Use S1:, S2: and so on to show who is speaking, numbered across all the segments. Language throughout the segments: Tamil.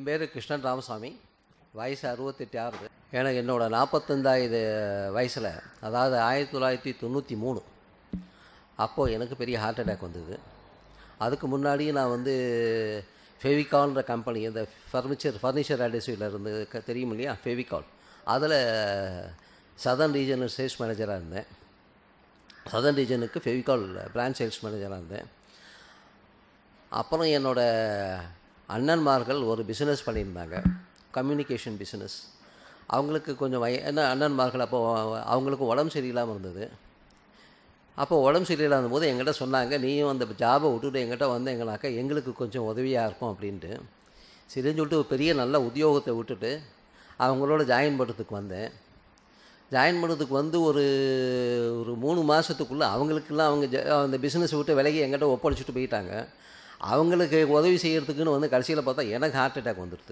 S1: பேர் கிருஷ்ணன் ராமசாமி வயசு அறுபத்தெட்டு ஆறுது எனக்கு என்னோடய நாற்பத்தஞ்சாயிரம் வயசில் அதாவது ஆயிரத்தி தொள்ளாயிரத்தி தொண்ணூற்றி மூணு அப்போது எனக்கு பெரிய ஹார்ட் அட்டாக் வந்தது அதுக்கு முன்னாடி நான் வந்து ஃபெவிகால்ன்ற கம்பெனி இந்த ஃபர்னிச்சர் ஃபர்னிச்சர் அடேசிவில் இருந்து க- தெரியும் இல்லையா ஃபெவிகால் அதில் சதர்ன் ரீஜனல் சேல்ஸ் மேனேஜராக இருந்தேன் சதர்ன் ரீஜனுக்கு ஃபெவிகால் பிரான்ச் சேல்ஸ் மேனேஜராக இருந்தேன் அப்புறம் என்னோட அண்ணன்மார்கள் ஒரு பிஸ்னஸ் பண்ணியிருந்தாங்க கம்யூனிகேஷன் பிஸ்னஸ் அவங்களுக்கு கொஞ்சம் வய என்ன அண்ணன்மார்கள் அப்போ அவங்களுக்கு உடம்பு சரியில்லாமல் இருந்தது அப்போ உடம்பு சரியில்லாத போது எங்கிட்ட சொன்னாங்க நீயும் அந்த ஜாபை விட்டுட்டு எங்கிட்ட வந்தீங்கனாக்கா எங்களுக்கு கொஞ்சம் உதவியாக இருக்கும் அப்படின்ட்டு சரின்னு சொல்லிட்டு ஒரு பெரிய நல்ல உத்தியோகத்தை விட்டுட்டு அவங்களோட ஜாயின் பண்ணுறதுக்கு வந்தேன் ஜாயின் பண்ணுறதுக்கு வந்து ஒரு ஒரு மூணு மாதத்துக்குள்ளே அவங்களுக்கெல்லாம் அவங்க ஜ- அந்த பிஸ்னஸ் விட்டு விலகி எங்கிட்ட ஒப்படைச்சிட்டு போயிட்டாங்க அவங்களுக்கு உதவி செய்கிறதுக்குன்னு வந்து கடைசியில் பார்த்தா எனக்கு ஹார்ட் அட்டாக் வந்துடுது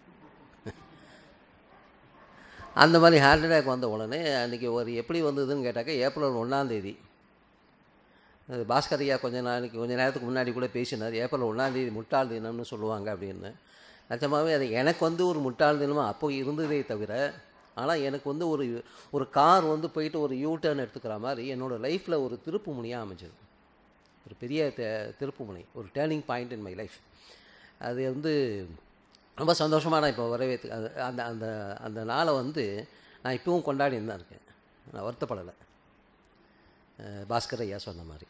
S1: அந்த மாதிரி ஹார்ட் அட்டாக் வந்த உடனே அன்றைக்கி ஒரு எப்படி வந்ததுன்னு கேட்டாக்கா ஏப்ரல் ஒன்றாந்தேதி அது பாஸ்கர் ஐயா கொஞ்ச நாளைக்கு கொஞ்ச நேரத்துக்கு முன்னாடி கூட பேசினார் ஏப்ரல் ஒன்றாந்தேதி முட்டாள் தினம்னு சொல்லுவாங்க அப்படின்னு நிஜமாவே அது எனக்கு வந்து ஒரு முட்டாள் தினமாக அப்போ இருந்ததே தவிர ஆனால் எனக்கு வந்து ஒரு ஒரு கார் வந்து போயிட்டு ஒரு யூ டர்ன் எடுத்துக்கிற மாதிரி என்னோடய லைஃப்பில் ஒரு திருப்பு முனையாக அமைஞ்சது ஒரு பெரிய த- திருப்பு முனை ஒரு turning point in my life அது வந்து ரொம்ப சந்தோஷமாக நான் இப்போ வரவேற்று அது அந்த அந்த அந்த நாளை வந்து நான் இப்பவும் கொண்டாடின்னு தான் இருக்கேன் நான் வருத்தப்படலை அஹ் பாஸ்கர் ஐயா சொன்ன மாதிரி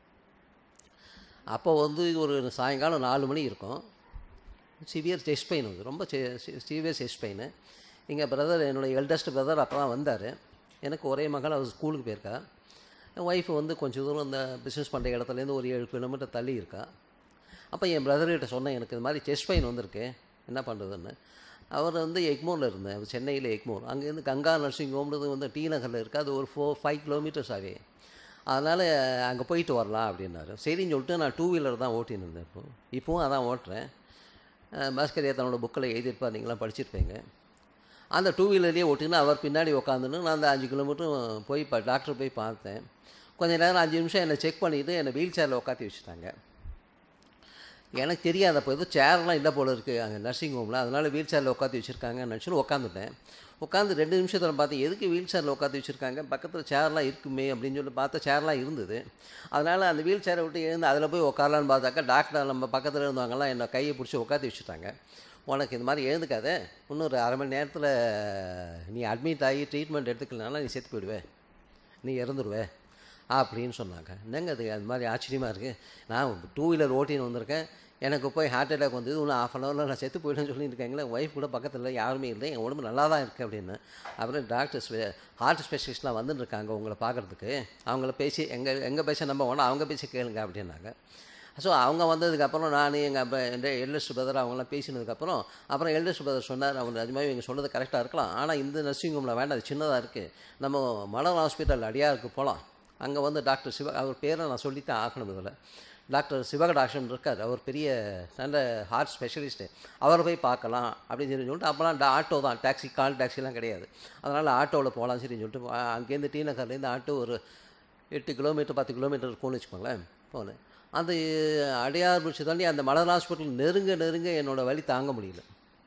S1: அப்போ வந்து ஒரு சாயங்காலம் நாலு மணி இருக்கும் சிவியர் செஸ்ட் பெயின் வந்து ரொம்ப சிவியர் செஸ்ட் பெயின் எங்கள் பிரதர் என்னோடய எல்டஸ்ட் பிரதர் அப்போ தான் வந்தார் எனக்கு ஒரே மகள் அவர் ஸ்கூலுக்கு போயிருக்கா என் ஒய்ஃப் வந்து கொஞ்சம் தூரம் இந்த பிஸ்னஸ் பண்ணுற இடத்துலேருந்து ஒரு ஏழு கிலோமீட்டர் தள்ளி இருக்கா அப்போ என் பிரதர்கிட்ட சொன்னேன் எனக்கு இது மாதிரி செஸ்ட் பெயின் வந்திருக்கு என்ன பண்ணுறதுன்னு அவர் வந்து எக்மோரில் இருந்தேன் அவர் சென்னையில் எக்மோர் அங்கேருந்து கங்கா நர்சிங் ஹோம்ன்றது வந்து டி நகரில் இருக்குது அது ஒரு ஃபோர் ஃபைவ் கிலோமீட்டர்ஸ் ஆகவே அதனால் அங்கே போயிட்டு வரலாம் அப்படின்னாரு சரின்னு சொல்லிட்டு நான் டூ வீலர் தான் ஓட்டின்னு இருந்தேன் இப்போ இப்போவும் அதான் ஓட்டுறேன் அஹ் பாஸ்கர் தன்னோட புக்கில் எழுதியிருப்பார் நீங்களாம் படிச்சிருப்பீங்க அந்த டூ வீலர்லேயே ஓட்டின்னு அவர் பின்னாடி உட்காந்துன்னு நான் அந்த அஞ்சு கிலோமீட்டரும் போய் பா டாக்டர் போய் பார்த்தேன் கொஞ்ச நேரம் அஞ்சு நிமிஷம் என்னை செக் பண்ணிவிட்டு என்னை வீல் சேரில் உட்காத்தி வச்சுட்டாங்க எனக்கு தெரியாது அப்போ ஏதோ சேர்லாம் இல்லை போல இருக்குது அங்கே நர்சிங் ஹோமில் அதனால் வீல் சேரில் உட்காந்து வச்சுருக்காங்கன்னு நினச்சிட்டு உட்காந்துட்டேன் உட்காந்து ரெண்டு நிமிஷத்தில் பார்த்து எதுக்கு வீல் சேரில் உட்காந்து வச்சுருக்காங்க பக்கத்தில் சேர்லாம் இருக்குமே அப்படின்னு சொல்லி பார்த்தா சேர்லாம் இருந்தது அதனால் அந்த வீல் சேரை விட்டு எழுந்து அதில் போய் உட்காரலான்னு பார்த்தாக்கா டாக்டர் நம்ம பக்கத்தில் இருந்தவங்கலாம் என்னை கையை பிடிச்சி உட்காந்து வச்சுட்டாங்க உனக்கு இந்த மாதிரி எழுந்துக்காத இன்னொரு அரை மணி நேரத்தில் நீ அட்மிட் ஆகி ட்ரீட்மெண்ட் எடுத்துக்கலனால நீ செத்து போயிடுவே நீ இறந்துடுவே அப்படின்னு சொன்னாங்க என்னங்க அது அது மாதிரி ஆச்சரியமாக இருக்குது நான் டூ வீலர் ஓட்டின்னு வந்திருக்கேன் எனக்கு போய் ஹார்ட் அட்டாக் வந்தது இன்னும் ஆஃப் அன் ஹவரில் நான் செத்து போயிட்டேன்னு சொல்லியிருக்காங்களே ஒய்ஃப் கூட பக்கத்தில் யாருமே இல்லை என் உடம்பு நல்லா தான் இருக்குது அப்படின்னு அப்புறம் டாக்டர்ஸ் ஹார்ட் ஸ்பெஷலிஸ்ட்லாம் வந்துட்டு இருக்காங்க உங்களை பார்க்குறதுக்கு அவங்கள பேசி எங்கள் எங்கள் பேச நம்ம வேணாம் அவங்க பேசி கேளுங்க அப்படின்னாங்க ஸோ அவங்க வந்ததுக்கப்புறம் நான் எங்கள் அப்போ என் எல்டஸ்ட் பிரதர் அவங்களாம் பேசினதுக்கப்புறம் அப்புறம் எல்டஸ்ட் பிரதர் சொன்னார் அவங்க நிஜமாவே இவங்க சொன்னது கரெக்டாக இருக்கலாம் ஆனால் இந்த நர்சிங் ஹோமில் வேண்டாம் அது சின்னதாக இருக்குது நம்ம மலர் ஹாஸ்பிட்டல் அடியாருக்கு போகலாம் அங்கே வந்து டாக்டர் சிவ அவர் பேரை நான் சொல்லித்தான் ஆகணும் இதில் டாக்டர் சிவகடாக்ஷன் இருக்கார் அவர் பெரிய நல்ல ஹார்ட் ஸ்பெஷலிஸ்ட்டு அவரை போய் பார்க்கலாம் அப்படின்னு சொல்லி சொல்லிட்டு அப்போலாம் டா- ஆட்டோ தான் டாக்ஸி கால் டாக்ஸிலாம் கிடையாது அதனால் ஆட்டோவில் போகலாம் சரின்னு சொல்லிட்டு ஆ, அங்கேருந்து டி நகர்லேருந்து ஆட்டோ ஒரு எட்டு கிலோமீட்டர் பத்து கிலோமீட்டர் இருக்கும்னு வச்சுக்கோங்களேன் போனேன் அந்த அடையார் பிடிச்சி தாண்டி அந்த மலர் ஹாஸ்பிட்டல் நெருங்க நெருங்க என்னோடய வலி தாங்க முடியல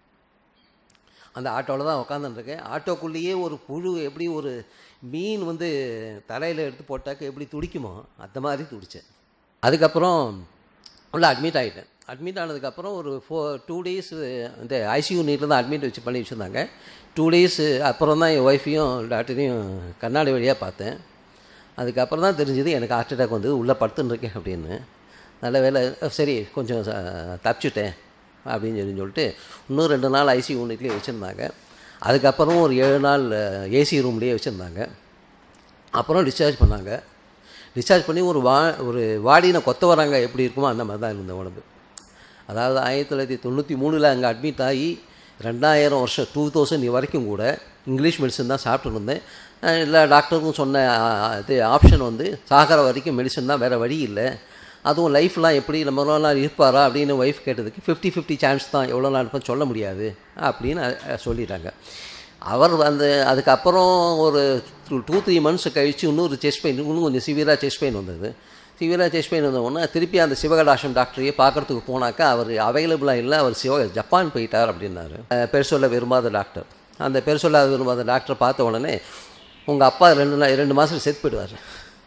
S1: அந்த ஆட்டோவில் தான் உட்காந்துருக்கேன் ஆட்டோக்குள்ளேயே ஒரு புழு எப்படி ஒரு மீன் வந்து தலையில் எடுத்து போட்டாக்க எப்படி துடிக்குமோ அந்த மாதிரி துடிச்சேன் அதுக்கப்புறம் உள்ள அட்மிட் ஆகிட்டேன் அட்மிட் ஆனதுக்கப்புறம் ஒரு ஃபோ டூ டேஸ் இந்த ஐசியூ நீட்டில் தான் அட்மிட் வச்சு பண்ணி வச்சுருந்தாங்க டூ டேஸு அப்புறம் தான் என் ஒய்ஃபையும் டாக்டரையும் கண்ணாடி வழியாக பார்த்தேன் அதுக்கப்புறம் தான் தெரிஞ்சது எனக்கு ஹார்ட் அட்டாக் வந்தது உள்ளே படுத்துன்னு இருக்கேன் அப்படின்னு நல்ல வேலை சரி கொஞ்சம் ச- தப்பிச்சுட்டேன் அப்படின்னு சொல்லி சொல்லிட்டு இன்னும் ரெண்டு நாள் ஐசி யூனிட்லேயே வச்சுருந்தாங்க அதுக்கப்புறம் ஒரு ஏழு நாள் ஏசி ரூம்லேயே வச்சுருந்தாங்க அப்புறம் டிஸ்சார்ஜ் பண்ணாங்க டிஸ்சார்ஜ் பண்ணி ஒரு வா ஒரு வாடின கொத்த வராங்க எப்படி இருக்குமோ அந்த மாதிரி தான் இருந்த உடம்பு அதாவது ஆயிரத்தி தொள்ளாயிரத்தி தொண்ணூற்றி மூணில் அங்கே அட்மிட் ஆகி ரெண்டாயிரம் வருஷம் டூ தௌசண்ட் வரைக்கும் கூட இங்கிலீஷ் மெடிசன் தான் சாப்பிட்டு இருந்தேன் அஹ் எல்லா டாக்டருக்கும் சொன்ன அஹ், இது ஆப்ஷன் வந்து சாகிற வரைக்கும் மெடிசன் தான் வேறு வழி இல்லை அதுவும் லைஃப்லாம் எப்படி நம்ம எவ்வளோ நாள் இருப்பாரா அப்படின்னு ஒய்ஃப் கேட்டதுக்கு ஃபிஃப்டி ஃபிஃப்டி சான்ஸ் தான் எவ்வளோ நாள் இருப்போம் சொல்ல முடியாது அப்படின்னு அஹ், சொல்லிட்டாங்க அவர் அந்த அதுக்கப்புறம் ஒரு டூ த்ரீ மந்த்ஸ் கழித்து இன்னொரு செஸ்ட் பெயின் இன்னும் கொஞ்சம் சிவியராக செஸ்ட் பெயின் வந்தது சிவியராக செஸ்ட் பெயின் வந்தோடனே திருப்பி அந்த சிவகடாஷம் டாக்டரையே பார்க்கறதுக்கு போனாக்கா அவர் அவைலபிளாக இல்லை அவர் சிவ ஜப்பான் போயிட்டார் அப்படின்னாரு அஹ் பேர் சொல்ல விரும்பாத டாக்டர் அந்த பேர் சொல்லாத விரும்பாத டாக்டரை பார்த்த உடனே உங்கள் அப்பா ரெண்டு நாள் ரெண்டு மாதம் செத்து போயிடுவார்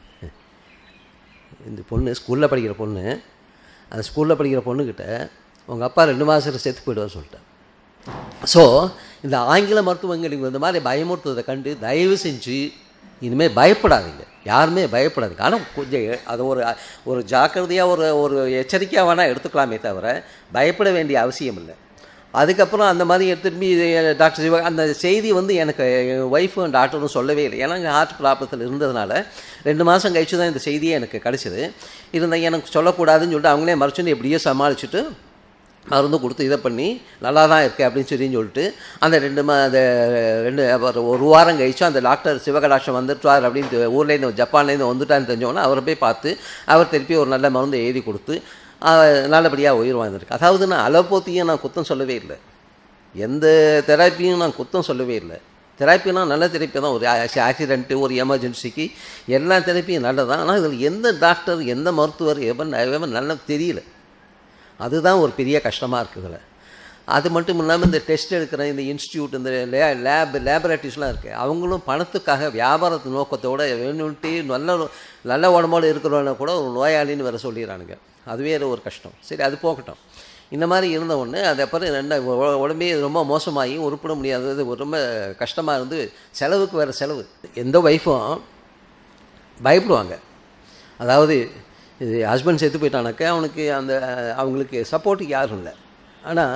S1: இந்த பொண்ணு ஸ்கூலில் படிக்கிற பொண்ணு அந்த ஸ்கூலில் படிக்கிற பொண்ணுக்கிட்ட உங்கள் அப்பா ரெண்டு மாதத்தில் செத்து போயிடுவான்னு சொல்லிட்டேன் ஸோ இந்த ஆங்கில மருத்துவங்களுக்கு இந்த மாதிரி பயமுறுத்துவதை கண்டு தயவு செஞ்சு இனிமேல் பயப்படாதீங்க யாருமே பயப்படாதீங்க ஆனால் கொஞ்சம் எ- அது ஒரு ஒரு ஜாக்கிரதையாக ஒரு ஒரு எச்சரிக்கையாக வேணால் எடுத்துக்கலாமே தவிர பயப்பட வேண்டிய அவசியம் இல்லை அதுக்கப்புறம் அந்த மாதிரி திரும்பி இது டாக்டர் சிவா அந்த செய்தி வந்து எனக்கு என் ஒய்ஃபும் டாக்டரும் சொல்லவே இல்லை ஏன்னா எனக்கு ஹார்ட் ப்ராப்ளத்தில் இருந்ததுனால ரெண்டு மாதம் கழிச்சு தான் இந்த செய்தியே எனக்கு கிடச்சிது இருந்தால் எனக்கு சொல்லக்கூடாதுன்னு சொல்லிட்டு அவங்களே மறைச்சுன்னு எப்படியோ சமாளிச்சுட்டு மருந்து கொடுத்து இதை பண்ணி நல்லா தான் இருக்கு அப்படின்னு சொல்லி சொல்லிட்டு அந்த ரெண்டு மா அந்த ரெண்டு ஒரு ஒரு வாரம் கழிச்சு அந்த டாக்டர் சிவகடாட்சம் வந்துட்டார் அப்படின்னு ஊர்லேருந்து ஜப்பான்லேருந்து வந்துட்டான்னு தெரிஞ்சவொன்னே அவரை போய் பார்த்து அவர் திருப்பி ஒரு நல்ல மருந்து எழுதி கொடுத்து நல்லபடியாக உயிர் வாழ்ந்திருக்கு அதாவது நான் அலோபதியும் நான் குத்தம் சொல்லவே இல்லை எந்த தெராப்பியும் நான் குத்தம் சொல்லவே இல்லை தெராப்பிலாம் நல்ல தெரப்பி தான் ஒரு ஆக்சிடென்ட்டு ஒரு எமர்ஜென்சிக்கு எல்லா தெரப்பியும் நல்லதான் ஆனால் இதில் எந்த டாக்டர் எந்த மருத்துவர் எவன் எவன் நல்லா தெரியல அதுதான் ஒரு பெரிய கஷ்டமாக இருக்குதுல அது மட்டும் இல்லாமல் இந்த டெஸ்ட் எடுக்கிற இந்த இன்ஸ்டியூட் இந்த லே லேப் லேபரேட்டரிஸ்லாம் இருக்குது அவங்களும் பணத்துக்காக வியாபாரத்து நோக்கத்தோட வேணும்ட்டு நல்ல நல்ல உடம்போடு இருக்கிறவன கூட ஒரு நோயாளின்னு வேற சொல்லிடுறானுங்க அதுவே ஒரு கஷ்டம் சரி அது போகட்டும் இந்த மாதிரி இருந்த ஒன்று அது அப்புறம் ரெண்டு உ- உடம்பே ரொம்ப மோசமாகி உருப்பிட முடியாதது ரொம்ப கஷ்டமாக இருந்து செலவுக்கு வேறு செலவு எந்த ஒய்ஃபும் பயப்படுவாங்க அதாவது இது ஹஸ்பண்ட் செத்து போயிட்டானாக்கா அவனுக்கு அந்த அவங்களுக்கு சப்போர்ட்டுக்கு யாரும் இல்லை ஆனால்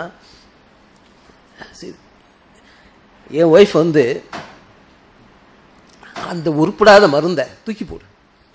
S1: என் ஒய்ஃப் வந்து அந்த உருப்படாத மருந்தை தூக்கி போடு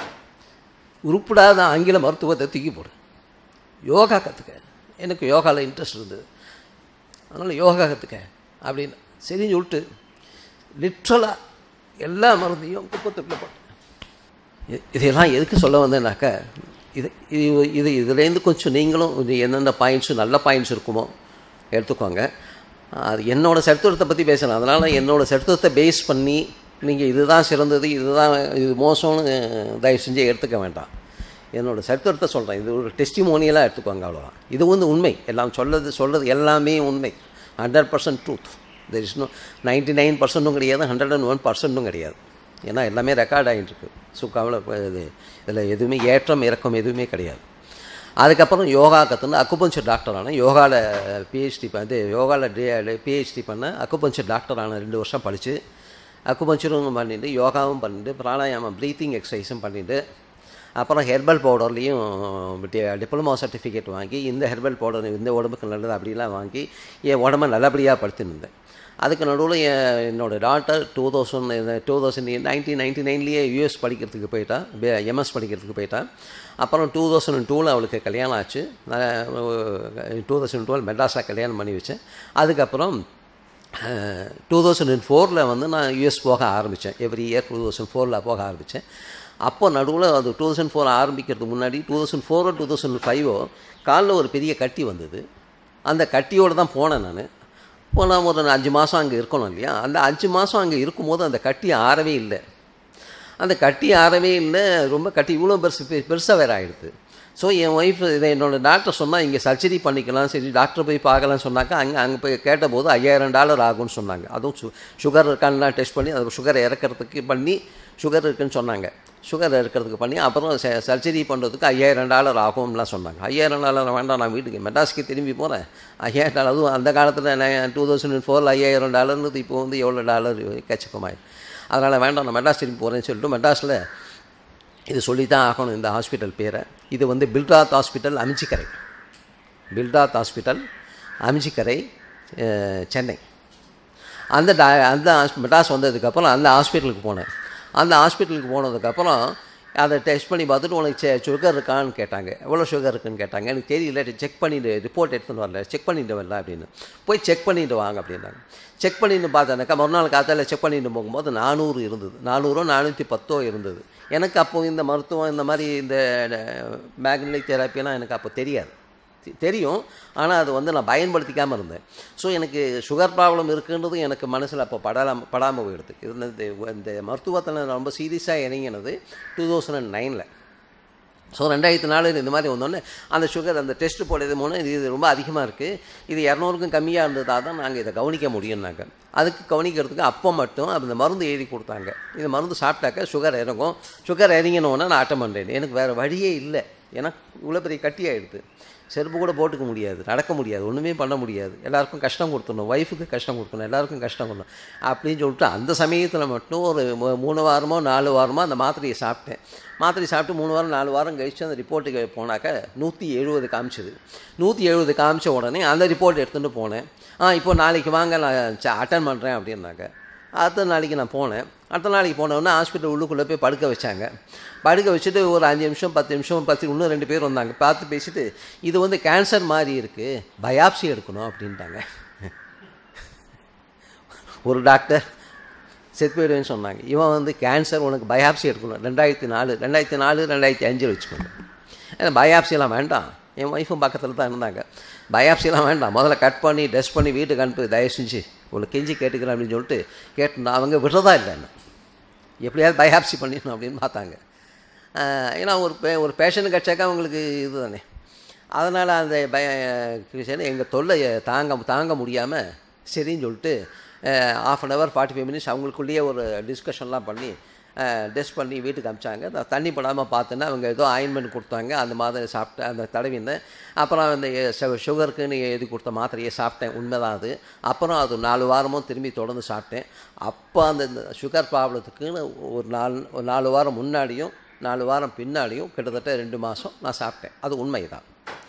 S1: உருப்படாத ஆங்கில மருத்துவத்தை தூக்கி போடு யோகா கற்றுக்க எனக்கு யோகாவில் இன்ட்ரெஸ்ட் இருந்தது அதனால் யோகா கற்றுக்க அப்படின்னு சரின்னு சொல்லிட்டு லிட்ரலாக எல்லா மருந்தையும் குப்பத்தொட்டில் போட்டேன் இ- இதெல்லாம் எதுக்கு சொல்ல வந்தேன்னாக்கா இது இது இது இதுலேருந்து கொஞ்சம் நீங்களும் இது எந்தெந்த பாயிண்ட்ஸு நல்ல பாயிண்ட்ஸ் இருக்குமோ எடுத்துக்கோங்க அது என்னோட சரித்திரத்தை பற்றி பேசலாம் அதனால் என்னோட சரித்திரத்தை பேஸ் பண்ணி நீங்கள் இதுதான் சிறந்தது இதுதான் இது மோசம்னு தயவு செஞ்சு எடுத்துக்க வேண்டாம் என்னோட சரித்திரத்தை சொல்கிறேன் இது ஒரு டெஸ்டிமோனியலாக எடுத்துக்கோங்க அவ்வளோதான் இது வந்து உண்மை எல்லாம் சொல்லது சொல்கிறது எல்லாமே உண்மை hundred percent truth there is no ninety nine பர்சன்ட்டும் கிடையாது ஹண்ட்ரட் அண்ட் ஒன் பர்சன்ட்டும் கிடையாது ஏன்னா எல்லாமே ரெக்கார்ட் ஆகிட்டு இருக்கு சுக்காவில் இது இதில் எதுவுமே ஏற்றம் இறக்கம் எதுவுமே கிடையாது அதுக்கப்புறம் யோகா கற்றுன்னு அக்குபஞ்சர் டாக்டர் ஆனேன் யோகாவில் பிஹெச்டி வந்து யோகாவில் பிஹெச்டி பண்ண அக்குபஞ்சர் டாக்டர் ஆன ரெண்டு வருஷம் படித்து அக்குபஞ்சரும் பண்ணிட்டு யோகாவும் பண்ணிட்டு பிராணாயாமம் ப்ரீத்திங் எக்ஸசைஸும் பண்ணிட்டு அப்புறம் ஹெர்பல் பவுடர்லேயும் டிப்ளமோ சர்டிஃபிகேட் வாங்கி இந்த ஹெர்பல் பவுடர் இந்த உடம்புக்கு நல்லது அப்படிலாம் வாங்கி என் உடம்ப நல்லபடியாக படுத்திருந்தேன் அதுக்கு நடுவில் என் என்னோடய daughter two thousand two thousand nineteen ninety நைன்லேயே யூஎஸ் படிக்கிறதுக்கு போயிட்டா எம்எஸ் படிக்கிறதுக்கு போயிட்டா அப்புறம் டூ தௌசண்ட் டூவில் அவளுக்கு கல்யாணம் ஆச்சு டூ தௌசண்ட் டுவெல் மெட்ராஸில் கல்யாணம் பண்ணி வச்சேன் அதுக்கப்புறம் டூ தௌசண்ட் ஃபோரில் வந்து நான் யூஎஸ் போக ஆரம்பித்தேன் எவ்ரி இயர் டூ தௌசண்ட் ஃபோரில் போக ஆரம்பித்தேன் அப்போ நடுவில் அது டூ தௌசண்ட் ஃபோர் ஆரம்பிக்கிறதுக்கு முன்னாடி டூ தௌசண்ட் ஃபோரோ டூ தௌசண்ட் ஃபைவோ காலில் ஒரு பெரிய கட்டி வந்தது அந்த கட்டியோடு தான் போனேன் நான் போனால் ஒரு அஞ்சு மாதம் அங்கே இருக்கணும் இல்லையா அந்த அஞ்சு மாதம் அங்கே இருக்கும்போது அந்த கட்டி ஆறவே இல்லை அந்த கட்டி ஆறவே இல்லை ரொம்ப கட்டி இவ்வளோ பெருசு பெ- பெருசா வேறு ஆகிடுது ஸோ என் ஒய்ஃப் இதை என்னோட டாக்டர் சொன்னால் இங்கே சர்ஜரி பண்ணிக்கலாம் சரி டாக்டர் போய் பார்க்கலாம்னு சொன்னாக்கா அங்கே அங்கே போய் கேட்டபோது ஐயாயிரம் டாலர் ஆகும்னு சொன்னாங்க அதுவும் சு சுகர் இருக்கான்லாம் டெஸ்ட் பண்ணி அது சுகரை இறக்கிறதுக்கு பண்ணி சுகர் இருக்குன்னு சொன்னாங்க சுகர் இருக்கிறதுக்கு பண்ணி அப்புறம் சர்ஜரி பண்ணுறதுக்கு ஐயாயிரம் டாலர் ஆகும்லாம் சொன்னாங்க ஐயாயிரம் டாலர் வேண்டாம் நான் வீட்டுக்கு மெட்ராஸ்க்கு திரும்பி போகிறேன் ஐயாயிரம் டாலர் அதுவும் அந்த காலத்தில் டூ தௌசண்ட் ஃபோரில் ஐயாயிரம் டாலர்னு இப்போ வந்து எவ்வளோ டாலர் கச்சக்கமாய் அதனால் வேண்டாம் நான் மெட்ராஸ் திரும்பி போகிறேன்னு சொல்லிட்டு மெட்ராஸில் இது சொல்லி தான் ஆகணும் இந்த ஹாஸ்பிட்டல் பேரை இது வந்து Billroth hospital Aminjikarai Billroth hospital Aminjikarai ah, Chennai அந்த டா அந்த ஹாஸ்- மெட்ராஸ் வந்ததுக்கப்புறம் அந்த ஹாஸ்பிட்டலுக்கு போனேன் அந்த ஹாஸ்பிட்டலுக்கு போனதுக்கப்புறம் அதை டெஸ்ட் பண்ணி பார்த்துட்டு உனக்கு செ சுகர் இருக்கான்னு கேட்டாங்க எவ்வளோ சுகர் இருக்குன்னு கேட்டாங்க எனக்கு தெரியல செக் பண்ணிட்டு ரிப்போர்ட் எடுத்துன்னு வரல செக் பண்ணிட்டு வரல அப்படின்னு போய் செக் பண்ணிட்டு வாங்க அப்படின்னாங்க செக் பண்ணிட்டு பார்த்தேனாக்கா மறுநாள் காத்தால செக் பண்ணிட்டு போகும்போது நானூறு இருந்தது நானூறோ நானூற்றி பத்தோ இருந்தது எனக்கு அப்போ இந்த மருத்துவம் இந்த மாதிரி இந்த மேக்னெட்டிக் தெராப்பியெல்லாம் எனக்கு அப்போ தெரியாது தெ- தெரியும் ஆனால் அது வந்து நான் பயன்படுத்திக்காமல் இருந்தேன் ஸோ எனக்கு சுகர் ப்ராப்ளம் இருக்குன்றதும் எனக்கு மனசில் அப்போ படாம படாமல் போயிடுது இது இந்த இந்த மருத்துவத்தில் நான் ரொம்ப சீரியஸாக இறங்கினது டூ தௌசண்ட் அண்ட் நைனில் ஸோ ரெண்டாயிரத்தி நாலு இந்த மாதிரி வந்தோடனே அந்த சுகர் அந்த டெஸ்ட் போடுறது மூலம் இது இது ரொம்ப அதிகமாக இருக்குது இது இரநூறுக்கும் கம்மியாக இருந்ததாக தான் நாங்கள் இதை கவனிக்க முடியும்னாங்க அதுக்கு கவனிக்கிறதுக்கு அப்போ மட்டும் அந்த மருந்து எழுதி கொடுத்தாங்க இந்த மருந்து சாப்பிட்டாக்க சுகர் இறங்கும் சுகர் இறங்கினோடனே நான் அட்டம் பண்ணுறேன் எனக்கு வேறு வழியே இல்லை ஏன்னா இவ்வளோ பெரிய கட்டி ஆகிடுது செருப்பு கூட போட்டுக்க முடியாது நடக்க முடியாது ஒன்றுமே பண்ண முடியாது எல்லாருக்கும் கஷ்டம் கொடுத்துடணும் ஒய்ஃபுக்கு கஷ்டம் கொடுக்கணும் எல்லாருக்கும் கஷ்டம் கொடுக்கணும் அப்படின்னு சொல்லிட்டு அந்த சமயத்தில் மட்டும் ஒரு மூ- மூணு வாரமோ நாலு வாரமோ அந்த மாத்திரையை சாப்பிட்டேன் மாத்திரை சாப்பிட்டு மூணு வாரம் நாலு வாரம் கழித்து அந்த ரிப்போர்ட்டுக்கு போனாக்க நூற்றி எழுபது காமிச்சது நூற்றி எழுபது காமிச்ச உடனே அந்த ரிப்போர்ட் எடுத்துகிட்டு போனேன் ஆ இப்போ நாளைக்கு வாங்க நான் அட்டன் பண்ணுறேன் அப்படின்னாக்க அடுத்த நாளைக்கு நான் போனேன் அடுத்த நாளைக்கு போனோடனே ஹாஸ்பிட்டல் உள்ளுக்குள்ளே போய் படுக்க வச்சாங்க படுக்க வச்சுட்டு ஒரு அஞ்சு நிமிஷம் பத்து நிமிஷம் பத்து இன்னும் ரெண்டு பேர் வந்தாங்க பார்த்து பேசிட்டு இது வந்து கேன்சர் மாதிரி இருக்குது பயாப்சி எடுக்கணும் அப்படின்ட்டாங்க ஒரு டாக்டர் செத்து போயிடுவேன்னு சொன்னாங்க இவன் வந்து கேன்சர் உனக்கு பயாப்சி எடுக்கணும் ரெண்டாயிரத்தி நாலு ரெண்டாயிரத்தி நாலு ரெண்டாயிரத்தி அஞ்சில் வச்சுக்கோங்க ஏன்னா பயாப்சியெல்லாம் வேண்டாம் என் ஒய்ஃபும் பக்கத்தில் தான் இருந்தாங்க பயாப்சியெல்லாம் வேண்டாம் முதல்ல கட் பண்ணி டெஸ்ட் பண்ணி வீட்டுக்கு அனுப்பி தயவு செஞ்சு உங்களை கெஞ்சி கேட்டுக்கிறேன் அப்படின்னு சொல்லிட்டு கேட்டு அவங்க விடுறதா இல்லை என்ன எப்படியாவது பயாப்சி பண்ணிடணும் அப்படின்னு பார்த்தாங்க ஆஹ் ஏன்னா ஒரு பே ஒரு பேஷண்ட் கிடச்சாக்கா அவங்களுக்கு இது தானே அதனால் அந்த பய எங்கள் தொல்லையை தாங்க தாங்க முடியாமல் சரின்னு சொல்லிட்டு half an hour forty five minutes அவங்களுக்குள்ளேயே ஒரு டிஸ்கஷன்லாம் பண்ணி டெஸ்ட் பண்ணி வீட்டுக்கு அமிச்சாங்க நான் தண்ணி படாமல் பார்த்தேன்னா அவங்க ஏதோ ஆயின்மெண்ட் கொடுத்தாங்க அந்த மாதிரி சாப்பிட்டு அந்த தடவிந்தேன் அப்புறம் அந்த சு- சுகருக்குன்னு எழுதி கொடுத்த மாத்திரையை சாப்பிட்டேன் உண்மைதான் அது அப்புறம் அது நாலு வாரமும் திரும்பி தொடர்ந்து சாப்பிட்டேன் அப்போ அந்த இந்த சுகர் ப்ராப்ளத்துக்குன்னு ஒரு நாலு ஒரு நாலு வாரம் முன்னாடியும் நாலு வாரம் பின்னாடியும் கிட்டத்தட்ட ரெண்டு மாதம் நான் சாப்பிட்டேன் அது உண்மை தான்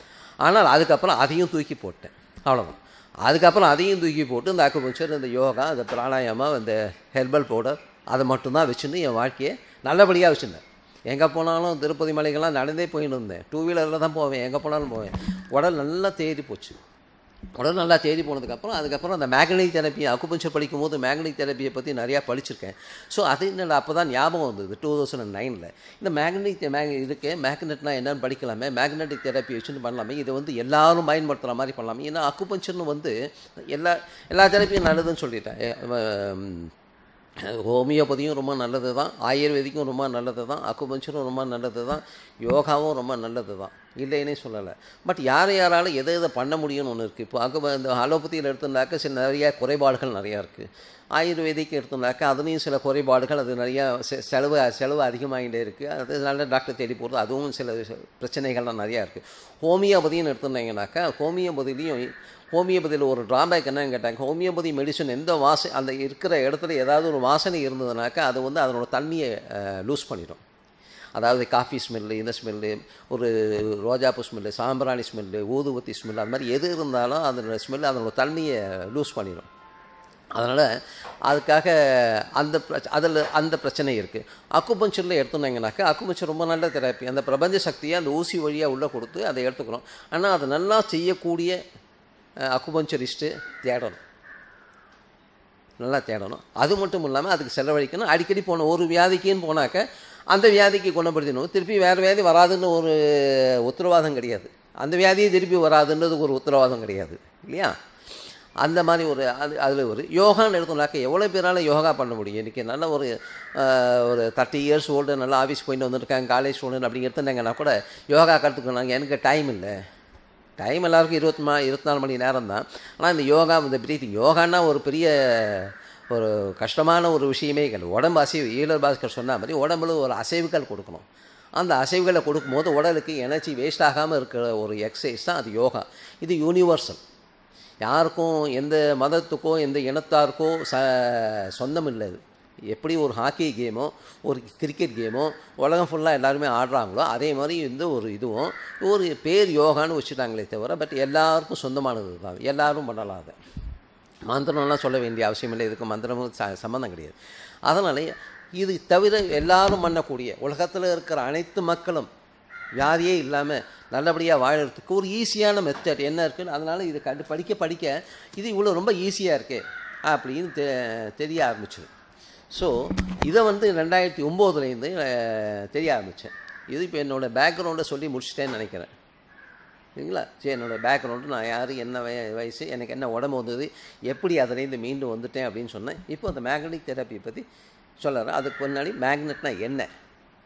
S1: ஆனால் அதுக்கப்புறம் அதையும் தூக்கி போட்டேன் அவ்வளோதான் அதுக்கப்புறம் அதையும் தூக்கி போட்டு இந்த அக்குபஞ்சர் இந்த யோகா இந்த பிராணாயாமம் இந்த ஹெர்பல் பவுடர் அதை மட்டும்தான் வச்சுருந்து என் வாழ்க்கையை நல்லபடியாக வச்சுருந்தேன் எங்கே போனாலும் திருப்பதி மலைக்கெல்லாம் நடந்தே போயின்னு இருந்தேன் டூ வீலரில் தான் போவேன் எங்கே போனாலும் போவேன் உடல் நல்லா தேறி போச்சு உடல் நல்லா தேடி போனதுக்கப்புறம் அதுக்கப்புறம் அந்த மேக்னெட்டிக் தெரப்பி அக்குபஞ்சர் படிக்கும் போது மேக்னெட்டிக் தெரப்பியை பற்றி நிறையா படிச்சிருக்கேன் ஸோ அது என்ன அப்போ தான் ஞாபகம் வந்தது டூ தௌசண்ட் நைனில் இந்த மேக்னெட்டிக் மேக் இதுக்கு மேக்னெட்னா என்னன்னு படிக்கலாமே மேக்னெட்டிக் தெரப்பி வச்சுன்னு பண்ணலாமே இதை வந்து எல்லாரும் பயன்படுத்துகிற மாதிரி பண்ணலாமே ஏன்னா அக்குபஞ்சர்னு வந்து எல்லா எல்லா தெரப்பியும் நல்லதுன்னு சொல்லிட்டேன் ஏ, உம், ஹோமியோபதியும் ரொம்ப நல்லது தான் ஆயுர்வேதிக்கும் ரொம்ப நல்லது தான் அக்குபஞ்சரும் ரொம்ப நல்லது தான் யோகாவும் ரொம்ப நல்லது தான் இல்லைன்னே சொல்லலை பட் யார் யாரால எதை எதை பண்ண முடியும்னு ஒன்று இருக்குது இப்போ அக்கு இந்த அலோபதியில் எடுத்திருந்தாக்க சில நிறைய குறைபாடுகள் நிறையா இருக்குது ஆயுர்வேதிக் எடுத்திருந்தாக்க அதுலேயும் சில குறைபாடுகள் அது நிறையா செ- செலவு செலவு அதிகமாகிட்டே இருக்குது அது நல்ல டாக்டர் தேடி போகிறது அதுவும் சில விஷ- பிரச்சனைகள்லாம் நிறையா இருக்குது ஹோமியோபதின்னு எடுத்திருந்தீங்கன்னாக்கா ஹோமியோபதிலையும் ஹோமியோபதியில் ஒரு ட்ராபேக் என்னன்னு கேட்டாங்க ஹோமியோபதி மெடிசன் எந்த வாச அந்த இருக்கிற இடத்துல ஏதாவது ஒரு வாசனை இருந்ததுனாக்கா அது வந்து அதனோட தண்ணியை லூஸ் பண்ணிடும் அதாவது காஃபி ஸ்மெல்லு இந்த ஸ்மெல்லு ஒரு ரோஜாப்பூ ஸ்மெல்லு சாம்பிராணி ஸ்மெல்லு ஊதுபத்தி ஸ்மெல்லு அந்த மாதிரி எது இருந்தாலும் அதனோட ஸ்மெல்லு அதனோட தண்ணியை லூஸ் பண்ணிடும் அதனால் அதுக்காக அந்த பிரச்ச அதில் அந்த பிரச்சனை இருக்குது அக்குபஞ்சரில் எடுத்துனாங்கனாக்கா அக்குபஞ்சர் ரொம்ப நல்ல தெரப்பி அந்த பிரபஞ்ச சக்தியை அந்த ஊசி வழியாக உள்ளே கொடுத்து அதை எடுத்துக்கணும் ஆனால் அதை நல்லா செய்யக்கூடிய அக்குபஞ்சரிஸ்ட்டு தேடணும் நல்லா தேடணும் அது மட்டும் இல்லாமல் அதுக்கு செலவழிக்கணும் அடிக்கடி போன ஒரு வியாதிக்குன்னு போனாக்க அந்த வியாதிக்கு குணப்படுத்திடணும் திருப்பி வேறு வியாதி வராதுன்னு ஒரு உத்தரவாதம் கிடையாது அந்த வியாதியே திருப்பி வராதுன்றது ஒரு உத்தரவாதம் கிடையாது இல்லையா அந்த மாதிரி ஒரு அது அதில் ஒரு யோகான்னு எடுத்தோம்னாக்க எவ்வளோ பேரால் யோகா பண்ண முடியும் இன்றைக்கி நல்ல ஒரு ஆஹ், ஒரு தேர்ட்டி இயர்ஸ் ஓல்டு நல்லா ஆஃபீஸ் போயிட்டு வந்துருக்காங்க காலேஜ் ஸ்டூடெண்ட் அப்படி எடுத்துட்டாங்கன்னா கூட யோகா கற்றுக்கணும் எனக்கு டைம் இல்லை டைம் எல்லாருக்கும் இருபத்தி மா இருபத்தி நாலு மணி நேரம் தான் ஆனால் இந்த யோகா இந்த பிரீத்திங் யோகான்னா ஒரு பெரிய ஒரு கஷ்டமான ஒரு விஷயமே கிடையாது உடம்பு அசைவு ஈழர் பாஸ்கர் சொன்ன மாதிரி உடம்புல ஒரு அசைவுகள் கொடுக்கணும் அந்த அசைவுகளை கொடுக்கும்போது உடலுக்கு எனர்ஜி வேஸ்ட் ஆகாமல் இருக்கிற ஒரு எக்ஸசைஸ் தான் அது யோகா இது யூனிவர்சல் யாருக்கும் எந்த மதத்துக்கோ எந்த இனத்தாருக்கோ ச சொந்தம் இல்லை இது எப்படி ஒரு ஹாக்கி கேமோ ஒரு கிரிக்கெட் கேமோ உலகம் ஃபுல்லாக எல்லாருமே ஆடுறாங்களோ அதே மாதிரி இந்த ஒரு இதுவும் ஒரு பேர் யோகான்னு வச்சுட்டாங்களே தவிர பட் எல்லாருக்கும் சொந்தமானது தான் எல்லாரும் பண்ணலாம் அதை மந்திரம்லாம் சொல்ல வேண்டிய அவசியம் இல்லை இதுக்கு மந்திரமும் ச சம்மந்தம் கிடையாது அதனால் இது தவிர எல்லாரும் பண்ணக்கூடிய உலகத்தில் இருக்கிற அனைத்து மக்களும் வியாதியே இல்லாமல் நல்லபடியாக வாழறதுக்கு ஒரு ஈஸியான மெத்தட் என்ன இருக்குன்னு அதனால் இது கண்டு படிக்க படிக்க இது இவ்வளோ ரொம்ப ஈஸியாக இருக்கே அப்படின்னு தெ தெரிய ஆரம்பிச்சது ஸோ இதை வந்து ரெண்டாயிரத்தி ஒம்போதுலேருந்து தெரிய ஆரம்பித்தேன் இது இப்போ என்னோடய பேக்ரவுண்டை சொல்லி முடிச்சிட்டேன்னு நினைக்கிறேன் சரிங்களா சரி என்னோடய பேக்ரவுண்டு நான் யார் என்ன வய- வயசு எனக்கு என்ன உடம்பு வந்தது எப்படி அதுலேருந்து மீண்டும் வந்துட்டேன் அப்படின்னு சொன்னேன் இப்போ அந்த மேக்னெட்டிக் தெரப்பியை பற்றி சொல்லுறேன் அதுக்கு முன்னாடி மேக்னெட்னா என்ன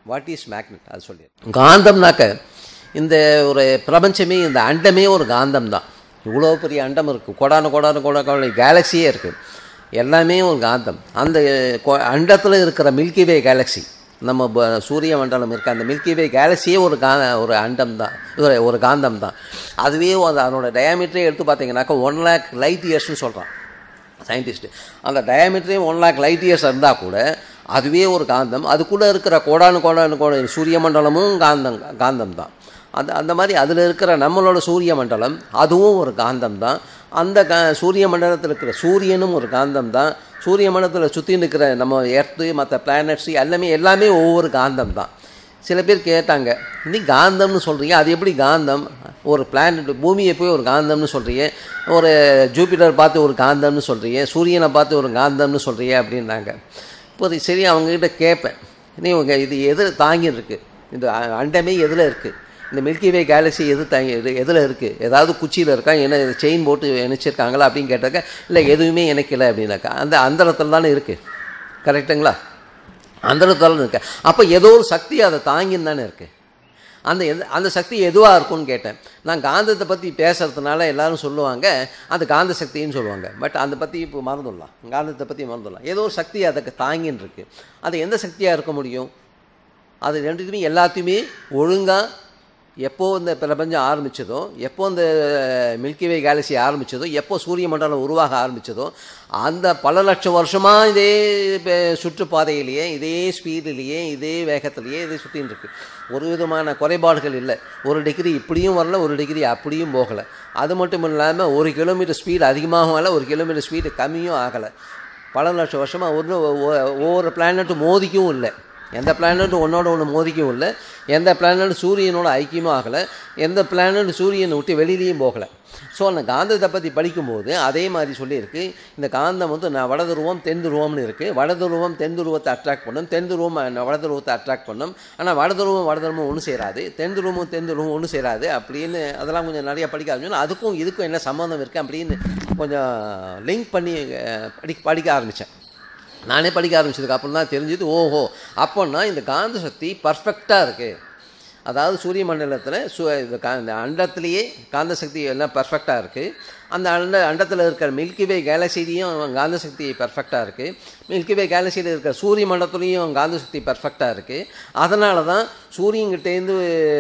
S1: வாட் இஸ் மேக்னெட் அது சொல்லி காந்தம்னாக்க இந்த ஒரு பிரபஞ்சமே இந்த அண்டமே ஒரு காந்தம் தான் இவ்வளோ பெரிய அண்டம் இருக்குது கொடான கொடான கொடா கொடை கேலக்சியே இருக்குது எல்லாமே ஒரு காந்தம் அந்த கொ- அண்டத்தில் இருக்கிற மில்கி வே கேலக்ஸி நம்ம ப- சூரிய மண்டலம் இருக்க அந்த மில்கி வே கேலக்சியே ஒரு கா ஒரு அண்டம் தான் ஒரு ஒரு காந்தம் தான் அதுவே அந்த அதனோட டயாமீட்டரே எடுத்து பார்த்தீங்கன்னாக்கா ஒன் லேக் லைட் இயர்ஸ்னு சொல்கிறான் சயின்டிஸ்ட் அந்த டயாமீட்டரே ஒன் லேக் லைட் இயர்ஸ் இருந்தால் கூட அதுவே ஒரு காந்தம் அதுக்குள்ளே இருக்கிற கோடானு கோடானு கோட சூரிய மண்டலமும் காந்தம் காந்தம் தான் அந்த அந்த மாதிரி அதில் இருக்கிற நம்மளோட சூரிய மண்டலம் அதுவும் ஒரு காந்தம் தான் அந்த கா சூரிய மண்டலத்தில் இருக்கிற சூரியனும் ஒரு காந்தம் தான் சூரிய மண்டலத்தில் சுற்றி இருக்கிற நம்ம எர்த்து மற்ற பிளானட்ஸ் எல்லாமே எல்லாமே ஒவ்வொரு காந்தம் தான் சில பேர் கேட்டாங்க நீ காந்தம்னு சொல்கிறீங்க அது எப்படி காந்தம் ஒரு பிளானட் பூமியை போய் ஒரு காந்தம்னு சொல்கிறீங்க ஒரு ஜூபிட்டர் பார்த்து ஒரு காந்தம்னு சொல்கிறீங்க சூரியனை பார்த்து ஒரு காந்தம்னு சொல்கிறீங்க அப்படின்னாங்க இப்போ அது சரி அவங்ககிட்ட கேட்பேன் நீ உங்க இது எது தாங்கி இருக்கு இந்த அ- அண்டமே எதில் இருக்குது இந்த மில்கி வே கேலக்ஸி எது தாங்கி எது எதில் இருக்குது ஏதாவது குச்சியில் இருக்கா என்ன செயின் போட்டு இணைச்சிருக்காங்களா அப்படின்னு கேட்டாக்க இல்லை எதுவுமே இணைக்கல அப்படின்னாக்கா அந்த அந்தரத்தில் தானே இருக்குது கரெக்டுங்களா அந்தரத்தாலும் இருக்கு அப்போ ஏதோ ஒரு சக்தி அதை தாங்கின்னு தானே இருக்கு அந்த எந்த அந்த சக்தி எதுவாக இருக்கும்னு கேட்டேன் நான் காந்தத்தை பற்றி பேசுறதுனால எல்லாரும் சொல்லுவாங்க அது காந்த சக்தின்னு சொல்லுவாங்க பட் அதை பற்றி இப்போ மறந்துடலாம் காந்தத்தை பற்றி மறந்துடலாம் ஏதோ ஒரு சக்தி அதுக்கு தாங்கின்னு இருக்கு அது எந்த சக்தியாக இருக்க முடியும் அது ரெண்டுத்துமே எல்லாத்தையுமே ஒழுங்காக எப்போ இந்த பிரபஞ்சம் ஆரம்பிச்சதோ எப்போ இந்த மில்கி வே கேலக்ஸி ஆரம்பிச்சதோ எப்போ சூரிய மண்டலம் உருவாக ஆரம்பிச்சதோ அந்த பல லட்சம் வருஷமாக இதே ப- சுற்றுப்பாதையிலேயே இதே ஸ்பீடிலேயே இதே வேகத்திலேயே இதே சுற்றின்னு இருக்கு ஒரு விதமான குறைபாடுகள் இல்லை ஒரு டிகிரி இப்படியும் வரல ஒரு டிகிரி அப்படியும் போகலை அது மட்டும் இல்லாமல் ஒரு கிலோமீட்டர் ஸ்பீடு அதிகமாகவும் ஆகலை ஒரு கிலோமீட்டர் ஸ்பீடு கம்மியும் ஆகலை பல லட்சம் வருஷமாக ஒன்று ஒவ்வொரு பிளானட்டும் மோதிக்கவும் இல்லை எந்த பிளானட்டும் ஒன்றோட ஒன்று மோதிக்கவும் இல்லை எந்த பிளானட்டும் சூரியனோட ஐக்கியமும் ஆகலை எந்த பிளானட்டும் சூரியனை விட்டு வெளியிலையும் போகலை ஸோ அந்த காந்தத்தை பற்றி படிக்கும்போது அதே மாதிரி சொல்லியிருக்கு இந்த காந்தம் வந்து நான் வடதுருவம் தென் துருவம்னு இருக்குது வடதுருவம் தென் துருவத்தை அட்ராக்ட் பண்ணும் தென் துருவம் அஹ், வடதுருவத்தை அட்ராக்ட் பண்ணும் ஆனால் வடதுருவம் வடதுருவம் ஒன்றும் சேராது தென் துருவமும் தென் துருவம் ஒன்றும் சேராது அப்படின்னு அதெல்லாம் கொஞ்சம் நிறையா படிக்க ஆரம்பிச்சோன்னா அதுக்கும் இதுக்கும் என்ன சம்மந்தம் இருக்குது அப்படின்னு கொஞ்சம் லிங்க் பண்ணி அஹ், படி படிக்க ஆரம்பித்தேன் நானே படிக்க ஆரம்பிச்சதுக்கு அப்புறம் தான் தெரிஞ்சது ஓஹோ அப்போன்னா இந்த காந்த சக்தி பர்ஃபெக்டாக இருக்குது அதாவது சூரிய மண்டலத்தில் சு இந்த கா இந்த அண்டத்திலேயே காந்த சக்தி எல்லாம் பர்ஃபெக்டாக இருக்குது அந்த அண்ட அண்டத்தில் இருக்கிற மில்கி வே கேலக்சிலையும் காந்த சக்தி பர்ஃபெக்டாக இருக்குது மில்கி வே கேலக்சியில் இருக்கிற சூரிய மண்டலத்துலேயும் காந்த சக்தி பர்ஃபெக்டாக இருக்குது அதனால தான் சூரியன்கிட்டேருந்து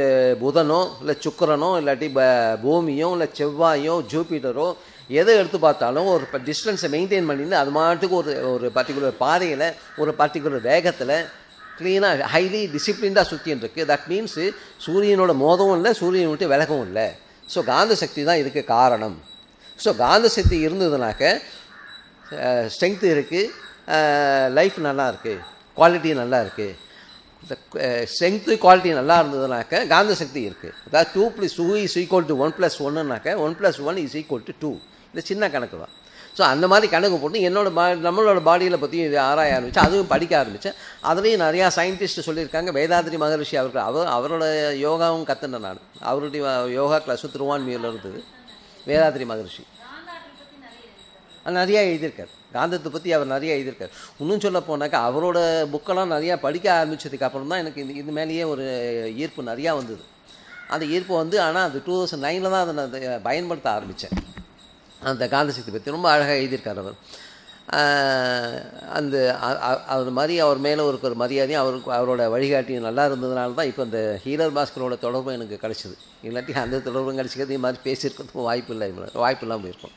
S1: புதனோ இல்லை சுக்கிரனோ இல்லாட்டி ப பூமியோ இல்லை செவ்வாயோ ஜூபிட்டரோ எதை எடுத்து பார்த்தாலும் ஒரு டிஸ்டன்ஸை மெயின்டைன் பண்ணிட்டு அது மாட்டுக்கு ஒரு ஒரு பர்டிகுலர் பாதையில் ஒரு பர்டிகுலர் வேகத்தில் க்ளீனாக ஹைலி டிசிப்ளின்டாக சுற்றின்னு இருக்குது தட் மீன்ஸு சூரியனோட மோதவும் இல்லை சூரியனை விட்டு விலகவும் இல்லை ஸோ காந்த சக்தி தான் இதுக்கு காரணம் ஸோ காந்த சக்தி இருந்ததுனாக்க ஸ்ட்ரென்த்து இருக்குது லைஃப் நல்லா இருக்குது குவாலிட்டி நல்லா இருக்குது இந்த ஸ்ட்ரென்த்து குவாலிட்டி நல்லா இருந்ததுனாக்க காந்த சக்தி இருக்குது அதாவது two plus two is equal to one plus ஒன்றுனாக்க one plus one is equal to two இது சின்ன கணக்கு தான் ஸோ அந்த மாதிரி கணக்கு போட்டு என்னோட பா நம்மளோட பாடியில் பற்றி இது ஆராய ஆரம்பித்தேன் அதுவும் படிக்க ஆரம்பித்தேன் அதுலேயும் நிறையா சயின்டிஸ்ட் சொல்லியிருக்காங்க வேதாத்ரி மகரிஷி அவர்கள் அவர் அவரோட யோகாவும் கற்றுனேன் நான் அவருடைய யோகா கிளாஸும் திருவான்மியூரில் இருந்தது வேதாத்ரி மகரிஷி அது நிறையா எழுதியிருக்கார் காந்தத்தை பற்றி அவர் நிறைய எழுதியிருக்கார் இன்னும் சொல்ல போனாக்கா அவரோட புக்கெல்லாம் நிறையா படிக்க ஆரம்பிச்சதுக்கு அப்புறம் தான் எனக்கு இது இது மேலேயே ஒரு ஈர்ப்பு நிறையா வந்தது அந்த ஈர்ப்பு வந்து ஆனால் அது டூ தௌசண்ட் நைனில் தான் அதை நான் அதை பயன்படுத்த ஆரம்பித்தேன் அந்த காந்த சக்தி பற்றி ரொம்ப அழகாக எழுதியிருக்கார் அவர் ஆஹ் அந்த அ- அ- அவர் மாதிரி அவர் மேலே ஒரு ஒரு மரியாதையும் அவருக்கு அவரோட வழிகாட்டியும் நல்லா இருந்ததுனால தான் இப்போ அந்த ஹீலர் பாஸ்கரோட தொடர்பும் எனக்கு கிடச்சிது இல்லாட்டி அந்த தொடர்பும் கிடச்சிக்கிறது இது மாதிரி பேசியிருக்கிறதுக்கும் வாய்ப்பு இல்லை வாய்ப்பு இல்லாமல் போயிருக்கும்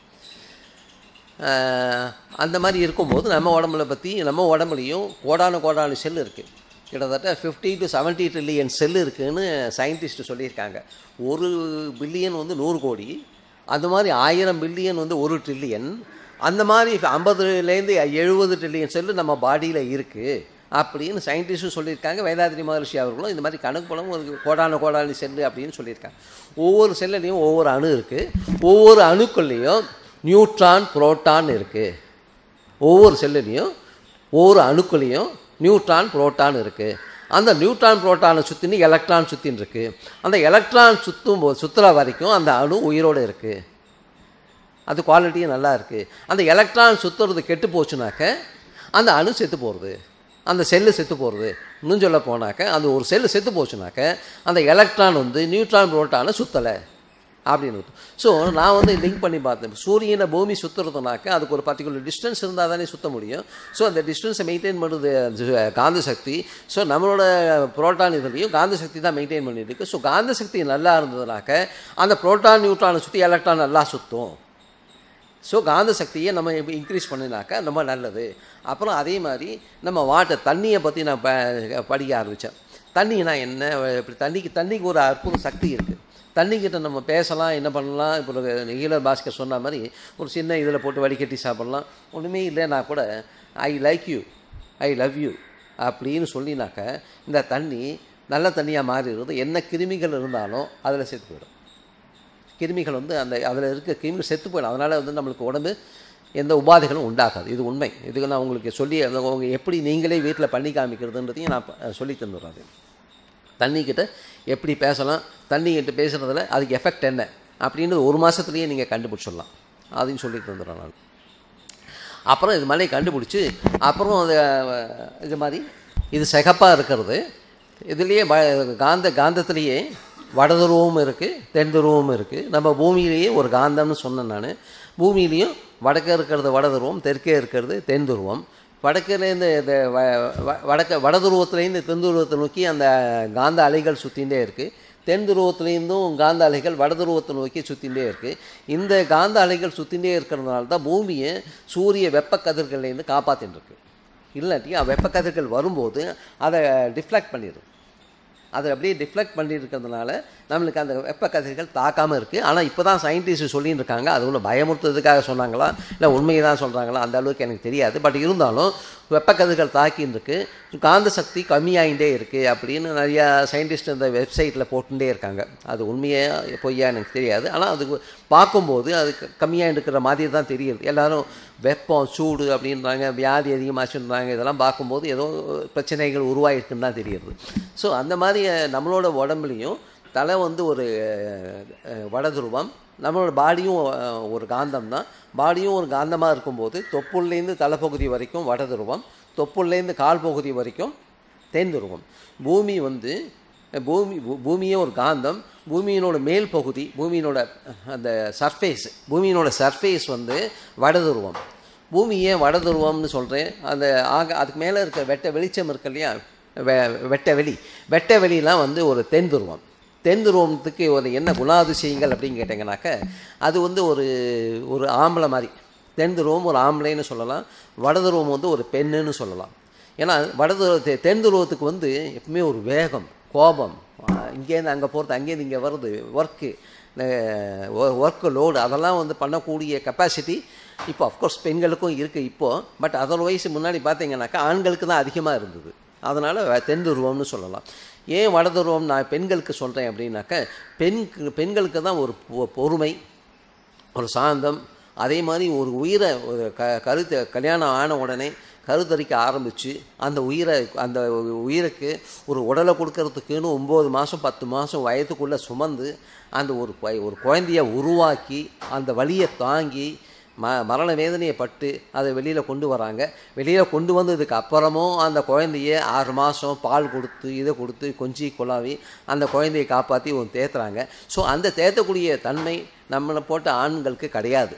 S1: ஆஹ் அந்த மாதிரி இருக்கும்போது நம்ம உடம்புல பற்றி நம்ம உடம்புலையும் கோடானு கோடானு செல் இருக்குது கிட்டத்தட்ட ஃபிஃப்டி டு 70 ட்ரில்லியன் செல் இருக்குதுன்னு சயின்டிஸ்ட் சொல்லியிருக்காங்க ஒரு பில்லியன் வந்து நூறு கோடி அந்த மாதிரி ஆயிரம் பில்லியன் வந்து ஒரு ட்ரில்லியன் அந்த மாதிரி ஐம்பதுலேருந்து எழுபது ட்ரில்லியன் செல்லு நம்ம பாடியில் இருக்குது அப்படின்னு சயின்டிஸ்ட்டும் சொல்லியிருக்காங்க வேதாத்ரி மகர்ஷி அவர்களும் இந்த மாதிரி கணக்கு படம் ஒரு கோடான கோடானு செல்லு அப்படின்னு சொல்லியிருக்காங்க ஒவ்வொரு செல்லுலேயும் ஒவ்வொரு அணு இருக்குது ஒவ்வொரு அணுக்கள்லேயும் நியூட்ரான் புரோட்டான் இருக்குது ஒவ்வொரு செல்லுலேயும் ஒவ்வொரு அணுக்குலேயும் நியூட்ரான் புரோட்டான் இருக்குது அந்த நியூட்ரான் புரோட்டானை சுற்றினு எலக்ட்ரான் சுற்றின்னு இருக்குது அந்த எலக்ட்ரான் சுற்றும் போது சுற்றுற வரைக்கும் அந்த அணு உயிரோடு இருக்குது அது குவாலிட்டியும் நல்லா இருக்குது அந்த எலக்ட்ரான் சுற்றுறது கெட்டு போச்சுனாக்க அந்த அணு செத்து போகிறது அந்த செல்லு செத்து போகிறது இன்னும் சொல்ல போனாக்க அந்த ஒரு செல்லு செத்து போச்சுனாக்க அந்த எலக்ட்ரான் வந்து நியூட்ரான் புரோட்டானை சுற்றலை அப்படின்னு ஸோ நான் வந்து லிங்க் பண்ணி பார்த்தேன் சூரியனை பூமி சுற்றுறதுனாக்க அதுக்கு ஒரு பர்டிகுலர் டிஸ்டன்ஸ் இருந்தால் தானே சுற்ற முடியும் ஸோ அந்த டிஸ்டன்ஸை மெயின்டைன் பண்ணுறது அந்த காந்த சக்தி ஸோ நம்மளோட புரோட்டான் இதுலேயும் காந்த சக்தி தான் மெயின்டைன் பண்ணியிருக்கு ஸோ காந்த சக்தி நல்லா இருந்ததுனாக்க அந்த புரோட்டான் நியூட்ரானை சுற்றி எலக்ட்ரான் நல்லா சுற்றும் ஸோ காந்த சக்தியை நம்ம இன்க்ரீஸ் பண்ணினாக்கா ரொம்ப நல்லது அப்புறம் அதே மாதிரி நம்ம வாட்டர் தண்ணியை பற்றி நான் ப படிக்க ஆரம்பித்தேன் தண்ணினா என்ன இப்படி தண்ணிக்கு தண்ணிக்கு ஒரு அற்புத சக்தி இருக்குது தண்ணிக்கிட்ட நம்ம பேசலாம் என்ன பண்ணலாம் இப்போ ஹீலர் பாஸ்கர் சொன்ன மாதிரி ஒரு சின்ன இதில் போட்டு வடிகட்டி சாப்பிட்லாம் ஒன்றுமே இல்லைன்னா கூட I like you I love you அப்படின்னு சொல்லினாக்க இந்த தண்ணி நல்ல தண்ணியாக மாறிடுறது என்ன கிருமிகள் இருந்தாலும் அதில் சேர்த்து போயிடும் கிருமிகள் வந்து அந்த அதில் இருக்க கிருமிகள் செத்து போயிடும் அதனால் வந்து நம்மளுக்கு உடம்பு எந்த உபாதைகளும் உண்டாகாது இது உண்மை இதுக்கு நான் உங்களுக்கு சொல்லி உங்க எப்படி நீங்களே வீட்டில் பண்ணி காமிக்கிறதுன்றதையும் நான் சொல்லி தந்துடுறேன் தண்ணிக்கிட்ட எப்படி பேசலாம் தண்ணிக்கிட்ட பேசுகிறதுல அதுக்கு எஃபெக்ட் என்ன அப்படின்னு ஒரு மாதத்துலேயே நீங்கள் கண்டுபிடிச்சிடலாம் அதையும் சொல்லி தந்துடுறேன் நான் அப்புறம் இது மாதிரி கண்டுபிடிச்சி அப்புறம் அது இது மாதிரி இது சிகப்பாக இருக்கிறது இதுலேயே காந்த காந்தத்துலேயே வடதுருவமும் இருக்குது தென்துருவமும் இருக்குது நம்ம பூமியிலேயே ஒரு காந்தம்னு சொன்னேன் நான் பூமியிலையும் வடக்கே இருக்கிறது வடதுருவம் தெற்கே இருக்கிறது தென் துருவம் வடக்கிலேருந்து இந்த வடக்க வடதுருவத்துலேருந்து தென் துருவத்தை நோக்கி அந்த காந்த அலைகள் சுற்றிகிட்டே இருக்குது தென் துருவத்துலேருந்தும் காந்த அலைகள் வடதுருவத்தை நோக்கி சுற்றிகிட்டே இருக்குது இந்த காந்த அலைகள் சுற்றிகிட்டே இருக்கிறதுனால தான் பூமியை சூரிய வெப்ப கதிர்கள்லேருந்து காப்பாற்றின்னு இருக்கு இல்லாட்டி வெப்ப கதிர்கள் வரும்போது அதை டிஃப்ளெக்ட் பண்ணிடும் அதை அப்படியே டிஃப்ளெக்ட் பண்ணியிருக்கிறதுனால நம்மளுக்கு அந்த வெப்ப கதிர்கள் தாக்காமல் இருக்குது ஆனால் இப்போ தான் சயின்டிஸ்ட் சொல்லின்னு இருக்காங்க அது ஒன்று பயமுறுத்துறதுக்காக சொன்னாங்களா இல்லை உண்மையை தான் சொல்கிறாங்களா அந்த அளவுக்கு எனக்கு தெரியாது பட் இருந்தாலும் வெப்ப கதிர்கள் தாக்கின்னு இருக்குது காந்த சக்தி கம்மியாகிட்டே இருக்குது அப்படின்னு நிறையா சயின்டிஸ்ட் இந்த வெப்சைட்டில் போட்டுட்டே இருக்காங்க அது உண்மையாக பொய்யா எனக்கு தெரியாது ஆனால் அது பார்க்கும்போது அது கம்மியாக இருக்கிற மாதிரி தான் தெரியுது எல்லோரும் வெப்பம் சூடு அப்படின்றாங்க வியாதி அதிகமாச்சுன்றாங்க இதெல்லாம் பார்க்கும்போது ஏதோ பிரச்சனைகள் உருவாகிருக்குன்னு தான் தெரியுது ஸோ அந்த மாதிரி நம்மளோட உடம்புலையும் தலை வந்து ஒரு வடதுருவம் நம்மளோட பாடியும் ஒரு காந்தம் தான் பாடியும் ஒரு காந்தமாக இருக்கும்போது தொப்புள்லேருந்து தலைப்பகுதி வரைக்கும் வடதுருவம் தொப்புள்லேருந்து கால் பகுதி வரைக்கும் தென் துருவம் பூமி வந்து பூமி பூமியே ஒரு காந்தம் பூமியினோட மேல் பகுதி பூமியினோட அந்த சர்ஃபேஸ் பூமியினோட சர்ஃபேஸ் வந்து வடதுருவம் பூமி ஏன் வடதுருவம்னு சொல்கிறேன் அந்த ஆக அதுக்கு மேலே இருக்க வெட்ட வெளிச்சம் இருக்கு இல்லையா வெ வெட்ட வெளி வெட்ட வெளியெலாம் வந்து ஒரு தென் துருவம் தென் துருவத்துக்கு ஒரு என்ன குணாதிசயங்கள் அப்படின்னு கேட்டிங்கனாக்க அது வந்து ஒரு ஒரு ஆம்பளை மாதிரி தென் துருவம் ஒரு ஆம்பளைன்னு சொல்லலாம் வடதுருவம் வந்து ஒரு பெண்ணுன்னு சொல்லலாம் ஏன்னா வடதுருவ தென் துருவத்துக்கு வந்து எப்பவுமே ஒரு வேகம் கோபம் இங்கேருந்து அங்கே போகிறது அங்கேருந்து இங்கே வருது ஒர்க்கு ஒர்க்கு லோடு அதெல்லாம் வந்து பண்ணக்கூடிய கெப்பாசிட்டி இப்போ அஃப்கோர்ஸ் பெண்களுக்கும் இருக்குது இப்போது பட் அதர்வைஸ் முன்னாடி பார்த்தீங்கன்னாக்கா ஆண்களுக்கு தான் அதிகமாக இருந்தது அதனால் தென் துருவம்னு சொல்லலாம் ஏன் வடதுருவம் நான் பெண்களுக்கு சொல்கிறேன் அப்படின்னாக்க பெண் பெண்களுக்கு தான் ஒரு பொறுமை ஒரு சாந்தம் அதே மாதிரி ஒரு உயிரை ஒரு க கருத்து கல்யாணம் ஆன உடனே கருத்தரிக்க ஆரம்பித்து அந்த உயிரை அந்த உயிருக்கு ஒரு உடலை கொடுக்கறதுக்குன்னு ஒம்பது மாதம் பத்து மாதம் வயதுக்குள்ளே சுமந்து அந்த ஒரு ஒரு குழந்தைய உருவாக்கி அந்த வழியை தாங்கி ம மரண வேதனையை பட்டு அதை வெளியில் கொண்டு வராங்க வெளியில் கொண்டு வந்ததுக்கு அப்புறமும் அந்த குழந்தைய ஆறு மாதம் பால் கொடுத்து இதை கொடுத்து கொஞ்சி குழாவி அந்த குழந்தையை காப்பாற்றி ஒன்று தேத்துறாங்க ஸோ அந்த தேத்தக்கூடிய தன்மை நம்மளை போட்ட ஆண்களுக்கு கிடையாது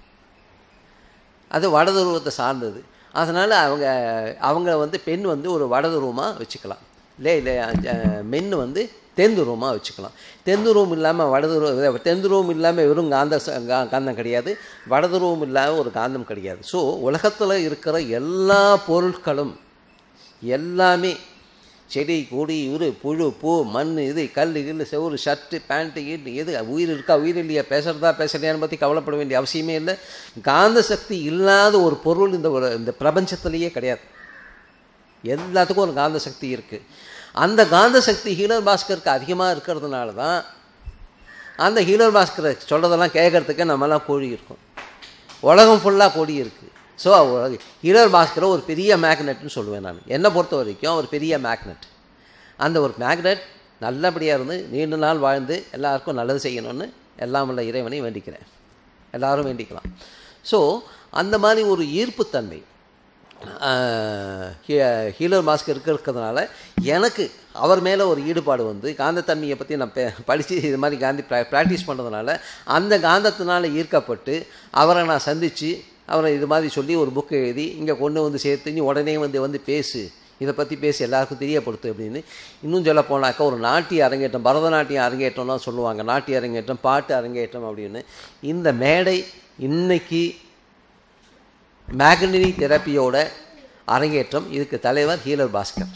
S1: அது வடதுருவத்தை சார்ந்தது அதனால் அவங்க அவங்க வந்து பெண் வந்து ஒரு வடதுருவமாக வச்சுக்கலாம் இல்லை இல்லை மென் வந்து தென்துருவமாக வச்சுக்கலாம் தென்துருவம் இல்லாமல் வடதுருவம் தென்துருவம் இல்லாமல் வெறும் காந்த காந்தம் கிடையாது வடதுருவம் இல்லாமல் ஒரு காந்தம் கிடையாது ஸோ உலகத்தில் இருக்கிற எல்லா பொருட்களும் எல்லாமே செடி கொடி இரு புழு பூ மண் இது கல் கில் செவ்வறு ஷர்ட்டு பேண்ட்டு கீட்டு எது உயிர் இருக்கா உயிர் இல்லையா பேசுகிறதா பேசலையான்னு பற்றி கவலைப்பட வேண்டிய அவசியமே இல்லை காந்த சக்தி இல்லாத ஒரு பொருள் இந்த ஒரு இந்த பிரபஞ்சத்திலேயே கிடையாது எல்லாத்துக்கும் ஒரு காந்த சக்தி இருக்குது அந்த காந்த சக்தி ஹீலர் பாஸ்கருக்கு அதிகமாக இருக்கிறதுனால தான் அந்த ஹீலர் பாஸ்கரை சொல்கிறதெல்லாம் கேட்குறதுக்கு நம்மலாம் கோழி இருக்கும் உலகம் ஃபுல்லாக கோழி இருக்குது ஸோ ஹீலர் பாஸ்கரை ஒரு பெரிய மேக்னெட்னு சொல்லுவேன் நான் என்னை பொறுத்த வரைக்கும் ஒரு பெரிய மேக்னெட் அந்த ஒரு மேக்னெட் நல்லபடியாக இருந்து நீண்ட நாள் வாழ்ந்து எல்லாருக்கும் நல்லது செய்யணும்னு எல்லாம் உள்ள இறைவனையும் வேண்டிக்கிறேன் எல்லாரும் வேண்டிக்கலாம் ஸோ அந்த மாதிரி ஒரு ஈர்ப்புத்தன்மை ஹீலர் மாஸ்க் இருக்கிறதுனால எனக்கு அவர் மேலே ஒரு ஈடுபாடு வந்து காந்தத்தன்மையை பற்றி நான் படித்து இது மாதிரி காந்தி ப்ராக்டிஸ் பண்ணுறதுனால அந்த காந்தத்தினால் ஈர்க்கப்பட்டு அவரை நான் சந்தித்து அவரை இது மாதிரி சொல்லி ஒரு புக் எழுதி இங்கே கொண்டு வந்து சேர்த்து நீ உடனே வந்து வந்து பேசு இதை பற்றி பேசி எல்லாருக்கும் தெரியப்படுத்து அப்படின்னு இன்னும் சொல்ல போனாக்கா ஒரு நாட்டிய அரங்கேற்றம் பரதநாட்டியம் அரங்கேற்றம்லாம் சொல்லுவாங்க நாட்டிய அரங்கேற்றம் பாட்டு அரங்கேற்றம் அப்படின்னு இந்த மேடை இன்னைக்கு மேக்னரி தெரப்பியோட அரங்கேற்றம் இதுக்கு தலைவர் ஹீலர் பாஸ்கர்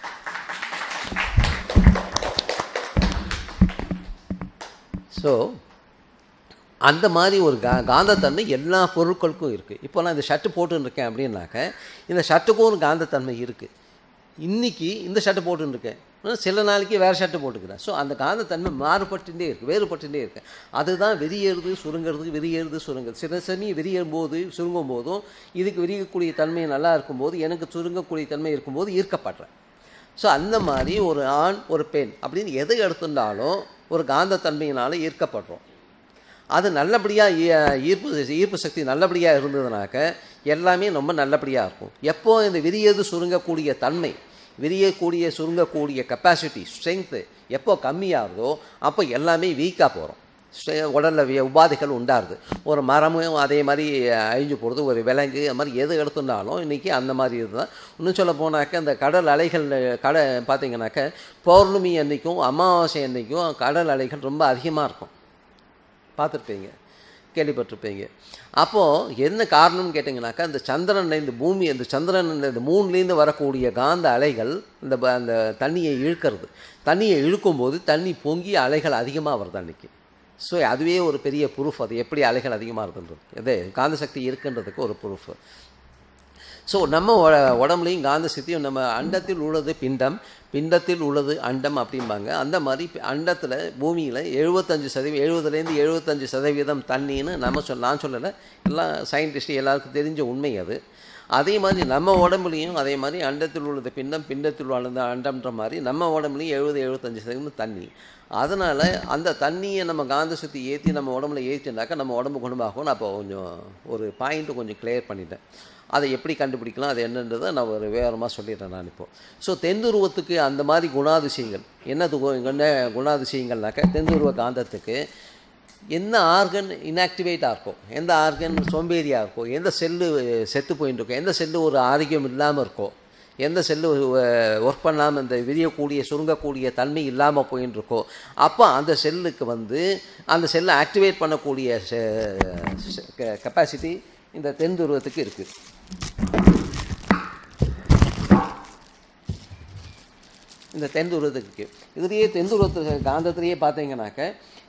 S1: ஸோ அந்த மாதிரி ஒரு கா காந்தத்தன்மை எல்லா பொருட்களுக்கும் இருக்குது இப்போ நான் இந்த ஷர்ட்டு போட்டுன்னு இருக்கேன் அப்படின்னாக்க இந்த ஷர்ட்டுக்கும் ஒரு காந்தத்தன்மை இருக்குது இன்றைக்கி இந்த ஷர்ட்டு போட்டுன்னு இருக்கேன் ஆனால் சில நாளைக்கு வேறு ஷர்ட்டு போட்டுக்கிறேன் ஸோ அந்த காந்தத்தன்மை மாறுபட்டுட்டே இருக்குது வேறுபட்டுட்டே இருக்கு அதுதான் விரியேறுது சுருங்கிறதுக்கு விரியேறுது சுருங்குது சில சமயம் விரியும் போது சுருங்கும் போதும் இதுக்கு விரியக்கூடிய தன்மை நல்லா இருக்கும்போது எனக்கு சுருங்கக்கூடிய தன்மை இருக்கும்போது ஈர்க்கப்படுறேன் ஸோ அந்த மாதிரி ஒரு ஆண் ஒரு பெண் அப்படின்னு எதை எடுத்துட்டாலும் ஒரு காந்தத்தன்மையினால் ஈர்க்கப்படுறோம் அது நல்லபடியாக ஈர்ப்பு ஈர்ப்பு சக்தி நல்லபடியாக இருந்ததுனாக்க எல்லாமே ரொம்ப நல்லபடியாக இருக்கும் எப்போ இந்த விரியது சுருங்கக்கூடிய தன்மை விரியக்கூடிய சுருங்கக்கூடிய கெப்பாசிட்டி ஸ்ட்ரென்த்து எப்போ கம்மியாகுதோ அப்போ எல்லாமே வீக்காக போகிறோம் உடலில் உபாதைகள் உண்டாருது ஒரு மரமும் அதே மாதிரி அழிஞ்சு போகிறது ஒரு விலங்கு அது மாதிரி எது எடுத்துட்டாலும் இன்றைக்கி அந்த மாதிரி இதுதான் இன்னும் சொல்ல போனாக்க இந்த கடல் அலைகள் கடை பார்த்தீங்கன்னாக்க பௌர்ணமி அன்றைக்கும் அமாவாசை அன்றைக்கும் கடல் அலைகள் ரொம்ப அதிகமாக இருக்கும் பார்த்துருப்பீங்க கேள்விப்பட்டிருப்பீங்க அப்போது என்ன காரணம்னு கேட்டிங்கனாக்கா இந்த சந்திரன் இந்த பூமி இந்த சந்திரன் இந்த மூணுலேருந்து வரக்கூடிய காந்த அலைகள் இந்த அந்த தண்ணியை இழுக்கிறது தண்ணியை இழுக்கும்போது தண்ணி பொங்கி அலைகள் அதிகமாக வருது அன்றைக்கி ஸோ அதுவே ஒரு பெரிய ப்ரூஃப் அது எப்படி அலைகள் அதிகமாக இருக்குன்றது எது காந்த சக்தி இருக்குன்றதுக்கு ஒரு ப்ரூஃப் ஸோ நம்ம உடம்புலையும் காந்த சக்தியும் நம்ம அண்டத்தில் உள்ளது பிண்டம் பிண்டத்தில் உள்ளது அண்டம் அப்படிம்பாங்க அந்த மாதிரி அண்டத்தில் பூமியில் எழுபத்தஞ்சு சதவீதம் எழுபதுலேருந்து எழுபத்தஞ்சு சதவீதம் தண்ணின்னு நம்ம சொல் நான் சொல்லலை எல்லாம் சயின்டிஸ்ட்டு எல்லாருக்கும் தெரிஞ்ச உண்மை அது அதே மாதிரி நம்ம உடம்புலையும் அதே மாதிரி அண்டத்தில் உள்ளது பிண்டம் பிண்டத்தில் உள்ளது அண்டம்ன்ற மாதிரி நம்ம உடம்புலையும் எழுபது எழுபத்தஞ்சு சதவீதம் தண்ணி அதனால் அந்த தண்ணியை நம்ம காந்த சுற்றி ஏற்றி நம்ம உடம்புல ஏற்றினாக்கா நம்ம உடம்பு குணமாகும் நான் இப்போ கொஞ்சம் ஒரு பாயிண்ட்டு கொஞ்சம் கிளியர் பண்ணிட்டேன் அதை எப்படி கண்டுபிடிக்கலாம் அது என்னன்றதை நான் ஒரு விவரமாக சொல்லிடுறேன் நான் இப்போது ஸோ தென்துருவத்துக்கு அந்த மாதிரி குணாதிசயங்கள் என்னது என்ன குணாதிசயங்கள்னாக்கா தென்துருவ காந்தத்துக்கு என்ன ஆர்கன் இன்ஆக்டிவேட்டாக இருக்கும் எந்த ஆர்கன் சோம்பேறியாக இருக்கும் எந்த செல்லு செத்து போயின்னு இருக்கும் எந்த செல்லு ஒரு ஆரோக்கியம் இல்லாமல் இருக்கும் எந்த செல்லு ஒர்க் பண்ணாமல் இந்த விரியக்கூடிய சுருங்கக்கூடிய தன்மை இல்லாமல் போயின்னு இருக்கோ அப்போ அந்த செல்லுக்கு வந்து அந்த செல்லை ஆக்டிவேட் பண்ணக்கூடிய கெப்பாசிட்டி இந்த தென் துருவத்துக்கு இருக்குது இந்த தென் துருவத்துக்கு இதுலேயே தென் துருவத்து காந்தத்திலேயே பார்த்தீங்கன்னாக்க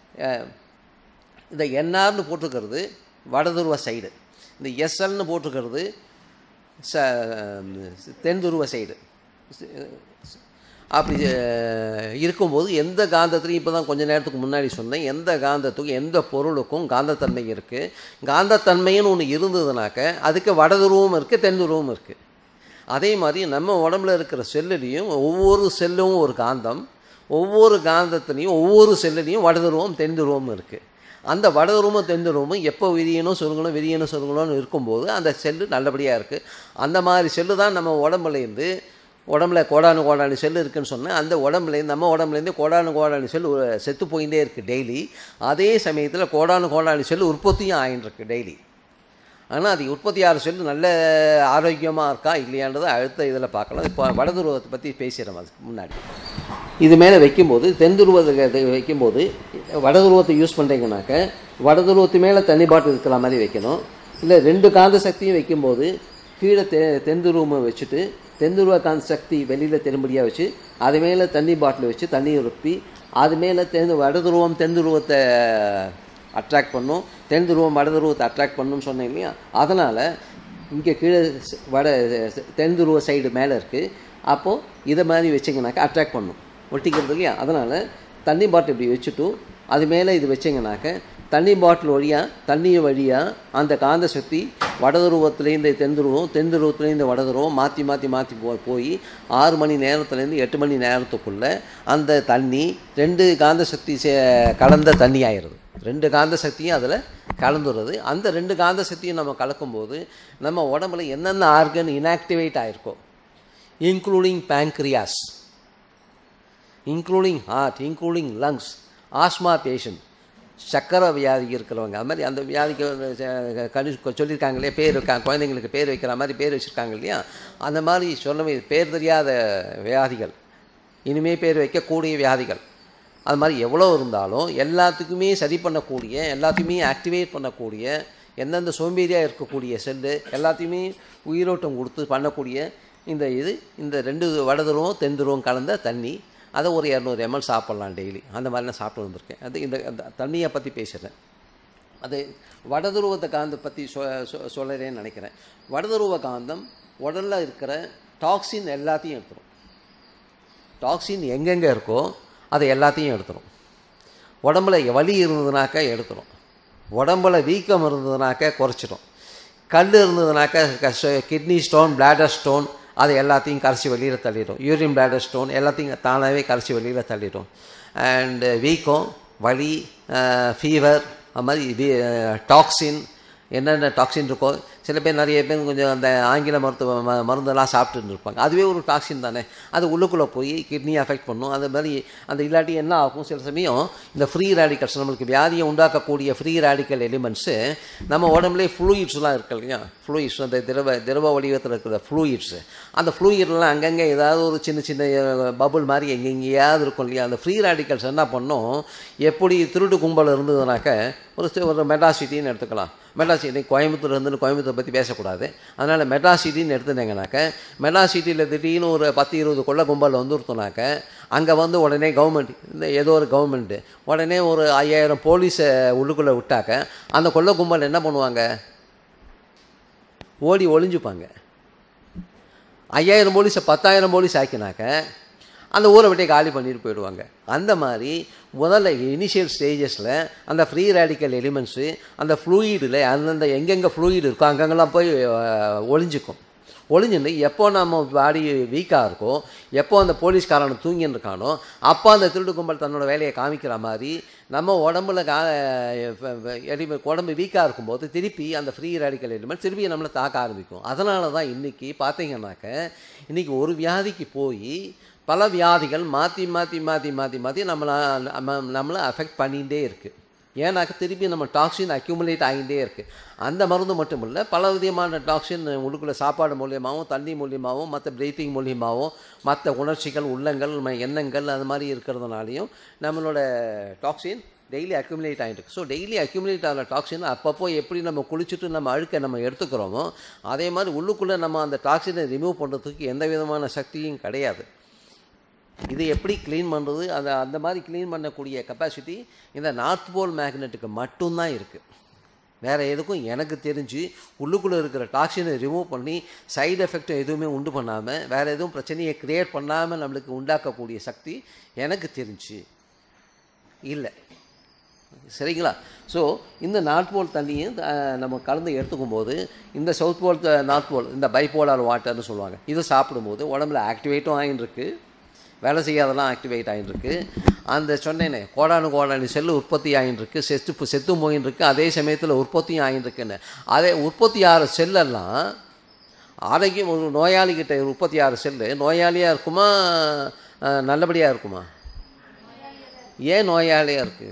S1: இந்த என்ஆர்னு போட்டிருக்கிறது வடதுருவ சைடு இந்த எஸ்எல்னு போட்டிருக்கிறது ச தென் துருவ சைடு அப்படி இருக்கும்போது எந்த காந்தத்துலையும் இப்போ தான் கொஞ்சம் நேரத்துக்கு முன்னாடி சொன்னேன் எந்த காந்தத்துக்கும் எந்த பொருளுக்கும் காந்தத்தன்மை இருக்குது காந்தத்தன்மைன்னு ஒன்று இருந்ததுனாக்க அதுக்கு வடதுருவம் இருக்குது தென்துருவம் இருக்குது அதே மாதிரி நம்ம உடம்புல இருக்கிற செல்லுலேயும் ஒவ்வொரு செல்லும் ஒரு காந்தம் ஒவ்வொரு காந்தத்துலேயும் ஒவ்வொரு செல்லுலேயும் வடதுருவம் தென்துருவம் இருக்குது அந்த வடதுருவமும் தென்துருவமும் எப்போ விரியணும் சுருங்கணும் விரியணும் சுருங்கணும்னு இருக்கும்போது அந்த செல்லு நல்லபடியாக இருக்குது அந்த மாதிரி செல்லு தான் நம்ம உடம்புலேருந்து உடம்புல கோடானு கோடானு செல்லு இருக்குன்னு சொன்னேன் அந்த உடம்புலேருந்து நம்ம உடம்புலேருந்து கோடானு கோடானு செல்லு செத்து போயிட்டே இருக்குது டெய்லி அதே சமயத்தில் கோடானு கோடானு செல்லு உற்பத்தியும் ஆகிட்டுருக்கு டெய்லி ஆனால் அது உற்பத்தி ஆகிற செல்லு நல்ல ஆரோக்கியமாக இருக்கா இல்லையான்றதை அடுத்த இதில் பார்க்கலாம் இப்போ வடதுருவத்தை பற்றி பேசுகிறோம் அதுக்கு முன்னாடி இது மேலே வைக்கும்போது தென்துருவத்தை வைக்கும்போது வடதுருவத்தை யூஸ் பண்ணுறீங்கனாக்க வடதுருவத்து மேலே தண்ணி பாட்டில் இருக்கிற மாதிரி வைக்கணும் இல்லை ரெண்டு காந்த சக்தியும் வைக்கும்போது கீழே தெ தென்துருவமை வச்சுட்டு தென்துருவ காந்த சக்தி வெளியில் திரும்படியாக வச்சு அது மேலே தண்ணி பாட்டில் வச்சு தண்ணியை ரொப்பி அது மேலே தென் வடதுருவம் தென்துருவத்தை அட்ராக்ட் பண்ணும் தென் துருவம் வட துருவத்தை அட்ராக்ட் பண்ணும்னு சொன்னேன் இல்லையா அதனால் இங்கே கீழே வட தென் துருவ சைடு மேலே இருக்குது அப்போது இதை மாதிரி வச்சிங்கனாக்கா அட்ராக்ட் பண்ணும் ஒட்டிக்கிறது இல்லையா அதனால் தண்ணி பாட்டில் இப்படி வச்சுட்டும் அது மேலே இது வச்சிங்கனாக்க தண்ணி பாட்டில் வழியாக தண்ணி வழியாக அந்த காந்த சக்தி வடதுருவத்துலேருந்து தென்துருவம் தென்துருவத்துலேருந்து வடதுருவம் மாற்றி மாற்றி மாற்றி போ போய் ஆறு மணி நேரத்துலேருந்து எட்டு மணி நேரத்துக்குள்ளே அந்த தண்ணி ரெண்டு காந்த சக்தி கலந்த தண்ணி ஆயிடுது ரெண்டு காந்த சக்தியும் அதில் கலந்துடுறது அந்த ரெண்டு காந்த சக்தியும் நம்ம கலக்கும்போது நம்ம உடம்புல என்னென்ன ஆர்கன் இன்ஆக்டிவேட் ஆகிருக்கோ including pancreas including heart including lungs asthma patient சக்கரை வியாதி இருக்கிறவங்க அது மாதிரி அந்த வியாதிக்கு அஹ், கணி சொல்லியிருக்காங்களே பேர் வைக்க குழந்தைங்களுக்கு பேர் வைக்கிற மாதிரி பேர் வச்சுருக்காங்க இல்லையா அந்த மாதிரி சொல்லவே பேர் தெரியாத வியாதிகள் இனிமே பேர் வைக்கக்கூடிய வியாதிகள் அது மாதிரி எவ்வளோ இருந்தாலும் எல்லாத்துக்குமே சரி பண்ணக்கூடிய எல்லாத்தையுமே ஆக்டிவேட் பண்ணக்கூடிய எந்தெந்த சோம்பேறியாக இருக்கக்கூடிய செல்லு எல்லாத்தையுமே உயிரோட்டம் கொடுத்து பண்ணக்கூடிய இந்த இது இந்த ரெண்டு வடதுருவம் தென்துருவம் கலந்த தண்ணி அதை ஒரு இரநூறு எம்எல் சாப்பிட்லாம் டெய்லி அந்த மாதிரி நான் சாப்பிட்டு வந்திருக்கேன் அது இந்த அந்த தண்ணியை பற்றி பேசுகிறேன் அது வடதுருவத்தை காந்தம் பற்றி சொ சொ- சொல்லுறேன்னு நினைக்கிறேன் வடதுருவ காந்தம் உடலில் இருக்கிற டாக்ஸின் எல்லாத்தையும் எடுத்துரும் டாக்ஸின் எங்கெங்கே இருக்கோ அதை எல்லாத்தையும் எடுத்துரும் உடம்புல வலி இருந்ததுனாக்கா எடுத்துரும் உடம்புல வீக்கம் இருந்ததுனாக்கா குறைச்சிடும் கல் இருந்ததுனாக்கா கிட்னி ஸ்டோன் bladder ஸ்டோன் அதை எல்லாத்தையும் கரைச்சி வெளியில் தள்ளிடும் யூரின் bladder ஸ்டோன் எல்லாத்தையும் தானாகவே கரைச்சி வெளியில் தள்ளிடும் அண்டு வீக்கம் வலி ஃபீவர் அது மாதிரி டாக்ஸின் என்னென்ன டாக்ஸின் இருக்கோ சில பேர் நிறைய பேர் கொஞ்சம் அந்த ஆங்கில மருத்துவ ம மருந்தெல்லாம் சாப்பிட்டுட்டு இருப்பாங்க அதுவே ஒரு டாக்ஸின் தானே அது உள்ளுக்குள்ளே போய் கிட்னியை அஃபெக்ட் பண்ணும் அது மாதிரி அந்த இல்லாட்டி என்ன ஆகும் சில சமயம் இந்த ஃப்ரீ ரேடிக்கல்ஸ் நம்மளுக்கு வியாதியை உண்டாக்கக்கூடிய ஃப்ரீ ரேடிக்கல் எலிமெண்ட்ஸு நம்ம உடம்புலேயே ஃப்ளூயிட்ஸ்லாம் இருக்கு இல்லையா ஃப்ளூயிட்ஸ் அந்த திரவ திரவ வடிவத்தில் இருக்கிற ஃப்ளூயிட்ஸு அந்த ஃப்ளூயிட்லாம் அங்கங்கே ஏதாவது ஒரு சின்ன சின்ன பபுள் மாதிரி எங்கெங்கேயாவது இருக்கும் இல்லையா அந்த ஃப்ரீ ரேடிக்கல்ஸ் என்ன பண்ணும் எப்படி திருட்டு கும்பல் இருந்ததுனாக்க ஒரு சி- ஒரு மெட்ராசிட்டின்னு எடுத்துக்கலாம் மெட்ராசிட்டி கோயம்புத்தூர் இருந்து கோயம்புத்தூர் பற்றி பேசக்கூடாது அதனால் மெட்ராசிட்டின்னு எடுத்துட்டீங்கனாக்க மெட்ராசிட்டியில் திடீர்னு ஒரு பத்து இருபது கொள்ள கும்பல் வந்துருத்தோனாக்க அங்கே வந்து உடனே கவர்மெண்ட் இந்த ஏதோ ஒரு கவர்மெண்ட்டு உடனே ஒரு ஐயாயிரம் போலீஸை உள்ளுக்குள்ளே விட்டாக்க அந்த கொள்ள கும்பல் என்ன பண்ணுவாங்க ஓடி ஒளிஞ்சுப்பாங்க ஐயாயிரம் போலீஸை பத்தாயிரம் போலீஸ் ஆக்கினாக்க அந்த ஊரை விட்டே காலி பண்ணிட்டு போயிடுவாங்க அந்த மாதிரி முதல்ல இனிஷியல் ஸ்டேஜஸில் அந்த ஃப்ரீ ரேடிக்கல் எலிமெண்ட்ஸு அந்த ஃப்ளூயிடில் அந்தந்த எங்கெங்கே ஃப்ளூயிட் இருக்கோ அங்கங்கெல்லாம் போய் அஹ், ஒளிஞ்சுக்கும் ஒளிஞ்சுன்னு எப்போ நம்ம பாடி வீக்காக இருக்கோ எப்போ அந்த போலீஸ்காரனை தூங்கின்னு இருக்கானோ அப்போ அந்த திருடு கும்பல் தன்னோட வேலையை காமிக்கிற மாதிரி நம்ம உடம்புல கா எலிமெ உடம்பு வீக்காக இருக்கும்போது திருப்பி அந்த ஃப்ரீ ரேடிக்கல் எலிமெண்ட் திருப்பி நம்மளை தாக்க ஆரம்பிக்கும் அதனால தான் இன்றைக்கி பார்த்தீங்கன்னாக்க இன்றைக்கி ஒரு வியாதிக்கு போய் பல வியாதிகள் மாற்றி மாற்றி மாற்றி மாற்றி மாற்றி நம்மளை நம்ம நம்மளை அஃபெக்ட் பண்ணிகிட்டே இருக்குது ஏன்னாக்க திருப்பி நம்ம டாக்ஸின் அக்யூமுலேட் ஆகிட்டே இருக்குது அந்த மருந்து மட்டும் இல்லை பல விதமான டாக்ஸின் உள்ளுக்குள்ளே சாப்பாடு மூலியமாகவும் தண்ணி மூலியமாகவும் மற்ற பிரீத்திங் மூலியமாகவும் மற்ற உணர்ச்சிகள் உள்ளங்கள் ம- எண்ணங்கள் அது மாதிரி இருக்கிறதுனாலையும் நம்மளோட டாக்ஸின் டெய்லி அக்யூமுலேட் ஆகிட்டு இருக்கு ஸோ டெய்லி அக்யூமுலேட் ஆகிற டாக்ஸின் அப்பப்போ எப்படி நம்ம குளிச்சுட்டு நம்ம அழுக்கை நம்ம எடுத்துக்கிறோமோ அதே மாதிரி உள்ளுக்குள்ளே நம்ம அந்த டாக்ஸினை ரிமூவ் பண்ணுறதுக்கு எந்த விதமான சக்தியும் கிடையாது இது எப்படி க்ளீன் பண்ணுறது அதை அந்த மாதிரி க்ளீன் பண்ணக்கூடிய கெப்பாசிட்டி இந்த நார்த் போல் மேக்னெட்டுக்கு மட்டும்தான் இருக்குது வேறு எதுக்கும் எனக்கு தெரிஞ்சு உள்ளுக்குள்ளே இருக்கிற டாக்ஸினை ரிமூவ் பண்ணி சைடு எஃபெக்ட் எதுவுமே உண்டு பண்ணாமல் வேறு எதுவும் பிரச்சனையை க்ரியேட் பண்ணாமல் நம்மளுக்கு உண்டாக்கக்கூடிய சக்தி எனக்கு தெரிஞ்சு இல்லை சரிங்களா ஸோ இந்த நார்த் போல் தண்ணியும் அஹ், நம்ம கலந்து எடுத்துக்கும் போது இந்த சவுத் போல் நார்த் போல் இந்த பைப்போலார் வாட்டர்னு சொல்லுவாங்க இதை சாப்பிடும்போது உடம்புல ஆக்டிவேட்டும் ஆகிட்டுருக்கு வேலை செய்யாதெல்லாம் ஆக்டிவேட் ஆகிட்டுருக்கு அந்த சொன்னேனே கோடானு கோடானு செல்லு உற்பத்தி ஆகிட்டுருக்கு செத்து செத்து போயின்னு இருக்கு அதே சமயத்தில் உற்பத்தியும் ஆகிட்டு இருக்குன்னு அதே உற்பத்தி ஆகிற செல்லெல்லாம் ஆரோக்கியம் ஒரு நோயாளிகிட்ட உற்பத்தி ஆகிற செல்லு நோயாளியாக இருக்குமா அஹ், நல்லபடியாக இருக்குமா ஏன் நோயாளியாக இருக்குது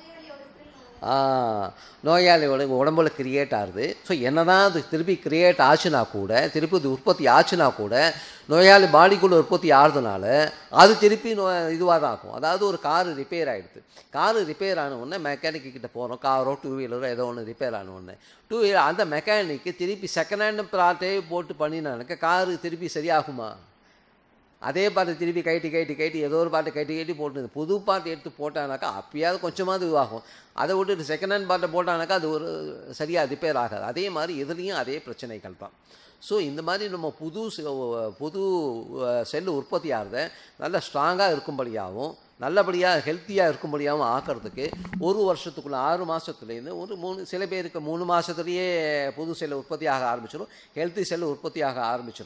S1: ஆ நோயாளியோட உடம்புல கிரியேட் ஆகுது ஸோ என்னதான் அது திருப்பி கிரியேட் ஆச்சுன்னா கூட திருப்பி இது உற்பத்தி ஆச்சுன்னா கூட நோயாளி பாடிக்குள்ளே உற்பத்தி ஆகிறதுனால அது திருப்பி நோ இதுவாக தான் ஆகும் அதாவது ஒரு காரு ரிப்பேர் ஆகிடுது காரு ரிப்பேர் ஆன உடனே மெக்கானிக்கு கிட்ட போகிறோம் காரோ டூ வீலரோ ஏதோ ஒன்று ரிப்பேர் ஆன உடனே டூ வீலர் அந்த மெக்கானிக்கு திருப்பி செகண்ட் ஹேண்ட் ப்ராட்டே போட்டு பண்ணினானுக்க காரு திருப்பி சரியாகுமா அதே பாட்டு திருப்பி கைட்டி கைட்டி கைட்டி ஏதோ ஒரு பாட்டு கைட்டி கைட்டி போட்டு புது பாட்டு எடுத்து போட்டானாக்கா அப்பயாவது கொஞ்சமாவது இதுவாகும் அதை விட்டுட்டு செகண்ட் ஹேண்ட் பாட்டை போட்டானாக்கா அது ஒரு சரியாக ரிப்பேர் ஆகாது அதே மாதிரி இதுலேயும் அதே பிரச்சனைகள் தான் ஸோ இந்த மாதிரி நம்ம புது செ- புது செல்லு உற்பத்தி ஆகிறத நல்ல ஸ்ட்ராங்காக இருக்கும்படியாகவும் நல்லபடியாக ஹெல்த்தியாக இருக்கும்படியாகவும் ஆக்கிறதுக்கு ஒரு வருஷத்துக்குள்ள ஆறு மாதத்துலேருந்து ஒரு மூணு சில பேருக்கு மூணு மாதத்துலேயே புது செல்லு உற்பத்தி ஆக ஆரம்பிச்சிடும் ஹெல்த்தி செல்லு உற்பத்தி ஆக ஆரம்பிச்சிடும்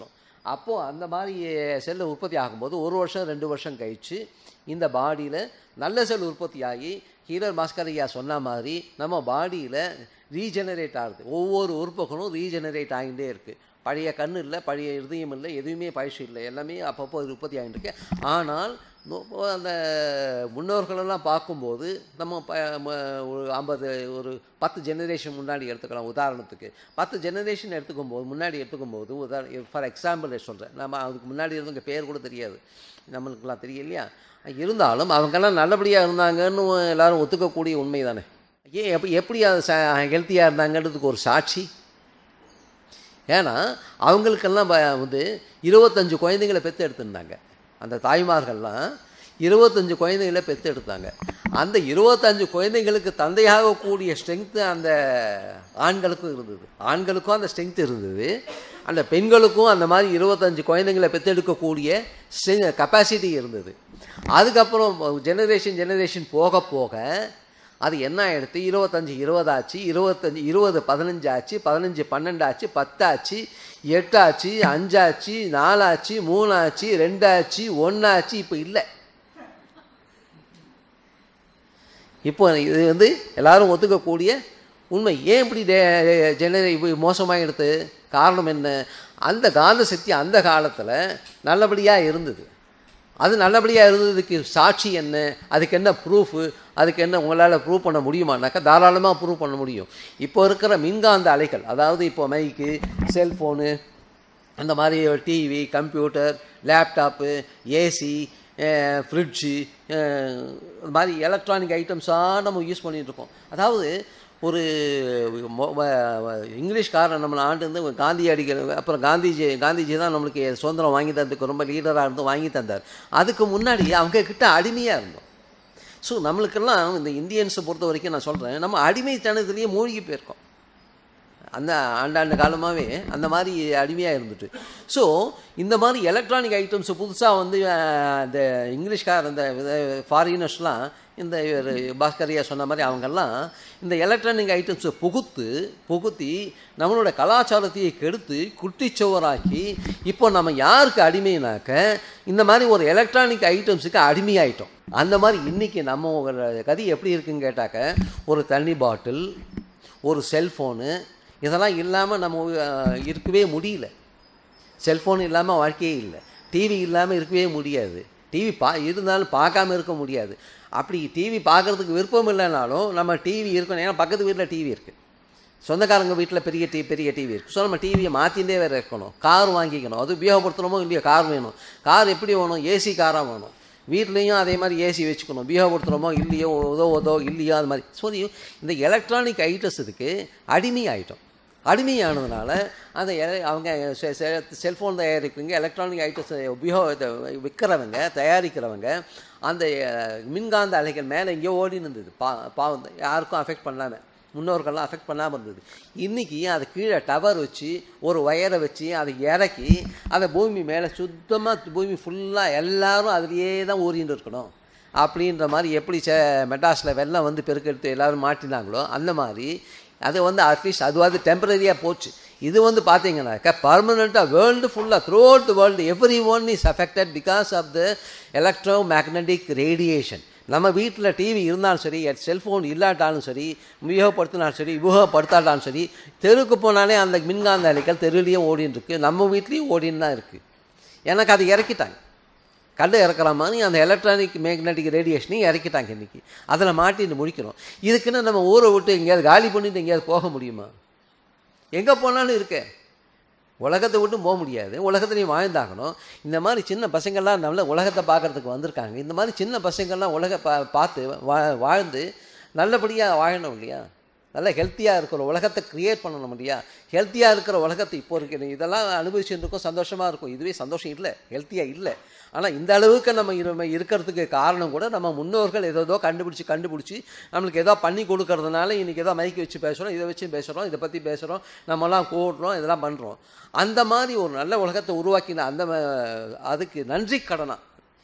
S1: அப்போது அந்த மாதிரி செல்லு உற்பத்தி ஆகும்போது ஒரு வருஷம் ரெண்டு வருஷம் கழித்து இந்த பாடியில் நல்ல செல் உற்பத்தி ஆகி ஹீரர் பாஸ்கரையா சொன்ன மாதிரி நம்ம பாடியில் ரீஜெனரேட் ஆகுது ஒவ்வொரு உறுப்புகளும் ரீஜெனரேட் ஆகிட்டே இருக்குது பழைய கண் இல்லை பழைய இருதயம் இல்லை எதுவுமே பழசு இல்லை எல்லாமே அப்பப்போ உற்பத்தி ஆகிட்டு இருக்கு ஆனால் நோ- அந்த முன்னோர்களெல்லாம் பார்க்கும்போது நம்ம ப ம- ஒரு ஐம்பது ஒரு பத்து ஜெனரேஷன் முன்னாடி எடுத்துக்கலாம் உதாரணத்துக்கு பத்து ஜெனரேஷன் எடுத்துக்கும் போது முன்னாடி எடுத்துக்கும் போது உதாரண ஃபார் எக்ஸாம்பிள் சொல்கிறேன் நம்ம அதுக்கு முன்னாடி இருந்தவங்க பேர் கூட தெரியாது நம்மளுக்கெல்லாம் தெரியலையா இருந்தாலும் அவங்கெல்லாம் நல்லபடியாக இருந்தாங்கன்னு எல்லாரும் ஒத்துக்கக்கூடிய உண்மை தானே ஏன் எப்படி எப்படி அது ஹெல்த்தியாக இருந்தாங்கன்றதுக்கு ஒரு சாட்சி ஏன்னா அவங்களுக்கெல்லாம் ப- வந்து இருபத்தஞ்சு குழந்தைங்களை பெற்று எடுத்திருந்தாங்க அந்த தாய்மார்கள்லாம் இருபத்தஞ்சு குழந்தைகளை பெற்று எடுத்தாங்க அந்த இருபத்தஞ்சு குழந்தைங்களுக்கு தந்தையாகக்கூடிய ஸ்ட்ரென்த்து அந்த ஆண்களுக்கும் இருந்தது ஆண்களுக்கும் அந்த ஸ்ட்ரென்த் இருந்தது அந்த பெண்களுக்கும் அந்த மாதிரி இருபத்தஞ்சு குழந்தைங்களை பெற்றெடுக்கக்கூடிய கெப்பாசிட்டி இருந்தது அதுக்கப்புறம் ஜெனரேஷன் ஜெனரேஷன் போக போக அது என்ன ஆயிடுத்து இருபத்தஞ்சி இருபதாச்சு இருபத்தஞ்சி இருபது பதினஞ்சாச்சு பதினஞ்சு பன்னெண்டாச்சு பத்தாச்சு எட்டாச்சு அஞ்சாச்சு நாலாச்சு மூணாச்சு ரெண்டாச்சு ஒன்றாச்சு இப்போ இல்லை இப்போ இது வந்து எல்லாரும் ஒத்துக்கக்கூடிய உண்மை ஏன் இப்படி ஜெனரே இப்படி மோசமாகிடுது காரணம் என்ன அந்த காந்த சக்தி அந்த காலத்தில் நல்லபடியாக இருந்தது அது நல்லபடியாக இருந்ததுக்கு சாட்சி என்ன அதுக்கு என்ன ப்ரூஃபு அதுக்கு என்ன உங்களால் ப்ரூவ் பண்ண முடியுமானாக்கா தாராளமாக ப்ரூவ் பண்ண முடியும் இப்போ இருக்கிற மின்காந்த அலைகள் அதாவது இப்போ மைக்கு செல்ஃபோனு அந்த மாதிரி TV computer laptop AC fridge இந்த மாதிரி எலக்ட்ரானிக் ஐட்டம்ஸாக நம்ம யூஸ் பண்ணிட்டு இருக்கோம் அதாவது ஒரு மொ- வ- வ- இங்கிலீஷ்காரன் நம்மளை ஆண்டு வந்து காந்தி அடிக்கிற அப்புறம் காந்திஜி காந்திஜி தான் நம்மளுக்கு சுதந்திரம் வாங்கி தந்ததுக்கு ரொம்ப லீடராக இருந்து வாங்கி தந்தார் அதுக்கு முன்னாடி அவங்க கிட்ட அடிமையாக இருந்தோம் ஸோ நம்மளுக்கெல்லாம் இந்த இந்தியன்ஸை பொறுத்த வரைக்கும் நான் சொல்கிறேன் நம்ம அடிமைத்தனத்துலேயே மூழ்கி போயிருக்கோம் அந்த ஆண்டாண்டு காலமாகவே அந்த மாதிரி அடிமையாக இருந்துட்டு ஸோ இந்த மாதிரி எலக்ட்ரானிக் ஐட்டம்ஸ் புதுசாக வந்து அஹ், இந்த இங்கிலீஷ்கார் இந்த ஃபாரினர்ஸ்லாம் இந்த இவர் பாஸ்கரியா சொன்ன மாதிரி அவங்கெல்லாம் இந்த எலக்ட்ரானிக் ஐட்டம்ஸை புகுத்து புகுத்தி நம்மளோட கலாச்சாரத்தையே கெடுத்து குட்டிச்சுவராக்கி இப்போ நம்ம யாருக்கு அடிமைனாக்க இந்த மாதிரி ஒரு எலக்ட்ரானிக் ஐட்டம்ஸுக்கு அடிமையாயிட்டோம் அந்த மாதிரி இன்றைக்கி நம்ம ஒரு கதி எப்படி இருக்குன்னு கேட்டாக்க ஒரு தண்ணி பாட்டில் ஒரு செல்ஃபோனு இதெல்லாம் இல்லாமல் நம்ம அஹ், இருக்கவே முடியல செல்ஃபோன் இல்லாமல் வாழ்க்கையே இல்லை டிவி இல்லாமல் இருக்கவே முடியாது டிவி பா இருந்தாலும் பார்க்காம இருக்க முடியாது அப்படி டிவி பார்க்குறதுக்கு விருப்பம் இல்லைனாலும் நம்ம டிவி இருக்கணும் ஏன்னா பக்கத்து வீட்டில் டிவி இருக்குது சொந்தக்காரங்க வீட்டில் பெரிய டி பெரிய டிவி இருக்குது ஸோ நம்ம டிவியை மாற்றிகிட்டே வேறு இருக்கணும் கார் வாங்கிக்கணும் அது உபயோகப்படுத்துகிறோமோ இல்லையோ கார் வேணும் கார் எப்படி வேணும் ஏசி காராக வேணும் வீட்லேயும் அதே மாதிரி ஏசி வச்சுக்கணும் உபயோகப்படுத்துகிறோமோ இல்லையோ உதோ உதோ இல்லையோ அது மாதிரி ஸோ இந்த எலக்ட்ரானிக் ஐட்டம்ஸ் இதுக்கு அடிமை ஆயிட்டோம் அடிமையானதுனால அந்த எல- அவங்க செ- செ- செல்ஃபோன் தயாரிக்கிறவங்க எலக்ட்ரானிக் ஐட்டம்ஸ் உபயோக விற்கிறவங்க தயாரிக்கிறவங்க அந்த அஹ், மின்காந்த அலைகள் மேலே எங்கேயோ ஓடின்னு இருந்தது பா பாவம் யாருக்கும் அஃபெக்ட் பண்ணாமல் முன்னோர்கள்லாம் அஃபெக்ட் பண்ணாமல் இருந்தது இன்றைக்கி அது கீழே டவர் வச்சு ஒரு ஒயரை வச்சு அதை இறக்கி அதை பூமி மேலே சுத்தமாக பூமி ஃபுல்லாக எல்லாரும் அதுலேயே தான் ஊறின்னு இருக்கணும் அப்படின்ற மாதிரி எப்படி சே மெட்ராஸில் வெள்ளம் வந்து பெருக்கெடுத்து எல்லோரும் மாட்டினாங்களோ அந்த மாதிரி அது வந்து அட்லீஸ்ட் அதுவாது டெம்பரரியாக போச்சு இது வந்து பார்த்தீங்கன்னாக்கா பர்மனெண்ட்டாக வேர்ல்டு ஃபுல்லாக throughout the world everyone is affected because of the electromagnetic radiation நம்ம வீட்டில் டிவி இருந்தாலும் சரி செல்ஃபோன் இல்லாட்டாலும் சரி உபயோகப்படுத்தினாலும் சரி உபயோகப்படுத்தாட்டாலும் சரி தெருவுக்கு போனாலே அந்த மின்காந்த அலைகள் தெருவிலையும் ஓடின்னு இருக்கு நம்ம வீட்லேயும் ஓடின்னு தான் இருக்குது எனக்கு அது இறக்கிட்டாங்க கல் இறக்குற மாதிரி அந்த எலக்ட்ரானிக் மேக்னெட்டிக் ரேடியேஷனையும் இறக்கிட்டாங்க இன்றைக்கி அதில் மாட்டின்னு முடிக்கிறோம் இதுக்குன்னு நம்ம ஊரை விட்டு எங்கேயாவது காலி பண்ணிட்டு எங்கேயாவது போக முடியுமா எங்கே போனாலும் இருக்கே உலகத்தை விட்டு போக முடியாது உலகத்துலேயும் வாழ்ந்தாகணும் இந்த மாதிரி சின்ன பசங்கள்லாம் நல்ல உலகத்தை பார்க்குறதுக்கு வந்திருக்காங்க இந்த மாதிரி சின்ன பசங்கள்லாம் உலக பா பார்த்து வா வாழ்ந்து நல்லபடியாக வாழணும் இல்லையா நல்ல ஹெல்த்தியாக இருக்கிற உலகத்தை க்ரியேட் பண்ணணும் இல்லையா ஹெல்த்தியாக இருக்கிற உலகத்தை இப்போ இருக்கிற இதெல்லாம் அனுபவிச்சுட்டு இருக்கோம் சந்தோஷமாக இருக்கும் இதுவே சந்தோஷம் இல்லை ஹெல்த்தியாக இல்லை ஆனால் இந்த அளவுக்கு நம்ம இரு- இருக்கிறதுக்கு காரணம் கூட நம்ம முன்னோர்கள் ஏதோ கண்டுபிடிச்சி கண்டுபிடிச்சி நம்மளுக்கு ஏதோ பண்ணி கொடுக்கறதுனால இன்றைக்கி ஏதோ மைக்கு வச்சு பேசுகிறோம் இதை வச்சு பேசுகிறோம் இதை பற்றி பேசுகிறோம் நம்மலாம் கூடுறோம் இதெல்லாம் பண்ணுறோம் அந்த மாதிரி ஒரு நல்ல உலகத்தை உருவாக்கின அந்த ம- அதுக்கு நன்றி கடனா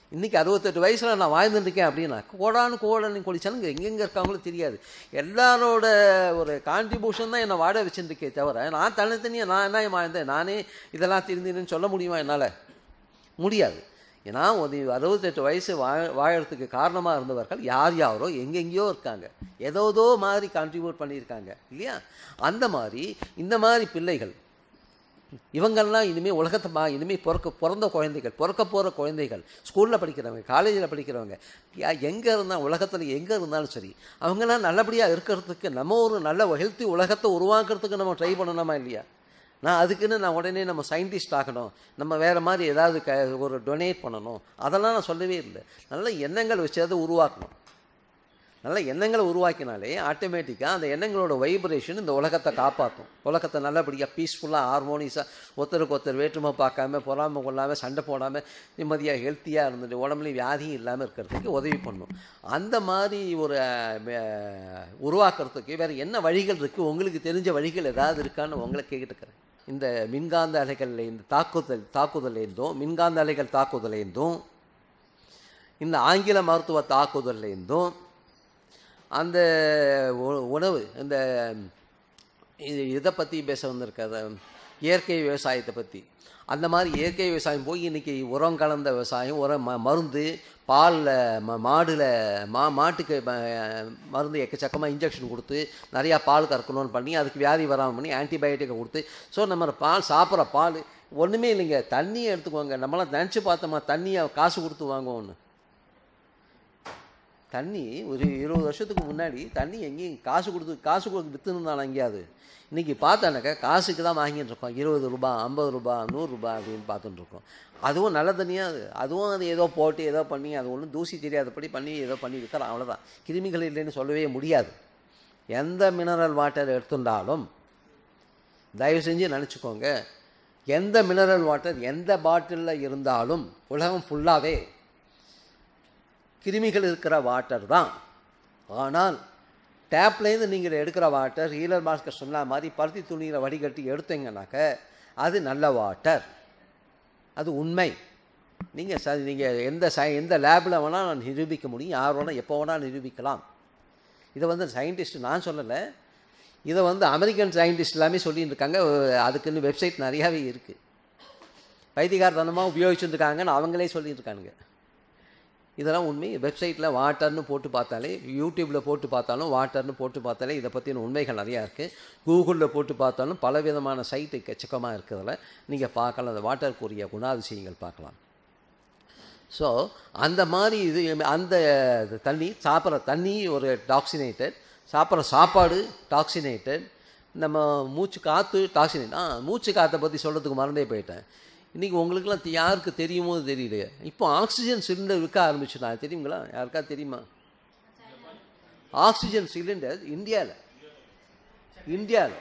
S1: இன்றைக்கி அறுபத்தெட்டு வயசில் நான் வாழ்ந்துட்டுருக்கேன் அப்படின்னா கோடானு கோடானு கொடிச்சானுங்க எங்கெங்கே இருக்காங்களோ தெரியாது எல்லாரோட ஒரு கான்ட்ரிபியூஷன் தான் என்னை வாட வச்சுருக்கே தவிர நான் தனித்தனியாக நான் என்ன வாழ்ந்தேன் நானே இதெல்லாம் திருந்தினேன்னு சொல்ல முடியுமா என்னால் முடியாது ஏன்னா ஒரு அறுபத்தெட்டு வயசு வாழ வாழறதுக்கு காரணமாக இருந்தவர்கள் யார் யாரோ எங்கெங்கேயோ இருக்காங்க ஏதோதோ மாதிரி கான்ட்ரிபியூட் பண்ணியிருக்காங்க இல்லையா அந்த மாதிரி இந்த மாதிரி பிள்ளைகள் இவங்கெல்லாம் இனிமேல் உலகத்தை மா இனிமேல் பிறக்க பிறந்த குழந்தைகள் பிறக்க போகிற குழந்தைகள் ஸ்கூலில் படிக்கிறவங்க காலேஜில் படிக்கிறவங்க எங்கே இருந்தால் உலகத்தில் எங்கே இருந்தாலும் சரி அவங்கெல்லாம் நல்லபடியாக இருக்கிறதுக்கு நம்ம ஒரு நல்ல ஹெல்த்தி உலகத்தை உருவாக்குறதுக்கு நம்ம ட்ரை பண்ணணுமா இல்லையா நான் அதுக்குன்னு நான் உடனே நம்ம சயின்டிஸ்ட் ஆகணும் நம்ம வேறு மாதிரி ஏதாவது க ஒரு டொனேட் பண்ணணும் அதெல்லாம் நான் சொல்லவே இல்லை நல்ல எண்ணங்கள் வச்சு அதை உருவாக்கணும் நல்ல எண்ணங்களை உருவாக்கினாலே ஆட்டோமேட்டிக்காக அந்த எண்ணங்களோட வைப்ரேஷன் இந்த உலகத்தை காப்பாற்றும் உலகத்தை நல்லபடியாக பீஸ்ஃபுல்லாக ஹார்மோனிஸாக ஒருத்தருக்கு ஒருத்தர் வேற்றுமை பார்க்காம பொறாமல் கொள்ளாமல் சண்டை போடாமல் நிம்மதியாக ஹெல்த்தியாக இருந்துட்டு உடம்புலையும் வியாதியும் இல்லாமல் இருக்கிறதுக்கு உதவி பண்ணும் அந்த மாதிரி ஒரு உருவாக்குறதுக்கு வேறு என்ன வழிகள் இருக்குது உங்களுக்கு தெரிஞ்ச வழிகள் ஏதாவது இருக்கான்னு உங்களை கேட்டுக்கிறேன் இந்த மின்காந்த அலைகளில் இந்த தாக்குதல் தாக்குதலேருந்தும் மின்காந்த அலைகள் தாக்குதலேருந்தும் இந்த ஆங்கில மருத்துவ தாக்குதல்லேருந்தும் அந்த உணவு இந்த இது இதை பற்றி பேச வந்திருக்க இயற்கை விவசாயத்தை பற்றி அந்த மாதிரி இயற்கை விவசாயம் போய் இன்றைக்கி உரம் கலந்த விவசாயம் உரம் ம மருந்து பாலில் ம மாடில் மா மாட்டுக்கு மருந்து எக்கச்சக்கமாக இன்ஜெக்ஷன் கொடுத்து நிறையா பால் கறக்கணும்னு பண்ணி அதுக்கு வியாதி வராமல் பண்ணி ஆன்டிபயோட்டிக்கை கொடுத்து ஸோ நம்ம பால் சாப்பிட்ற பால் ஒன்றுமே இல்லைங்க தண்ணியை எடுத்துக்கோங்க நம்மளாம் நினச்சி பார்த்தோமா தண்ணியை காசு கொடுத்து வாங்குவோன்னு தண்ணி ஒரு இருபது வருஷத்துக்கு முன்னாடி தண்ணி எங்கேயும் காசு கொடுத்து காசு கொடுத்து விற்றுன்னு எங்கேயாவது இன்றைக்கி பார்த்தானாக்கா காசுக்கு தான் வாங்கிட்டு இருக்கோம் இருபது ரூபா ஐம்பது ரூபா நூறுரூபா அப்படின்னு பார்த்துட்டு இருக்கோம் அதுவும் நல்ல தண்ணியாக அது அதுவும் அது ஏதோ போட்டு ஏதோ பண்ணி அது ஒன்றும் தூசி தெரியாதபடி பண்ணி ஏதோ பண்ணி விற்கலாம் அவ்வளோதான் கிருமிகள் இல்லைன்னு சொல்லவே முடியாது எந்த மினரல் வாட்டர் எடுத்துட்டாலும் தயவு செஞ்சு நினச்சிக்கோங்க எந்த மினரல் வாட்டர் எந்த பாட்டிலில் இருந்தாலும் உலகம் ஃபுல்லாகவே கிருமிகள் இருக்கிற வாட்டர் தான் ஆனால் டேப்லேருந்து நீங்கள் எடுக்கிற வாட்டர் ஹீலர் மாஸ்கர் சொன்ன மாதிரி பருத்தி துணியில் வடிகட்டி எடுத்தீங்கன்னாக்க அது நல்ல வாட்டர் அது உண்மை நீங்கள் ச நீங்கள் எந்த ச எந்த லேபில் வேணால் நான் நிரூபிக்க முடியும் யார் வேணால் எப்போ வேணால் நிரூபிக்கலாம் இதை வந்து சயின்டிஸ்ட் நான் சொல்லலை இதை வந்து அமெரிக்கன் சயின்டிஸ்ட் எல்லாமே சொல்லிட்டு இருக்காங்க அதுக்குன்னு வெப்சைட் நிறையாவே இருக்குது வைத்தியகாரத்தனமாக உபயோகிச்சுருக்காங்கன்னு அவங்களே சொல்லிட்டு இருக்கானுங்க இதெல்லாம் உண்மை வெப்சைட்டில் வாட்டர்னு போட்டு பார்த்தாலே யூடியூப்பில் போட்டு பார்த்தாலும் வாட்டர்னு போட்டு பார்த்தாலே இதை பற்றின உண்மைகள் நிறையா இருக்குது கூகுளில் போட்டு பார்த்தாலும் பலவிதமான சைட்டு எக்கச்சக்கமாக இருக்கிறதுல நீங்கள் பார்க்கலாம் அந்த வாட்டருக்குரிய குணாதிசயங்கள் பார்க்கலாம் ஸோ அந்த மாதிரி இது அந்த தண்ணி சாப்பிட்ற தண்ணி ஒரு டாக்ஸினேட்டட் சாப்பிட்ற சாப்பாடு டாக்ஸினேட்டட் நம்ம மூச்சு காற்று டாக்ஸினேட் ஆ மூச்சு காற்றை பற்றி சொல்கிறதுக்கு மறந்தே போயிட்டேன் இன்றைக்கி உங்களுக்குலாம் யாருக்கு தெரியுமோ தெரியலையே இப்போ ஆக்சிஜன் சிலிண்டர் விற்க ஆரம்பிச்சுட்டா தெரியுங்களா யாருக்கா தெரியுமா ஆக்சிஜன் சிலிண்டர் இந்தியாவில் இந்தியாவில்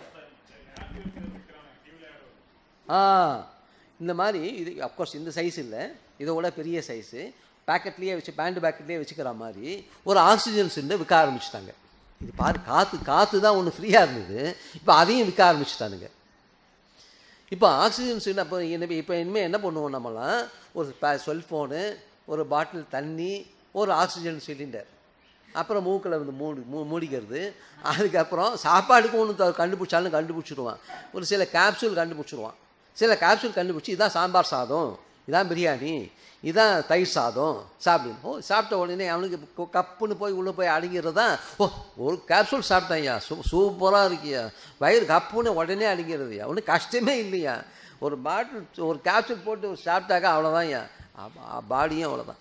S1: ஆ இந்த மாதிரி இது அப்கோர்ஸ் இந்த சைஸ் இல்லை இதை விட பெரிய சைஸு பேக்கெட்லேயே வச்சு பேண்ட் பேக்கெட்லேயே வச்சுக்கிற மாதிரி ஒரு ஆக்சிஜன் சிலிண்டர் விற்க ஆரம்பிச்சிட்டாங்க இது பாரு காற்று காற்று தான் ஒன்று ஃப்ரீயாக இருந்தது இப்போ அதையும் விற்க ஆரம்பிச்சிட்டானுங்க இப்போ ஆக்சிஜன் சிலிண்டர் அப்போ என்ன இப்போ இனிமேல் என்ன பண்ணுவோம் நம்மலாம் ஒரு செல்ஃபோனு ஒரு பாட்டில் தண்ணி ஒரு ஆக்சிஜன் சிலிண்டர் அப்புறம் மூக்கில் வந்து மூடி மூ மூடிக்கிறது அதுக்கப்புறம் சாப்பாடுக்கு ஒன்று கண்டுபிடிச்சாலும் கண்டுபிடிச்சிடுவான் ஒரு சில கேப்சூல் கண்டுபிடிச்சிடுவான் சில கேப்சூல் கண்டுபிடிச்சி இதான் சாம்பார் சாதம் இதான் பிரியாணி இதான் தயிர் சாதம் சாப்பிடுங்க ஓ சாப்பிட்ட உடனே அவனுக்கு கப்புன்னு போய் உள்ளே போய் அடங்கிறது தான் ஓ ஒரு கேப்சூல் சாப்பிட்டாய்யா சூ சூப்பராக இருக்கியா வயிறு கப்புன்னு உடனே அடங்கிறதுயா ஒன்றும் கஷ்டமே இல்லையா ஒரு பாட்டில் ஒரு கேப்சூல் போட்டு சாப்பிட்டாக்கா அவ்வளோதான்யா பாடியும் அவ்வளோதான்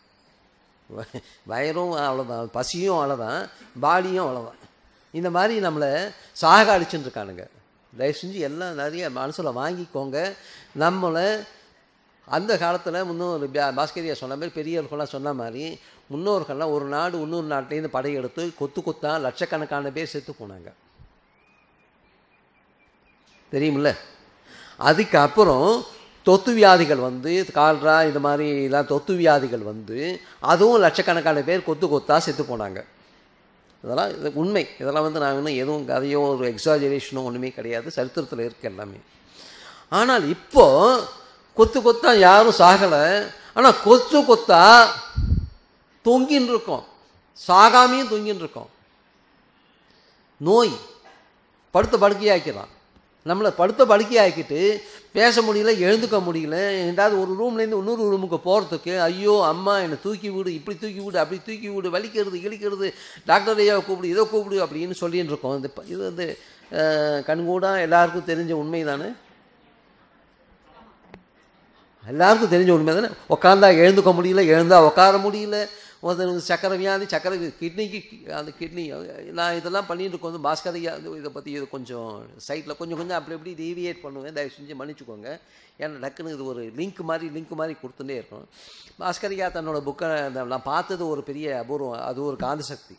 S1: வயிறும் அவ்வளோதான் பசியும் அவ்வளோதான் பாடியும் அவ்வளோதான் இந்த மாதிரி நம்மளை சாக அடிச்சுட்டு இருக்கானுங்க தயவு செஞ்சு எல்லாம் நிறைய மனசில் வாங்கிக்கோங்க நம்மளை அந்த காலத்தில் முன்னோர் பாஸ்கரியா சொன்ன மாதிரி பெரியவர்கள்லாம் சொன்ன மாதிரி முன்னோர்கள்லாம் ஒரு நாடு இன்னொரு நாட்டிலேருந்து படையெடுத்து கொத்து கொத்தா லட்சக்கணக்கான பேர் செத்து போனாங்க தெரியுமில்ல அதுக்கப்புறம் தொத்து வியாதிகள் வந்து கால்ரா இது மாதிரி எல்லாம் தொத்து வியாதிகள் வந்து அதுவும் லட்சக்கணக்கான பேர் கொத்து கொத்தா செத்து போனாங்க இதெல்லாம் இது உண்மை இதெல்லாம் வந்து நாங்கள் இன்னும் எதுவும் கதையோ ஒரு எக்ஸாஜரேஷனோ ஒன்றுமே கிடையாது சரித்திரத்தில் இருக்கு எல்லாமே ஆனால் இப்போது கொத்து கொத்தா யாரும் சாகலை ஆனால் கொத்து கொத்தா தொங்கின்னு இருக்கோம் சாகாமையும் தொங்கின்னு இருக்கோம் நோய் படுத்த படுக்கையாக்கிறான் நம்மளை படுத்த படுக்கையாக்கிட்டு பேச முடியல எழுந்துக்க முடியல ஏதாவது ஒரு ரூம்லேருந்து இன்னொரு ரூமுக்கு போகிறதுக்கு ஐயோ அம்மா என்னை தூக்கி விடு இப்படி தூக்கி விடு அப்படி தூக்கி விடு வலிக்கிறது இழிக்கிறது டாக்டர் ஐயாவை கூப்பிடு இதை கூப்பிடு அப்படின்னு சொல்லின்னு இருக்கோம் இந்த ப- இது வந்து அஹ், கண்கூடா எல்லாருக்கும் தெரிஞ்ச உண்மை தானே எல்லாருக்கும் தெரிஞ்ச உண்மை தானே உட்காந்தா எழுந்துக்க முடியல எழுந்தா உட்கார முடியல ஒருத்தருக்கு சக்கரை வியாதி சக்கரை கிட்னிக்கு அந்த கிட்னி நான் இதெல்லாம் பண்ணிட்டு இருக்கோம் வந்து பாஸ்கர் ஐயா வந்து இதை பற்றி இது கொஞ்சம் சைட்டில் கொஞ்சம் கொஞ்சம் அப்படி எப்படி டீவியேட் பண்ணுவேன் தயவு செஞ்சு மன்னிச்சுக்கோங்க ஏன்னா டக்குன்னு இது ஒரு லிங்க் மாதிரி லிங்க் மாதிரி கொடுத்துட்டே இருக்கணும் பாஸ்கர் ஐயா தன்னோட புக்கை நான் பார்த்தது ஒரு பெரிய அபூர்வம் அது ஒரு காந்த சக்தி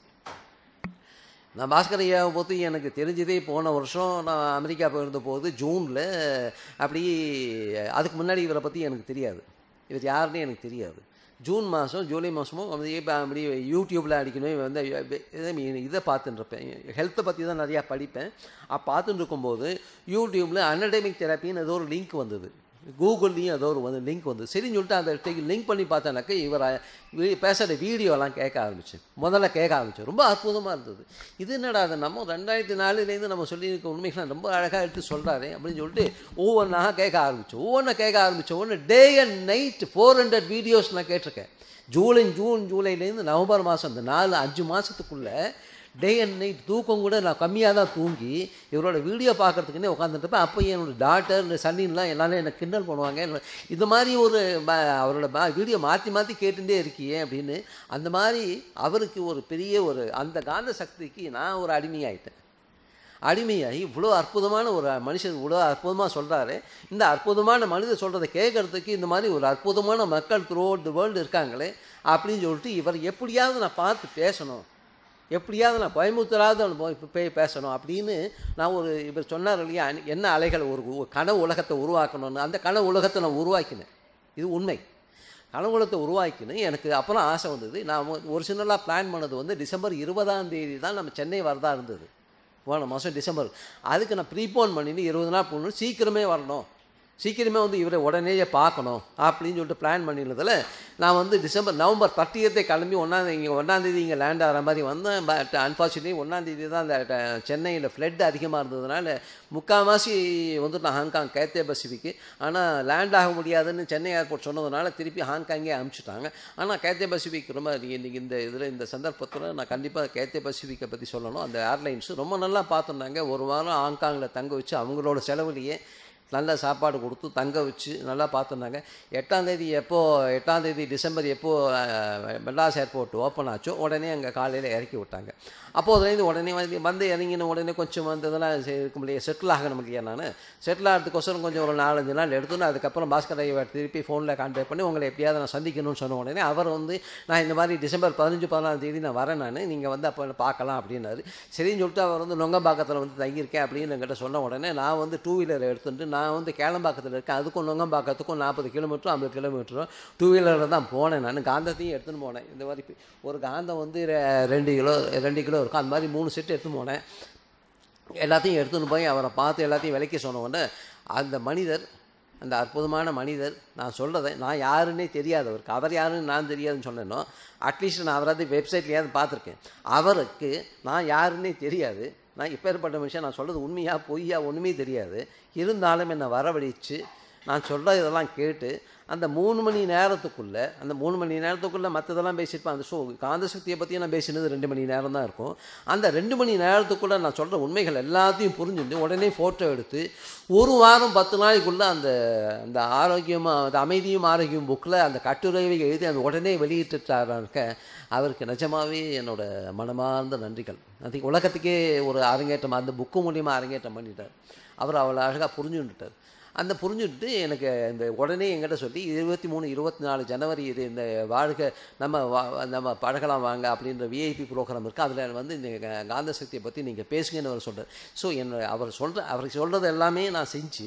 S1: நான் பாஸ்கர் ஐயாவை பற்றி எனக்கு தெரிஞ்சதே போன வருஷம் நான் அமெரிக்கா போயிருந்த போது ஜூனில் அப்படி அதுக்கு முன்னாடி இவரை பற்றி எனக்கு தெரியாது இவர் யாருன்னு எனக்கு தெரியாது ஜூன் மாதம் ஜூலை மாதமும் வந்து இப்போ அப்படி யூடியூப்பில் அடிக்கணும் இவன் வந்து இதை மீ- இதை பார்த்துட்டு இருப்பேன் ஹெல்த்தை பற்றி தான் நிறையா படிப்பேன் அப்போ பார்த்துட்டு இருக்கும்போது யூடியூப்பில் அனடமிக் தெரப்பின்னு ஏதோ ஒரு லிங்க் வந்தது கூகுள்லேயும் ஏதோ ஒரு வந்து லிங்க் வந்து சரின்னு சொல்லிட்டு அந்த லிங்க் பண்ணி பார்த்தேனாக்க இவர் பேசுகிற வீடியோலாம் கேட்க ஆரம்பிச்சேன் முதல்ல கேட்க ஆரம்பிச்சேன் ரொம்ப அற்புதமாக இருந்தது இது என்னடா அது நம்ம ரெண்டாயிரத்தி நாலுலேருந்து நம்ம சொல்லியிருக்க உண்மைகளை ரொம்ப அழகாக எடுத்து சொல்கிறாரு அப்படின்னு சொல்லிட்டு ஒவ்வொன்றா கேட்க ஆரம்பித்தோம் ஒவ்வொன்றா கேட்க ஆரம்பித்தோம் ஒன்று day and night four hundred videos நான் கேட்டிருக்கேன் ஜூலை ஜூன் ஜூலைலேருந்து நவம்பர் மாதம் இந்த நாலு அஞ்சு மாதத்துக்குள்ளே டே அண்ட் நைட் தூக்கம் கூட நான் கம்மியாக தான் தூங்கி இவரோட வீடியோ பார்க்கறதுக்குன்னே உட்காந்துட்டுருப்பேன் அப்போ என்னோட டாட்டர் இந்த சன்னின்லாம் எல்லாரும் என்னை கிண்டல் பண்ணுவாங்க என்ன- இது மாதிரி ஒரு ப- அவரோட ப- வீடியோ மாற்றி மாற்றி கேட்டுட்டே இருக்கியே அப்படின்னு அந்த மாதிரி அவருக்கு ஒரு பெரிய ஒரு அந்த காந்த சக்திக்கு நான் ஒரு அடிமையாயிட்டேன் அடிமையாகி இவ்வளோ அற்புதமான ஒரு மனுஷன் இவ்வளோ அற்புதமாக சொல்கிறாரு இந்த அற்புதமான மனிதர் சொல்கிறத கேட்குறதுக்கு இந்த மாதிரி ஒரு அற்புதமான மக்கள் த்ரூ தி வேர்ல்டு இருக்காங்களே அப்படின்னு சொல்லிட்டு இவர் எப்படியாவது நான் பார்த்து பேசணும் எப்படியாவது நான் கோயம்புத்தூராவது அவனை போய் போய் பேசணும் அப்படின்னு நான் ஒரு இவர் சொன்னார் இல்லையா என்ன அலைகள் ஒரு ஒரு கனவு உலகத்தை உருவாக்கணும்னு அந்த கனவு உலகத்தை நான் உருவாக்கினேன் இது உண்மை கனவு உலகத்தை உருவாக்கினு எனக்கு அப்புறம் ஆசை வந்தது நான் ஒரு சின்னலாக பிளான் பண்ணது வந்து டிசம்பர் இருபதாம் தேதி தான் நம்ம சென்னை வரதா இருந்தது போன மாதம் டிசம்பர் அதுக்கு நான் ப்ரீபோன் பண்ணிட்டு இருபது நாள் போகணும் சீக்கிரமே வரணும் சீக்கிரமே வந்து இவரை உடனேயே பார்க்கணும் அப்படின்னு சொல்லிட்டு பிளான் பண்ணியிருந்ததில் நான் வந்து டிசம்பர் நவம்பர் பத்தியத்தை கிளம்பி ஒன்றாந்தேதி இங்கே ஒன்றாந்தேதி இங்கே லேண்ட் ஆகிற மாதிரி வந்தேன் பட் அன்ஃபார்ச்சுனேட்லி ஒன்றாந்தேதி தான் அந்த ட- சென்னையில் ஃப்ளட் அதிகமாக இருந்ததுனால முக்கால்வாசி வந்து நான் ஹாங்காங் கேத்தே பசிபிக்கு ஆனால் லேண்ட் ஆக முடியாதுன்னு சென்னை ஏர்போர்ட் சொன்னதுனால திருப்பி ஹாங்காங்கே அனுப்பிச்சிட்டாங்க ஆனால் கேத்தே பசிபிக் ரொம்ப இன்றைக்கி இந்த இதில் இந்த சந்தர்ப்பத்தில் நான் கண்டிப்பாக கேத்தே பசிபிக்கை பற்றி சொல்லணும் அந்த ஏர்லைன்ஸ் ரொம்ப நல்லா பார்த்துருந்தாங்க ஒரு வாரம் ஹாங்காங்கில் தங்க வச்சு அவங்களோட செலவுலேயே நல்ல சாப்பாடு கொடுத்து தங்க வச்சு நல்லா பார்த்துருந்தாங்க எட்டாந்தேதி எப்போ எட்டாந்தேதி டிசம்பர் எப்போ அஹ், மெட்ராஸ் ஏர்போர்ட் ஓப்பன் ஆச்சோ உடனே அங்கே காலையில் இறக்கி விட்டாங்க அப்போதுலேருந்து உடனே வந்து வந்து இறங்கின உடனே கொஞ்சம் வந்து இதெல்லாம் செ- இருக்க முடியாது செட்டில் ஆகணும் இல்லையா நான் செட்டில் ஆகிறதுக்கோசரம் கொஞ்சம் ஒரு நாலஞ்சு நாள் எடுத்துன்னு அதுக்கப்புறம் பாஸ்கர் ஐயா திருப்பி ஃபோனில் கான்டாக்ட் பண்ணி உங்களை எப்படியாவது நான் சந்திக்கணும்னு சொன்ன உடனே அவர் வந்து நான் இந்த மாதிரி டிசம்பர் பதினஞ்சு பதினாலாம் தேதி நான் வரேன் நான் நீங்கள் வந்து அப்போ பார்க்கலாம் அப்படின்னாரு சரின்னு சொல்லிட்டு அவர் வந்து நொங்கம்பாக்கத்தில் வந்து தங்கியிருக்கேன் அப்படின்னு என்கிட்ட சொன்ன உடனே நான் வந்து டூ வீலர் எடுத்துட்டு நான் வந்து கேளம்பாக்கத்தில் இருக்கேன் அதுக்கும் நொங்கம்பாக்கத்துக்கும் நாற்பது கிலோமீட்டரும் ஐம்பது கிலோமீட்டரும் டூ வீலரில் தான் போனேன் நான் காந்தத்தையும் எடுத்துன்னு போனேன் இந்த மாதிரி ஒரு காந்தம் வந்து ரெ- ரெண்டு கிலோ ரெண்டு கிலோ இருக்கும் அந்த மாதிரி மூணு செட்டு எடுத்துன்னு போனேன் எல்லாத்தையும் எடுத்துன்னு போய் அவரை பார்த்து எல்லாத்தையும் விலைக்க சொன்ன உடனே அந்த மனிதர் அந்த அற்புதமான மனிதர் நான் சொல்கிறத நான் யாருன்னே தெரியாதவருக்கு அவர் யாருன்னு நான் தெரியாதுன்னு சொன்னேனோ அட்லீஸ்ட் நான் அவராது வெப்சைட்லையாவது பார்த்துருக்கேன் அவருக்கு நான் யாருன்னே தெரியாது நான் இப்பேற்பட்ட விஷயம் நான் சொல்கிறது உண்மையா பொய்யா ஒன்றுமே தெரியாது இருந்தாலும் என்னை வரவழைச்சு நான் சொல்கிற இதெல்லாம் கேட்டு அந்த மூணு மணி நேரத்துக்குள்ளே அந்த மூணு மணி நேரத்துக்குள்ளே மற்றதெல்லாம் பேசியிருப்பேன் அந்த ஷோ காந்த சக்தியை பற்றி நான் பேசினது ரெண்டு மணி நேரம் தான் இருக்கும் அந்த ரெண்டு மணி நேரத்துக்குள்ளே நான் சொல்கிற உண்மைகள் எல்லாத்தையும் புரிஞ்சுட்டு உடனே ஃபோட்டோ எடுத்து ஒரு வாரம் பத்து நாளைக்குள்ளே அந்த அந்த ஆரோக்கியமாக அந்த அமைதியும் ஆரோக்கியம் புக்கில் அந்த கட்டுரையை எழுதி அந்த உடனே வெளியிட்டுட்டாராக்க அவருக்கு நிஜமாவே என்னோட மனமார்ந்த நன்றிகள் அது உலகத்துக்கே ஒரு அரங்கேற்றம் அந்த புக்கு மூலியமாக அரங்கேற்றம் பண்ணிட்டார் அவர் அவ்வளோ அழகாக புரிஞ்சுட்டார் அந்த புரிஞ்சுட்டு எனக்கு இந்த உடனே என்கிட்ட சொல்லி இருபத்தி மூணு இருபத்தி நாலு ஜனவரி இது இந்த வாழ்க்கை நம்ம வா- நம்ம பழகலாம் வாங்க அப்படின்ற விஐபி ப்ரோக்ராம் இருக்குது அதில் வந்து இந்த கா- காந்த சக்தியை பற்றி நீங்கள் பேசுங்கன்னு அவர் சொல்கிறார் ஸோ என்ன அவர் சொல்கிற அவர் சொல்கிறது எல்லாமே நான் செஞ்சு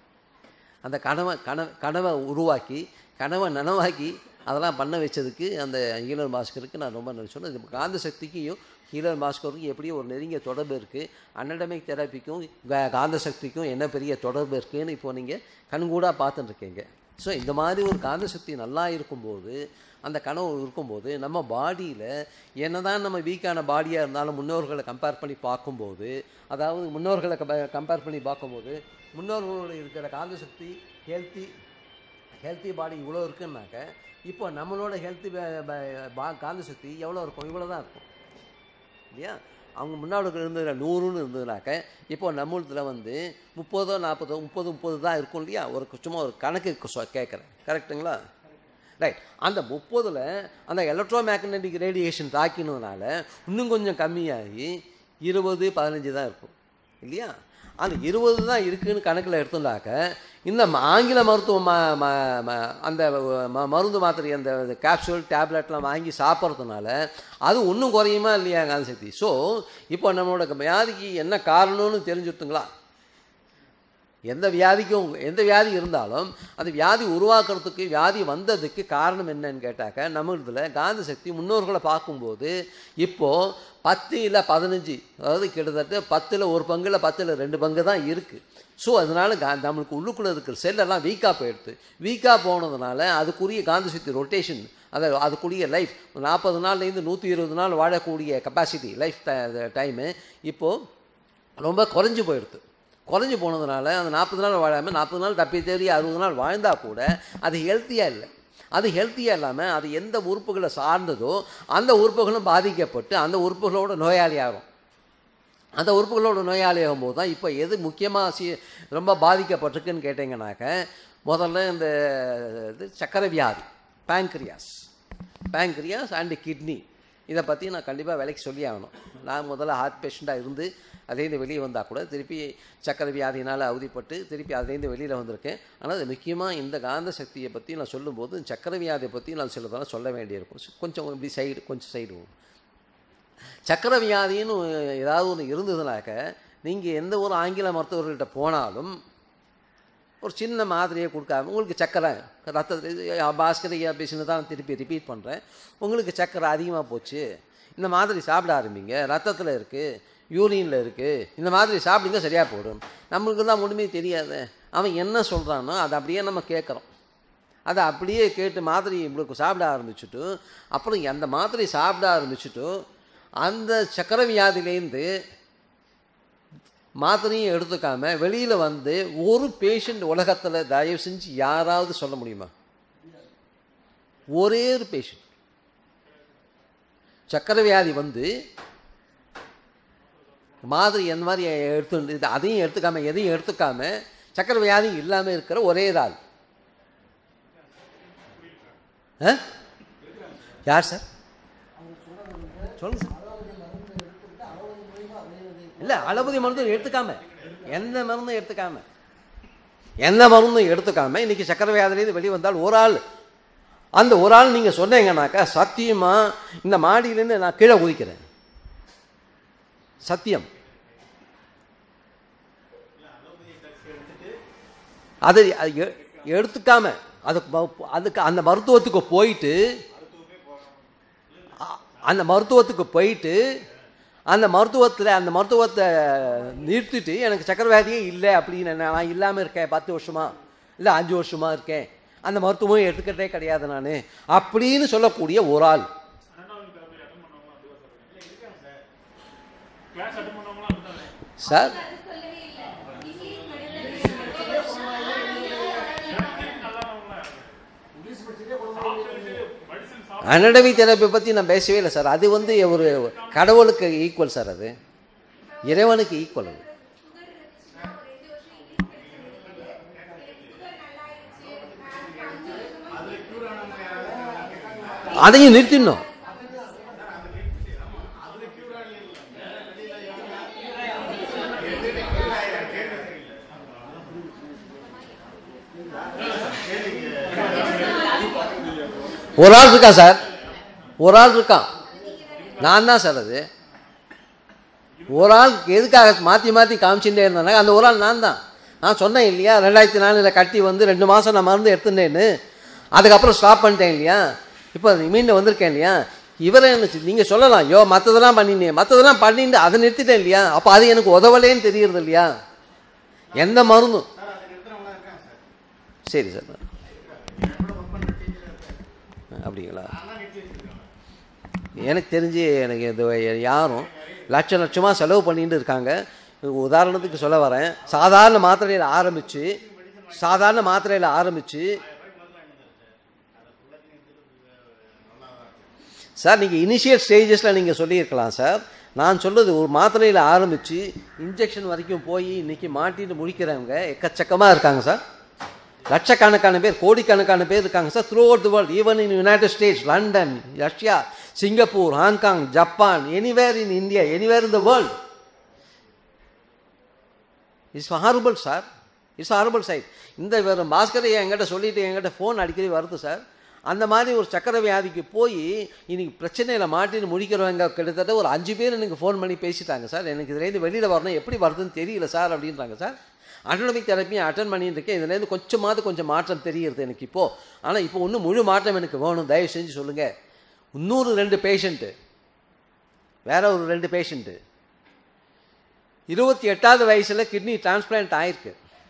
S1: அந்த கனவை கனவை கனவை உருவாக்கி கனவை நனவாக்கி அதெல்லாம் பண்ண வச்சதுக்கு அந்த ஈழர் பாஸ்கருக்கு நான் ரொம்ப நன்றி சொன்னேன் இது காந்த சக்திக்கும் ஹீலர் பாஸ்கருக்கும் எப்படி ஒரு நெருங்கிய தொடர்பு இருக்குது அன்னடமிக் தெரப்பிக்கும் கா- காந்த சக்திக்கும் என்ன பெரிய தொடர்பு இருக்குன்னு இப்போ நீங்கள் கண்கூடாக பார்த்துட்டு இருக்கீங்க ஸோ இந்த மாதிரி ஒரு காந்த சக்தி நல்லா இருக்கும்போது அந்த கனவு இருக்கும்போது நம்ம பாடியில் என்னதான் நம்ம வீக்கான பாடியாக இருந்தாலும் முன்னோர்களை கம்பேர் பண்ணி பார்க்கும்போது அதாவது முன்னோர்களை கம்பேர் பண்ணி பார்க்கும்போது முன்னோர்களோட இருக்கிற காந்த சக்தி ஹெல்த்தி ஹெல்த்தி பாடி இவ்வளோ இருக்குன்னாக்க இப்போ நம்மளோட ஹெல்த்தி காந்த சக்தி எவ்வளோ இருக்கும் இவ்வளோ தான் இருக்கும் இல்லையா அவங்க முன்னாடி இருந்ததுல நூறுன்னு இருந்ததுனாக்க இப்போ நம்மளதுல வந்து முப்பதோ நாற்பதோ முப்பது முப்பது தான் இருக்கும் இல்லையா ஒரு சும்மா ஒரு கணக்கு சொ- கேட்குறேன் கரெக்டுங்களா ரைட் அந்த முப்பதில் அந்த எலக்ட்ரோ மேக்னட்டிக் ரேடியேஷன் தாக்கினதுனால இன்னும் கொஞ்சம் கம்மியாகி இருபது பதினஞ்சு தான் இருக்கும் இல்லையா அந்த இருபது தான் இருக்குன்னு கணக்கில் எடுத்துட்டாக்க இந்த ம- ஆங்கில மருத்துவ ம ம- ம- அந்த ம- மருந்து மாத்திரை அந்த கேப்சூல் டேப்லெட்லாம் வாங்கி சாப்பிட்றதுனால அது ஒன்றும் குறையுமா இல்லையா காந்த சக்தி ஸோ இப்போ நம்மளோட வியாதிக்கு என்ன காரணம்னு தெரிஞ்சுட்டுங்களா எந்த வியாதிக்கும் எந்த வியாதி இருந்தாலும் அந்த வியாதி உருவாக்குறதுக்கு வியாதி வந்ததுக்கு காரணம் என்னன்னு கேட்டாக்க நம்மளதுல காந்த சக்தி முன்னோர்களை பார்க்கும்போது இப்போது பத்து இல்லை பதினஞ்சு அதாவது கிட்டத்தட்ட பத்தில் ஒரு பங்குல பத்தில் ரெண்டு பங்கு தான் இருக்குது ஸோ அதனால கா நம்மளுக்கு உள்ளுக்குள்ளே இருக்கிற செல்லெல்லாம் வீக்காக போயிடுது வீக்காக போனதுனால அதுக்குரிய காந்த சக்தி ரொட்டேஷன் அதை அதுக்குரிய லைஃப் நாற்பது நாள்லேருந்து நூற்றி இருபது நாள் வாழக்கூடிய கெப்பாசிட்டி லைஃப் டைமு இப்போது ரொம்ப குறைஞ்சி போயிடுது குறைஞ்சி போனதுனால அந்த நாற்பது நாள் வாழாமல் நாற்பது நாள் தப்பி தேடி அறுபது நாள் வாழ்ந்தால் கூட அது ஹெல்த்தியாக இல்லை அது ஹெல்த்தியாக இல்லாமல் அது எந்த உறுப்புகளை சார்ந்ததோ அந்த உறுப்புகளும் பாதிக்கப்பட்டு அந்த உறுப்புகளோட நோயாளி ஆகும் அந்த உறுப்புகளோட நோயாளி ஆகும்போது தான் இப்போ எது முக்கியமாக சி ரொம்ப பாதிக்கப்பட்டிருக்குன்னு கேட்டிங்கனாக்க முதல்ல இந்த இது சக்கரை வியாதி பேங்க்ரியாஸ் பேங்க்ரியாஸ் அண்டு கிட்னி இதை பற்றி நான் கண்டிப்பாக வேலைக்கு சொல்லி ஆகணும் நான் முதல்ல ஹார்ட் பேஷண்ட்டாக இருந்து அதேந்து வெளியே வந்தால் கூட திருப்பி சக்கரை வியாதினால் அவதிப்பட்டு திருப்பி அதேந்து வெளியில் வந்திருக்கேன் ஆனால் அது முக்கியமாக இந்த காந்த சக்தியை பற்றி நான் சொல்லும்போது சக்கரை வியாதியை பற்றி நான் சிலதெல்லாம் சொல்ல வேண்டியிருக்கும் கொஞ்சம் இப்படி சைடு கொஞ்சம் சைடு சக்கரை வியாதின்னு ஏதாவது ஒன்று இருந்ததுனாக்க நீங்கள் எந்த ஒரு ஆங்கில மருத்துவர்கள்ட்ட போனாலும் ஒரு சின்ன மாதிரியை கொடுக்காம உங்களுக்கு சக்கரை ரத்த பாஸ்கரையா பேசினு தான் திருப்பி ரிப்பீட் பண்ணுறேன் உங்களுக்கு சக்கரை அதிகமாக போச்சு இந்த மாதிரி சாப்பிட ஆரம்பிங்க ரத்தத்தில் இருக்குது யூரினில் இருக்குது இந்த மாதிரி சாப்பிடுங்க சரியாக போடும் நம்மளுக்கு தான் ஒன்றுமே தெரியாது அவன் என்ன சொல்கிறானோ அதை அப்படியே நம்ம கேட்குறோம் அதை அப்படியே கேட்டு மாத்திரை உங்களுக்கு சாப்பிட ஆரம்பிச்சுட்டு அப்புறம் அந்த மாத்திரை சாப்பிட ஆரம்பிச்சுட்டு அந்த சக்கரை வியாதியிலேருந்து மாத்திரையும் எடுத்துக்காம வெளியில் வந்து ஒரு பேஷண்ட் உலகத்தில் தயவு செஞ்சு யாராவது சொல்ல முடியுமா ஒரே ஒரு பேஷண்ட் சக்கரை வியாதி வந்து மாதிரி எந்த மாதிரி எடுத்து இது அதையும் எடுத்துக்காம எதையும் எடுத்துக்காம சக்கரை வியாதி இல்லாமல் இருக்கிற ஒரே ஒரு ஆள் ஆ? யார் சார் சொல்லுங்க சார் இல்லை அளபதி மருந்து எடுத்துக்காம எந்த மருந்தும் எடுத்துக்காம எந்த மருந்தும் எடுத்துக்காம இன்னைக்கு சக்கரை வியாதிலேருந்து வெளியே வந்தால் ஒரு ஆள் அந்த ஒரு ஆள் நீங்கள் சொன்னீங்கன்னாக்கா சத்தியமாக இந்த மாடியிலேருந்து நான் கீழே குதிக்கிறேன் சத்தியம் அதை அது எ- எடுத்துக்காம அதுக்கு ம- அதுக்கு அந்த மருத்துவத்துக்கு போயிட்டு அ- அந்த மருத்துவத்துக்கு போயிட்டு அந்த மருத்துவத்தில் அந்த மருத்துவத்தை நிறுத்திட்டு எனக்கு சக்கரை வியாதியே இல்லை அப்படின்னு நான் நான் இல்லாமல் இருக்கேன் பத்து வருஷமா இல்லை அஞ்சு வருஷமா இருக்கேன் அந்த மருத்துவம் எடுத்துக்கிறதே கிடையாது நான் அப்படின்னு சொல்லக்கூடிய ஒரு ஆள் சார் அனடமி தெரப்பி பற்றி நான் பேசவே இல்லை சார் அது வந்து ஒரு கடவுளுக்கு ஈக்குவல் சார் அது இறைவனுக்கு ஈக்குவல் அது அதையும் நிறுத்திடணும் ஒரு ஆள் இருக்கா சார் ஒரு ஆள் இருக்கான் நான் தான் சார் அது ஒரு ஆள் எதுக்காக மாற்றி மாற்றி காமிச்சுட்டே இருந்தாங்க அந்த ஒரு ஆள் நான் தான் நான் சொன்னேன் இல்லையா ரெண்டாயிரத்தி நாலில் கட்டி வந்து ரெண்டு மாதம் நான் மருந்து எடுத்துட்டேன்னு அதுக்கப்புறம் ஸ்டாப் பண்ணிட்டேன் இல்லையா இப்போ மீண்டும் வந்திருக்கேன் இல்லையா இவரே என்ன நீங்கள் சொல்லலாம் ஐயோ மற்றதெல்லாம் பண்ணினேன் மற்றதெல்லாம் பண்ணிட்டு அதை நிறுத்திட்டேன் இல்லையா அப்போ அது எனக்கு உதவலேன்னு தெரியுறது இல்லையா எந்த மருந்தும் சரி சார் அப்படிங்களா எனக்கு தெரிஞ்சு எனக்கு இது யாரும் லட்சம் லட்சமாக செலவு பண்ணிட்டு இருக்காங்க உதாரணத்துக்கு சொல்ல வரேன் சாதாரண மாத்திரையில் ஆரம்பித்து சாதாரண மாத்திரையில் ஆரம்பித்து சார் நீங்கள் இனிஷியல் ஸ்டேஜஸில் நீங்கள் சொல்லியிருக்கலாம் சார் நான் சொல்கிறது ஒரு மாத்திரையில் ஆரம்பித்து இன்ஜெக்ஷன் வரைக்கும் போய் இன்றைக்கி மாட்டிட்டு முடிக்கிறவங்க எக்கச்சக்கமாக இருக்காங்க சார் லட்சக்கணக்கான பேர் கோடிக்கணக்கான பேர் இருக்காங்க sir throughout the world even in United States London Russia Singapore Hong Kong Japan anywhere in India anywhere in the world it's horrible sir it's horrible sight இந்த வேறு பாஸ்கரை என்கிட்ட சொல்லிட்டு என்கிட்ட ஃபோன் அடிக்கடி வருது சார் அந்த மாதிரி ஒரு சக்கரை வியாதிக்கு போய் இன்னைக்கு பிரச்சனையில் மாட்டின்னு முடிக்கிறவங்க கிட்டத்தட்ட ஒரு அஞ்சு பேர் எனக்கு ஃபோன் பண்ணி பேசிட்டாங்க சார் எனக்கு இதுலேருந்து வெளியில் வரணும் எப்படி வருதுன்னு தெரியல சார் அப்படின்றாங்க சார் அட்டனமிக் தெரப்பியும் அட்டன் பண்ணிட்டு இருக்கேன் இதுலேருந்து கொஞ்சமாவது கொஞ்சம் மாற்றம் தெரிகிறது எனக்கு இப்போது ஆனால் இப்போ இன்னும் முழு மாற்றம் எனக்கு வேணும் தயவு செஞ்சு சொல்லுங்கள் இன்னொரு ரெண்டு பேஷண்ட்டு வேற ஒரு ரெண்டு பேஷண்ட்டு இருபத்தி எட்டாவது வயசில் கிட்னி டிரான்ஸ்பிளான்ட் ஆயிருக்கு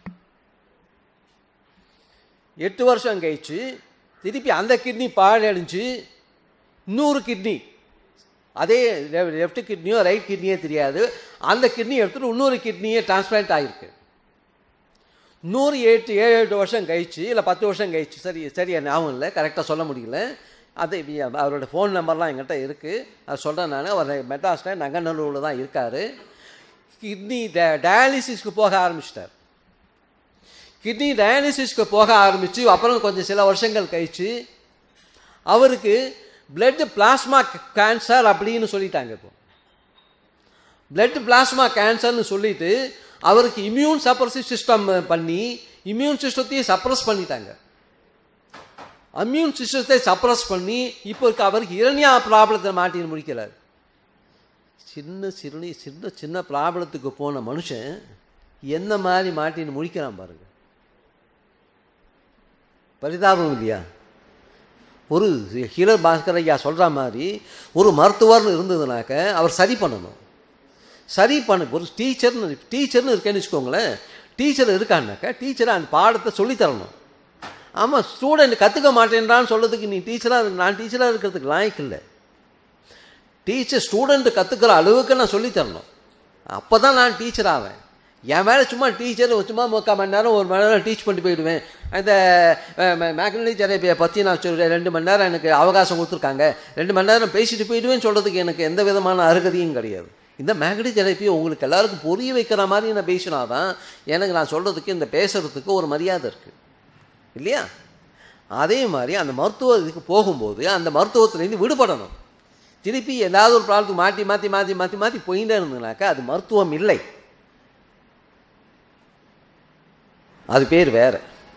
S1: எட்டு வருஷம் கழிச்சு திருப்பி அந்த கிட்னி பாழடைஞ்சு இன்னொரு கிட்னி அதே லெஃப்ட் கிட்னியோ ரைட் கிட்னியோ தெரியாது அந்த கிட்னி எடுத்துட்டு இன்னொரு கிட்னியே டிரான்ஸ்பிளான்ட் ஆகிருக்கு நூறு எட்டு ஏழு எட்டு வருஷம் கழிச்சு இல்லை பத்து வருஷம் கழிச்சு சரி சரியா ஞாபகம் இல்லை கரெக்டாக சொல்ல முடியல அது அவரோட ஃபோன் நம்பர்லாம் எங்கிட்ட இருக்குது அது சொல்கிறேன் நான் அவர் மெட்ராஸில் நங்கநல்லூரில் தான் இருக்கார் கிட்னி டயாலிசிஸ்க்கு போக ஆரம்பிச்சிட்டார் கிட்னி டயாலிசிஸ்க்கு போக ஆரம்பித்து அப்புறம் கொஞ்சம் சில வருஷங்கள் கழிச்சு அவருக்கு பிளட் பிளாஸ்மா கேன்சர் அப்படின்னு சொல்லிட்டாங்க இப்போ பிளட் பிளாஸ்மா கேன்சர்னு சொல்லிட்டு அவருக்கு இம்யூன் சப்ரஸிவ் சிஸ்டம் பண்ணி இம்யூன் சிஸ்டத்தையும் சப்ரஸ் பண்ணிட்டாங்க இம்யூன் சிஸ்டத்தை சப்ரஸ் பண்ணி இப்போ இருக்க அவருக்கு இரணியா ப்ராப்ளத்தை மாட்டின்னு முடிக்கிறார் சின்ன சிறுனி சின்ன சின்ன ப்ராப்ளத்துக்கு போன மனுஷன் என்ன மாதிரி மாட்டின்னு முடிக்கிறான் பாருங்க பரிதாபம் இல்லையா ஒரு ஹீலர் பாஸ்கர் ஐயா சொல்கிற மாதிரி ஒரு மருத்துவர்னு இருந்ததுனாக்க அவர் சரி பண்ணணும் சரி பண்ண ஒரு டீச்சர்னு டீச்சர்னு இருக்கேன்னு வச்சுக்கோங்களேன் டீச்சர் இருக்கான்னாக்கா டீச்சரை அந்த பாடத்தை சொல்லித்தரணும் ஆமாம் ஸ்டூடெண்ட் கற்றுக்க மாட்டேன்றான்னு சொல்கிறதுக்கு நீ டீச்சராக நான் டீச்சராக இருக்கிறதுக்கு லாய்க்கு இல்லை டீச்சர் ஸ்டூடெண்ட்டு கற்றுக்கிற அளவுக்கு நான் சொல்லித்தரணும் அப்போ தான் நான் டீச்சர் ஆவேன் என் மேலே சும்மா டீச்சர் சும்மா முக்கால் மணி நேரம் ஒரு மணி நேரம் டீச் பண்ணிட்டு போயிடுவேன் இந்த மேக்னலி தெரப்பியை பற்றி நான் சொல்கிறேன் ரெண்டு மணி நேரம் எனக்கு அவகாசம் கொடுத்துருக்காங்க ரெண்டு மணி நேரம் பேசிட்டு போயிடுவேன்னு சொல்கிறதுக்கு எனக்கு எந்த விதமான அருகதையும் கிடையாது இந்த மேக்னடி தெரப்பி உங்களுக்கு எல்லாருக்கும் புரிய வைக்கிற மாதிரி நான் பேசினாதான் எனக்கு நான் சொல்கிறதுக்கு இந்த பேசுகிறதுக்கு ஒரு மரியாதை இருக்குது இல்லையா அதே மாதிரி அந்த மருத்துவ இதுக்கு போகும்போது அந்த மருத்துவத்துலேருந்து விடுபடணும் திருப்பி ஏதாவது ஒரு ப்ராப்ளத்துக்கு மாற்றி மாற்றி மாற்றி மாற்றி மாற்றி போயிட்டே இருந்ததுனாக்கா அது மருத்துவம் இல்லை அது பேர் வேற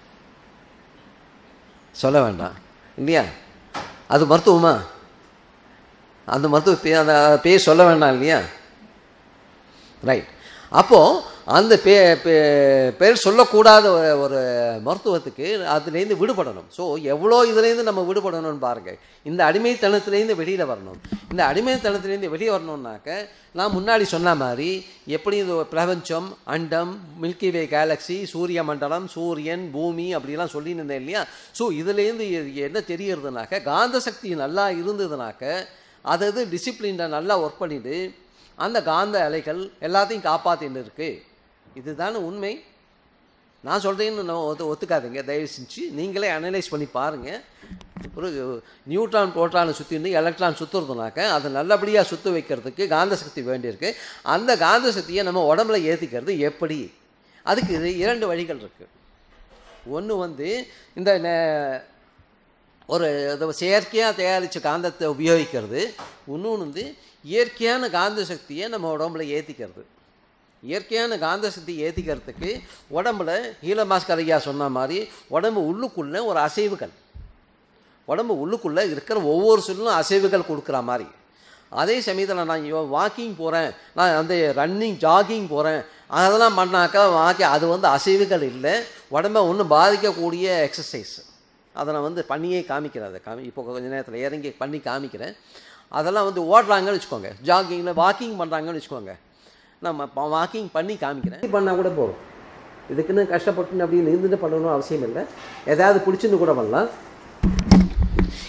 S1: சொல்ல வேண்டாம் இல்லையா அது மருத்துவமா அந்த மருத்துவ அந்த பேர் சொல்ல வேண்டாம் இல்லையா ரைட் அப்போது அந்த பே பேர் சொல்லக்கூடாத ஒரு மருத்துவத்துக்கு அதுலேருந்து விடுபடணும் ஸோ எவ்வளோ இதுலேருந்து நம்ம விடுபடணும்னு பாருங்கள் இந்த அடிமைத்தனத்துலேருந்து வெளியில் வரணும் இந்த அடிமைத்தனத்துலேருந்து வெளியே வரணும்னாக்க நான் முன்னாடி சொன்ன மாதிரி எப்படி இந்த பிரபஞ்சம் அண்டம் மில்கி வே கேலக்ஸி சூரிய மண்டலம் சூரியன் பூமி அப்படிலாம் சொல்லின்னு இருந்தேன் இல்லையா ஸோ இதுலேருந்து என்ன தெரியறதுனாக்க காந்த சக்தி நல்லா இருந்ததுனாக்க அது டிசிப்ளினில் நல்லா ஒர்க் பண்ணிவிட்டு அந்த காந்த அலைகள் எல்லாத்தையும் காப்பாற்றின்னு இருக்குது இதுதானே உண்மை நான் சொல்கிறேன்னு ஒத்து ஒத்துக்காதீங்க தயவு செஞ்சு நீங்களே அனலைஸ் பண்ணி பாருங்கள் ஒரு நியூட்ரான் புரோட்டானை சுற்றிருந்து எலக்ட்ரான் சுற்றுறதுனாக்க அதை நல்லபடியாக சுற்ற வைக்கிறதுக்கு காந்த சக்தி வேண்டியிருக்கு அந்த காந்த சக்தியை நம்ம உடம்புல ஏற்றிக்கிறது எப்படி அதுக்கு இது இரண்டு வழிகள் இருக்குது ஒன்று வந்து இந்த ஒரு செயற்கையாக தயாரித்த காந்தத்தை உபயோகிக்கிறது இன்னொன்று வந்து இயற்கையான காந்த சக்தியை நம்ம உடம்புல ஏற்றிக்கிறது இயற்கையான காந்த சக்தி ஏற்றிக்கிறதுக்கு உடம்புல ஹீலமாஸ்கர் ஐயா சொன்ன மாதிரி உடம்பு உள்ளுக்குள்ளே ஒரு அசைவுகள் உடம்பு உள்ளுக்குள்ளே இருக்கிற ஒவ்வொரு சொல்லும் அசைவுகள் கொடுக்குற மாதிரி அதே சமயத்தில் நான் வாக்கிங் போகிறேன் நான் அந்த ரன்னிங் ஜாகிங் போகிறேன் அதெல்லாம் பண்ணாக்கா வாக்கி அது வந்து அசைவுகள் இல்லை உடம்பை ஒன்றும் பாதிக்கக்கூடிய எக்ஸசைஸ் அதை நான் வந்து பண்ணியே காமிக்கிறேன் அதை காமி இப்போ கொஞ்சம் நேரத்தில் இறங்கி பண்ணி காமிக்கிறேன் அதெல்லாம் வந்து ஓடுறாங்கன்னு வச்சுக்கோங்க ஜாகிங்கில் வாக்கிங் பண்ணுறாங்கன்னு வச்சுக்கோங்க நம்ம வாக்கிங் பண்ணி காமிக்கிறேன் பண்ணால் கூட போகும் இதுக்குன்னு கஷ்டப்பட்டு அப்படின்னு இருந்துட்டு பண்ணணும் அவசியம் இல்லை ஏதாவது பிடிச்சிருந்து கூட பண்ணலாம்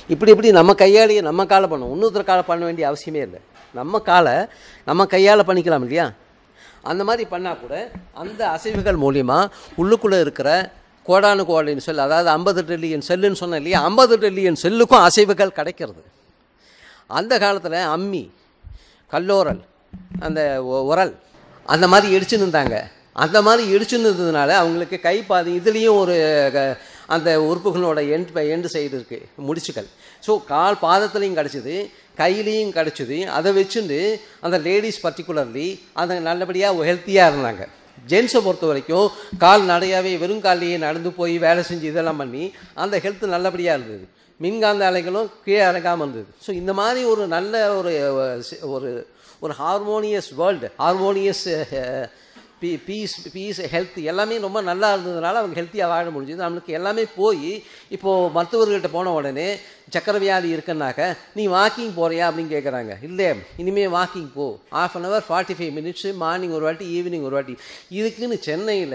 S1: இப்படி இப்படி நம்ம கையாலேயே நம்ம காலை பண்ணணும் இன்னொருத்தர் காலை பண்ண வேண்டிய அவசியமே இல்லை நம்ம காலை நம்ம கையால் பண்ணிக்கலாம் இல்லையா அந்த மாதிரி பண்ணால் கூட அந்த அசைவுகள் மூலிமா உள்ளுக்குள்ளே இருக்கிற கோடானு கோடின் செல் அதாவது ஐம்பது ட்ரில்லியன் செல்லுன்னு சொன்னேன் இல்லையா ஐம்பது ட்ரில்லியன் செல்லுக்கும் அசைவுகள் கிடைக்கிறது அந்த காலத்தில் அம்மி கல்லோரல் அந்த ஒ- உரல் அந்த மாதிரி இடிச்சுன்னு இருந்தாங்க அந்த மாதிரி இடிச்சுன்னு இருந்ததுனால அவங்களுக்கு கை பாதி இதுலேயும் ஒரு க- அந்த உறுப்புகளோட எண்ட் எண்டு சைடு இருக்குது முடிச்சுகள் ஸோ கால் பாதத்துலேயும் கிடச்சிது கையிலையும் கிடச்சிது அதை வச்சுட்டு அந்த லேடிஸ் பர்டிகுலர்லி அந்த நல்லபடியாக ஹெல்த்தியாக இருந்தாங்க ஜென்ஸை பொறுத்த வரைக்கும் கால் நடையாவே வெறும் காலையே நடந்து போய் வேலை செஞ்சு இதெல்லாம் பண்ணி அந்த ஹெல்த் நல்லபடியாக இருந்தது மின்காந்த அலைகளும் கீழே இறங்காமல் இருந்தது ஸோ இந்த மாதிரி ஒரு நல்ல ஒரு அஹ், ஒரு ஒரு ஹார்மோனியஸ் வேர்ல்டு ஹார்மோனியஸ் பீ பீஸ் பீஸ் ஹெல்த் எல்லாமே ரொம்ப நல்லா இருந்ததுனால அவங்க ஹெல்த்தியாக வாழ முடிஞ்சுது நம்மளுக்கு எல்லாமே போய் இப்போது மருத்துவர்கிட்ட போன உடனே சக்கரை வியாதி இருக்குன்னாக்க நீ வாக்கிங் போறியா அப்படின்னு கேட்குறாங்க இல்லை இனிமேல் வாக்கிங் போ half an hour forty five minutes morning ஒரு வாட்டி ஈவினிங் ஒரு வாட்டி இதுக்குன்னு சென்னையில்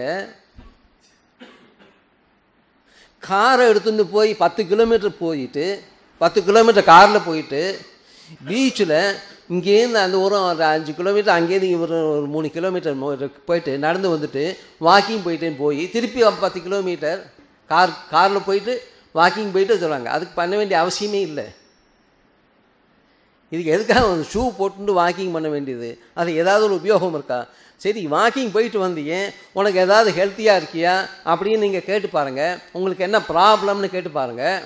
S1: காரை எடுத்துட்டு போய் பத்து கிலோமீட்டர் போயிட்டு பத்து கிலோமீட்டர் காரில் போயிட்டு பீச்சில் இங்கேருந்து அந்த ஒரு ஒரு அஞ்சு கிலோமீட்டர் அங்கேருந்து இங்க ஒரு ஒரு மூணு கிலோமீட்டர் மோ- போயிட்டு நடந்து வந்துட்டு வாக்கிங் போயிட்டேன்னு போய் திருப்பி ஒரு பத்து கிலோமீட்டர் கார் காரில் போயிட்டு வாக்கிங் போயிட்டு சொல்லுவாங்க அதுக்கு பண்ண வேண்டிய அவசியமே இல்லை இதுக்கு எதுக்காக ஒரு ஷூ போட்டுட்டு வாக்கிங் பண்ண வேண்டியது அது ஏதாவது ஒரு உபயோகம் இருக்கா சரி வாக்கிங் போயிட்டு வந்தீங்க உனக்கு ஏதாவது ஹெல்த்தியாக இருக்கியா அப்படின்னு நீங்கள் கேட்டு பாருங்கள் உங்களுக்கு என்ன ப்ராப்ளம்னு கேட்டு பாருங்கள்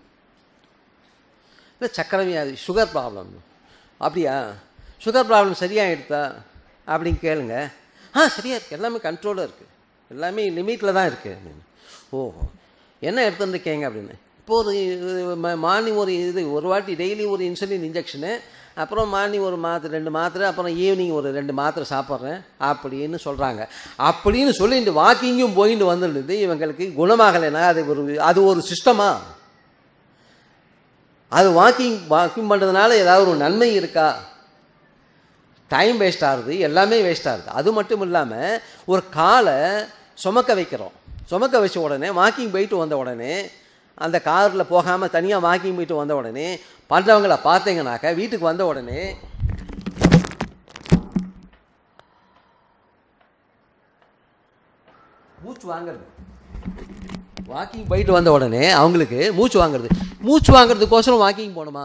S1: இல்லை சக்கரை வியாதி சுகர் ப்ராப்ளம் அப்படியா சுகர் ப்ராப்ளம் சரியாகிடுதா அப்படின்னு கேளுங்க ஆ சரியா இருக்கு எல்லாமே கண்ட்ரோலாக இருக்குது எல்லாமே லிமிட்டில் தான் இருக்குது அப்படின்னு ஓஹோ என்ன எடுத்துருக்கீங்க அப்படின்னு இப்போ ஒரு மார்னிங் ஒரு இது ஒரு வாட்டி டெய்லி ஒரு இன்சுலின் இன்ஜெக்ஷனு அப்புறம் மார்னிங் ஒரு மாத்திரை ரெண்டு மாத்திரை அப்புறம் ஈவினிங் ஒரு ரெண்டு மாத்திரை சாப்பிட்றேன் அப்படின்னு சொல்கிறாங்க அப்படின்னு சொல்லிட்டு வாக்கிங்கும் போயிட்டு வந்துடுது இவங்களுக்கு குணமாகலைன்னா அது ஒரு அது ஒரு சிஸ்டமா அது வாக்கிங் வாக்கிங் பண்ணுறதுனால ஏதாவது ஒரு நன்மை இருக்கா டைம் வேஸ்ட் ஆகுது எல்லாமே வேஸ்ட் ஆகுது அது மட்டும் இல்லாமல் ஒரு காலை சுமக்க வைக்கிறோம் சுமக்க வச்ச உடனே வாக்கிங் போயிட்டு வந்த உடனே அந்த காரில் போகாமல் தனியாக வாக்கிங் போயிட்டு வந்த உடனே பண்ணுறவங்கள பார்த்தீங்கன்னாக்க வீட்டுக்கு வந்த உடனே மூச்சு வாங்குறது வாக்கிங் போயிட்டு வந்த உடனே அவங்களுக்கு மூச்சு வாங்குறது மூச்சு வாங்குறதுக்கோசரம் வாக்கிங் போகணுமா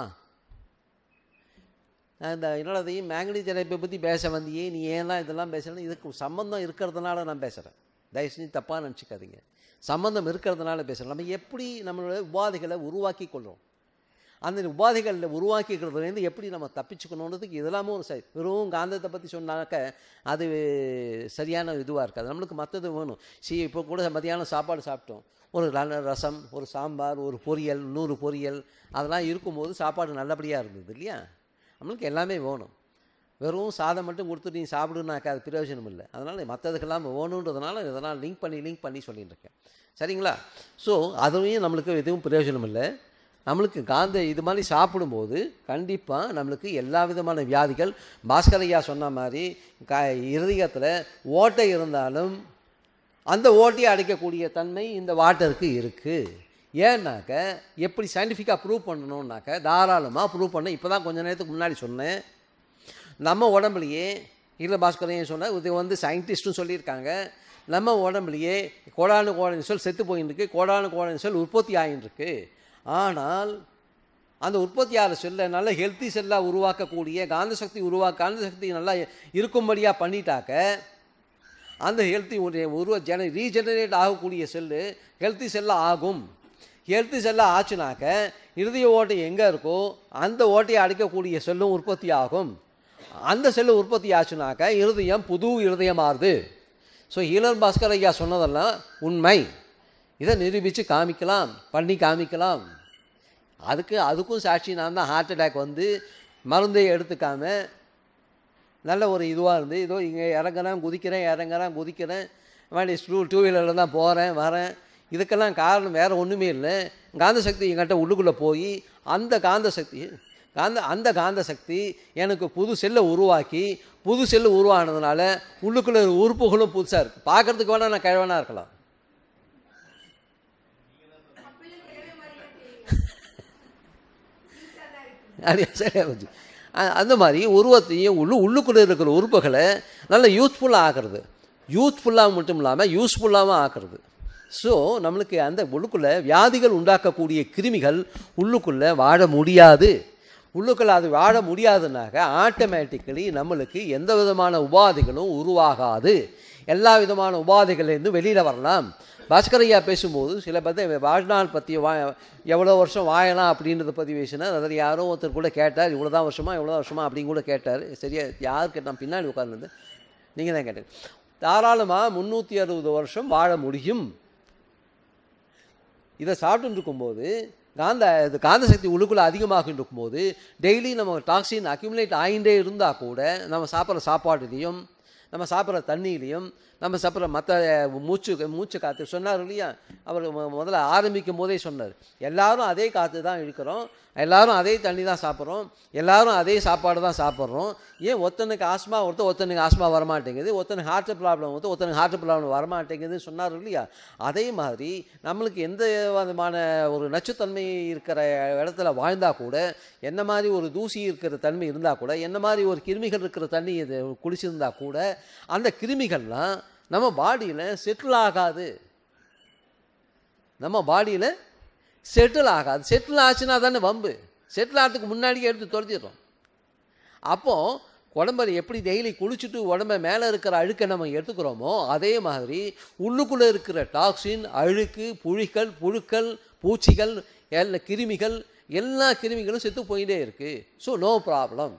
S1: நான் இந்த என்னோடதையும் மேங்கனீஸ் ஜெரப்பை பற்றி பேச வந்தியே நீ ஏன்லாம் இதெல்லாம் பேசணும் இதுக்கு சம்மந்தம் இருக்கிறதுனால நான் பேசுகிறேன் தயவு செஞ்சு தப்பாக நினச்சிக்காதீங்க சம்மந்தம் இருக்கிறதுனால பேசுகிறேன் நம்ம எப்படி நம்மளோட உபாதைகளை உருவாக்கி கொள்கிறோம் அந்த உபாதைகளில் உருவாக்கிக்கிறதுலேருந்து எப்படி நம்ம தப்பிச்சுக்கணுன்றதுக்கு இதெல்லாமே ஒரு சரி வெறும் காந்தத்தை பற்றி சொன்னாக்க அது சரியான இதுவாக இருக்காது நம்மளுக்கு மற்றது வேணும் சி இப்போ கூட மதியானம் சாப்பாடு சாப்பிட்டோம் ஒரு ர- ரசம் ஒரு சாம்பார் ஒரு பொரியல் நூறு பொரியல் அதெல்லாம் இருக்கும்போது சாப்பாடு நல்லபடியாக இருந்தது இல்லையா நம்மளுக்கு எல்லாமே வேணும் வெறும் சாதம் மட்டும் கொடுத்துட்டு நீ சாப்பிடுனாக்கா அது பிரயோஜனம் இல்லை அதனால் மற்றதுக்கெல்லாம் வேணுன்றதுனால இதெல்லாம் லிங்க் பண்ணி லிங்க் பண்ணி சொல்லிட்டு இருக்கேன் சரிங்களா ஸோ அதுவும் நம்மளுக்கு எதுவும் பிரயோஜனம் இல்லை நம்மளுக்கு காந்த இது மாதிரி சாப்பிடும்போது கண்டிப்பாக நம்மளுக்கு எல்லா விதமான வியாதிகள் பாஸ்கரையா சொன்ன மாதிரி க இருதயத்தில் ஓட்டை இருந்தாலும் அந்த ஓட்டையை அடைக்கக்கூடிய தன்மை இந்த வாட்டருக்கு இருக்குது ஏன்னாக்க எப்படி சயின்டிஃபிக்காக ப்ரூவ் பண்ணணும்னாக்க தாராளமாக ப்ரூவ் பண்ண இப்போ தான் கொஞ்ச நேரத்துக்கு முன்னாடி சொன்னேன் நம்ம உடம்புலையே இல்லை பாஸ்கரையும் சொன்ன இது வந்து சயின்டிஸ்ட்டும் சொல்லியிருக்காங்க நம்ம உடம்புலையே கோடானு கோடானு சொல் செத்து போயின்னு இருக்கு கோடானு கோடானு சொல் உற்பத்தி ஆகின்னு இருக்கு ஆனால் அந்த உற்பத்தி ஆகிற செல்லை நல்ல ஹெல்த்தி செல்லாக உருவாக்கக்கூடிய காந்த சக்தி உருவாக்க காந்த சக்தி நல்லா இருக்கும்படியாக பண்ணிட்டாக்க அந்த ஹெல்த்தி உருவ ஜென ரீஜெனரேட் ஆகக்கூடிய செல்லு ஹெல்த்தி செல்லாக ஆகும் ஹெல்த்தி செல்லாக ஆச்சுனாக்க இருதய ஓட்டை எங்கே இருக்கோ அந்த ஓட்டையை அடைக்கக்கூடிய செல்லும் உற்பத்தி ஆகும் அந்த செல்லு உற்பத்தி ஆச்சுனாக்க இருதயம் புது இருதயமாகுது ஸோ ஹீலர் பாஸ்கர் ஐயா சொன்னதெல்லாம் உண்மை இதை நிரூபித்து காமிக்கலாம் பண்ணி காமிக்கலாம் அதுக்கு அதுக்கும் சாட்சி நான் தான் ஹார்ட் அட்டாக் வந்து மருந்தை எடுத்துக்காம நல்ல ஒரு இதுவாக இருந்து இதோ இங்கே இறங்குறேன் குதிக்கிறேன் இறங்குறேன் குதிக்கிறேன் வண்டி டூ டூ வீலரில் தான் போகிறேன் வரேன் இதுக்கெல்லாம் காரணம் வேறு ஒன்றுமே இல்லை காந்த சக்தி எங்கிட்ட உள்ளுக்குள்ளே போய் அந்த காந்த சக்தி காந்த அந்த காந்த சக்தி எனக்கு புது செல்லை உருவாக்கி புது செல்லு உருவானதுனால உள்ளுக்குள்ள உறுப்புகளும் புதுசாக இருக்குது பார்க்குறதுக்கு வேணால் நான் கிழவனாக இருக்கலாம் அது சரியாக போச்சு அ- அந்த மாதிரி உருவத்தையும் உள்ளு உள்ளுக்குள்ளே இருக்கிற உறுப்புகளை நல்ல யூத்ஃபுல்லாக ஆக்குறது யூத்ஃபுல்லாக மட்டும் இல்லாமல் யூஸ்ஃபுல்லாகவும் ஆக்குறது ஸோ நம்மளுக்கு அந்த உள்ளுக்குள்ளே வியாதிகள் உண்டாக்கக்கூடிய கிருமிகள் உள்ளுக்குள்ளே வாழ முடியாது உள்ளுக்குள்ளே அது வாழ முடியாதுனாக்க ஆட்டோமேட்டிக்கலி நம்மளுக்கு எந்த விதமான உபாதைகளும் உருவாகாது எல்லா விதமான உபாதைகள்லேருந்து வெளியில் வரலாம் பாஸ்கரையா பேசும்போது சில பேர்த்த வாழ்நாள் பற்றி வா எவ்வளோ வருஷம் வாழலாம் அப்படின்றத பற்றி பேசினார் அதில் யாரோ ஒருத்தர் கூட கேட்டார் இவ்வளோ தான் வருஷமா இவ்வளோ வருஷமா அப்படின்னு கூட கேட்டார் சரியா யார் கேட்டான் பின்னாடி உட்கார்ந்து நீங்கள் தான் கேட்டீங்க தாராளமாக முந்நூற்றி அறுபது வருஷம் வாழ முடியும் இதை சாப்பிட்டு இருக்கும்போது காந்த இது காந்த சக்தி உள்ளுக்குள்ளே அதிகமாக இருக்கும்போது டெய்லி நம்ம டாக்ஸின் அக்யூமுலேட் ஆகிட்டே இருந்தால் கூட நம்ம சாப்பிட்ற சாப்பாடுலேயும் நம்ம சாப்பிட்ற தண்ணியிலையும் நம்ம சாப்பிட்ற மற்ற மூச்சு மூச்சு காற்று சொன்னார் இல்லையா அவர் மு- முதல்ல ஆரம்பிக்கும் போதே சொன்னார் எல்லாரும் அதே காற்று தான் இழுக்கிறோம் எல்லாரும் அதே தண்ணி தான் சாப்பிட்றோம் எல்லாரும் அதே சாப்பாடு தான் சாப்பிட்றோம் ஏன் ஒருத்தனுக்கு ஆஸ்மா ஒருத்தர் ஒருத்தனுக்கு ஆஸ்மா வரமாட்டேங்குது ஒருத்தனுக்கு ஹார்ட் ப்ராப்ளம் வந்து ஒருத்தனுக்கு ஹார்ட் ப்ராப்ளம் வரமாட்டேங்குதுன்னு சொன்னார் இல்லையா அதே மாதிரி நம்மளுக்கு எந்த விதமான ஒரு நச்சுத்தன்மை இருக்கிற இடத்துல வாழ்ந்தால் கூட என்ன மாதிரி ஒரு தூசி இருக்கிற தன்மை இருந்தால் கூட என்ன மாதிரி ஒரு கிருமிகள் இருக்கிற தண்ணி இது குளிச்சிருந்தா கூட அந்த கிருமிகள்லாம் நம்ம பாடியில் செட்டில் ஆகாது நம்ம பாடியில் செட்டில் ஆகாது செட்டில் ஆச்சுன்னா தானே வம்பு செட்டில் ஆகிறதுக்கு முன்னாடியே எடுத்து தொலைச்சிடுறோம் அப்போது உடம்பை எப்படி டெய்லி குளிச்சுட்டு உடம்ப மேலே இருக்கிற அழுக்கை நம்ம எடுத்துக்கிறோமோ அதே மாதிரி உள்ளுக்குள்ளே இருக்கிற டாக்ஸின் அழுக்கு புழிகள் புழுக்கள் பூச்சிகள் எல்லா கிருமிகள் எல்லா கிருமிகளும் செத்து போயிட்டே இருக்குது ஸோ நோ ப்ராப்ளம்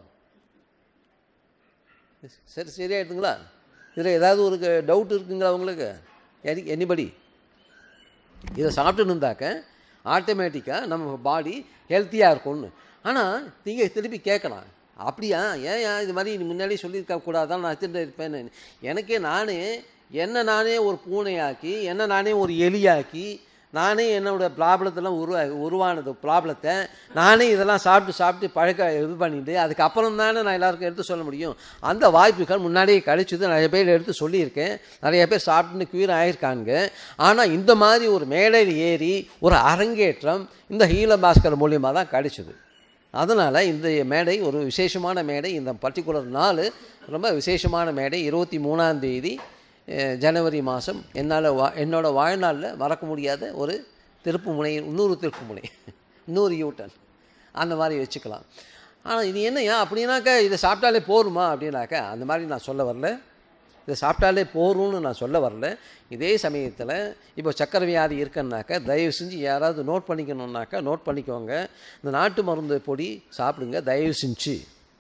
S1: சரி சரியாயிட்டுங்களா இதில் ஏதாவது ஒரு டவுட் இருக்குங்களா உங்களுக்கு எனி எனிபடி இதை சாப்பிட்டு இருந்தாக்க ஆட்டோமேட்டிக்காக நம்ம பாடி ஹெல்த்தியாக இருக்கும்னு ஆனால் நீங்கள் திருப்பி கேட்கலாம் அப்படியா ஏன் ஏன் இது மாதிரி நீ முன்னாடியே சொல்லியிருக்க கூடாதான் நான் திரும்ப இருப்பேன்னு எனக்கே நானே என்ன நானே ஒரு பூனையாக்கி என்ன நானே ஒரு எலியாக்கி நானே என்னோட ப்ராப்ளத்தெல்லாம் உருவா உருவானது ப்ராப்ளத்தை நானே இதெல்லாம் சாப்பிட்டு சாப்பிட்டு பழக்க இது பண்ணிட்டு அதுக்கப்புறம் தானே நான் எல்லாருக்கும் எடுத்து சொல்ல முடியும் அந்த வாய்ப்புகள் முன்னாடியே கிடைச்சது நிறைய பேர் எடுத்து சொல்லியிருக்கேன் நிறைய பேர் சாப்பிட்டுன்னு க்யூர் ஆகியிருக்காங்க ஆனால் இந்த மாதிரி ஒரு மேடையில் ஏறி ஒரு அரங்கேற்றம் இந்த ஹீல பாஸ்கர் மூலியமாக தான் கிடைச்சிது அதனால் இந்த மேடை ஒரு விசேஷமான மேடை இந்த பர்டிகுலர் நாள் ரொம்ப விசேஷமான மேடை இருபத்தி மூணாம் தேதி அஹ், ஜனவரி மாதம் என்னால் வா என்னோட வாழ்நாளில் மறக்க முடியாத ஒரு திருப்பு முனை இன்னொரு திருப்பு முனை இன்னொரு யூட்டன் அந்த மாதிரி வச்சுக்கலாம் ஆனால் இது என்னையா அப்படின்னாக்கா இதை சாப்பிட்டாலே போருமா அப்படின்னாக்கா அந்த மாதிரி நான் சொல்ல வரல இதை சாப்பிட்டாலே போரும்னு நான் சொல்ல வரல இதே சமயத்தில் இப்போ சக்கரை வியாதி இருக்குன்னாக்கா தயவு செஞ்சு யாராவது நோட் பண்ணிக்கணுன்னாக்கா நோட் பண்ணிக்கோங்க இந்த நாட்டு மருந்து பொடி சாப்பிடுங்க தயவு செஞ்சு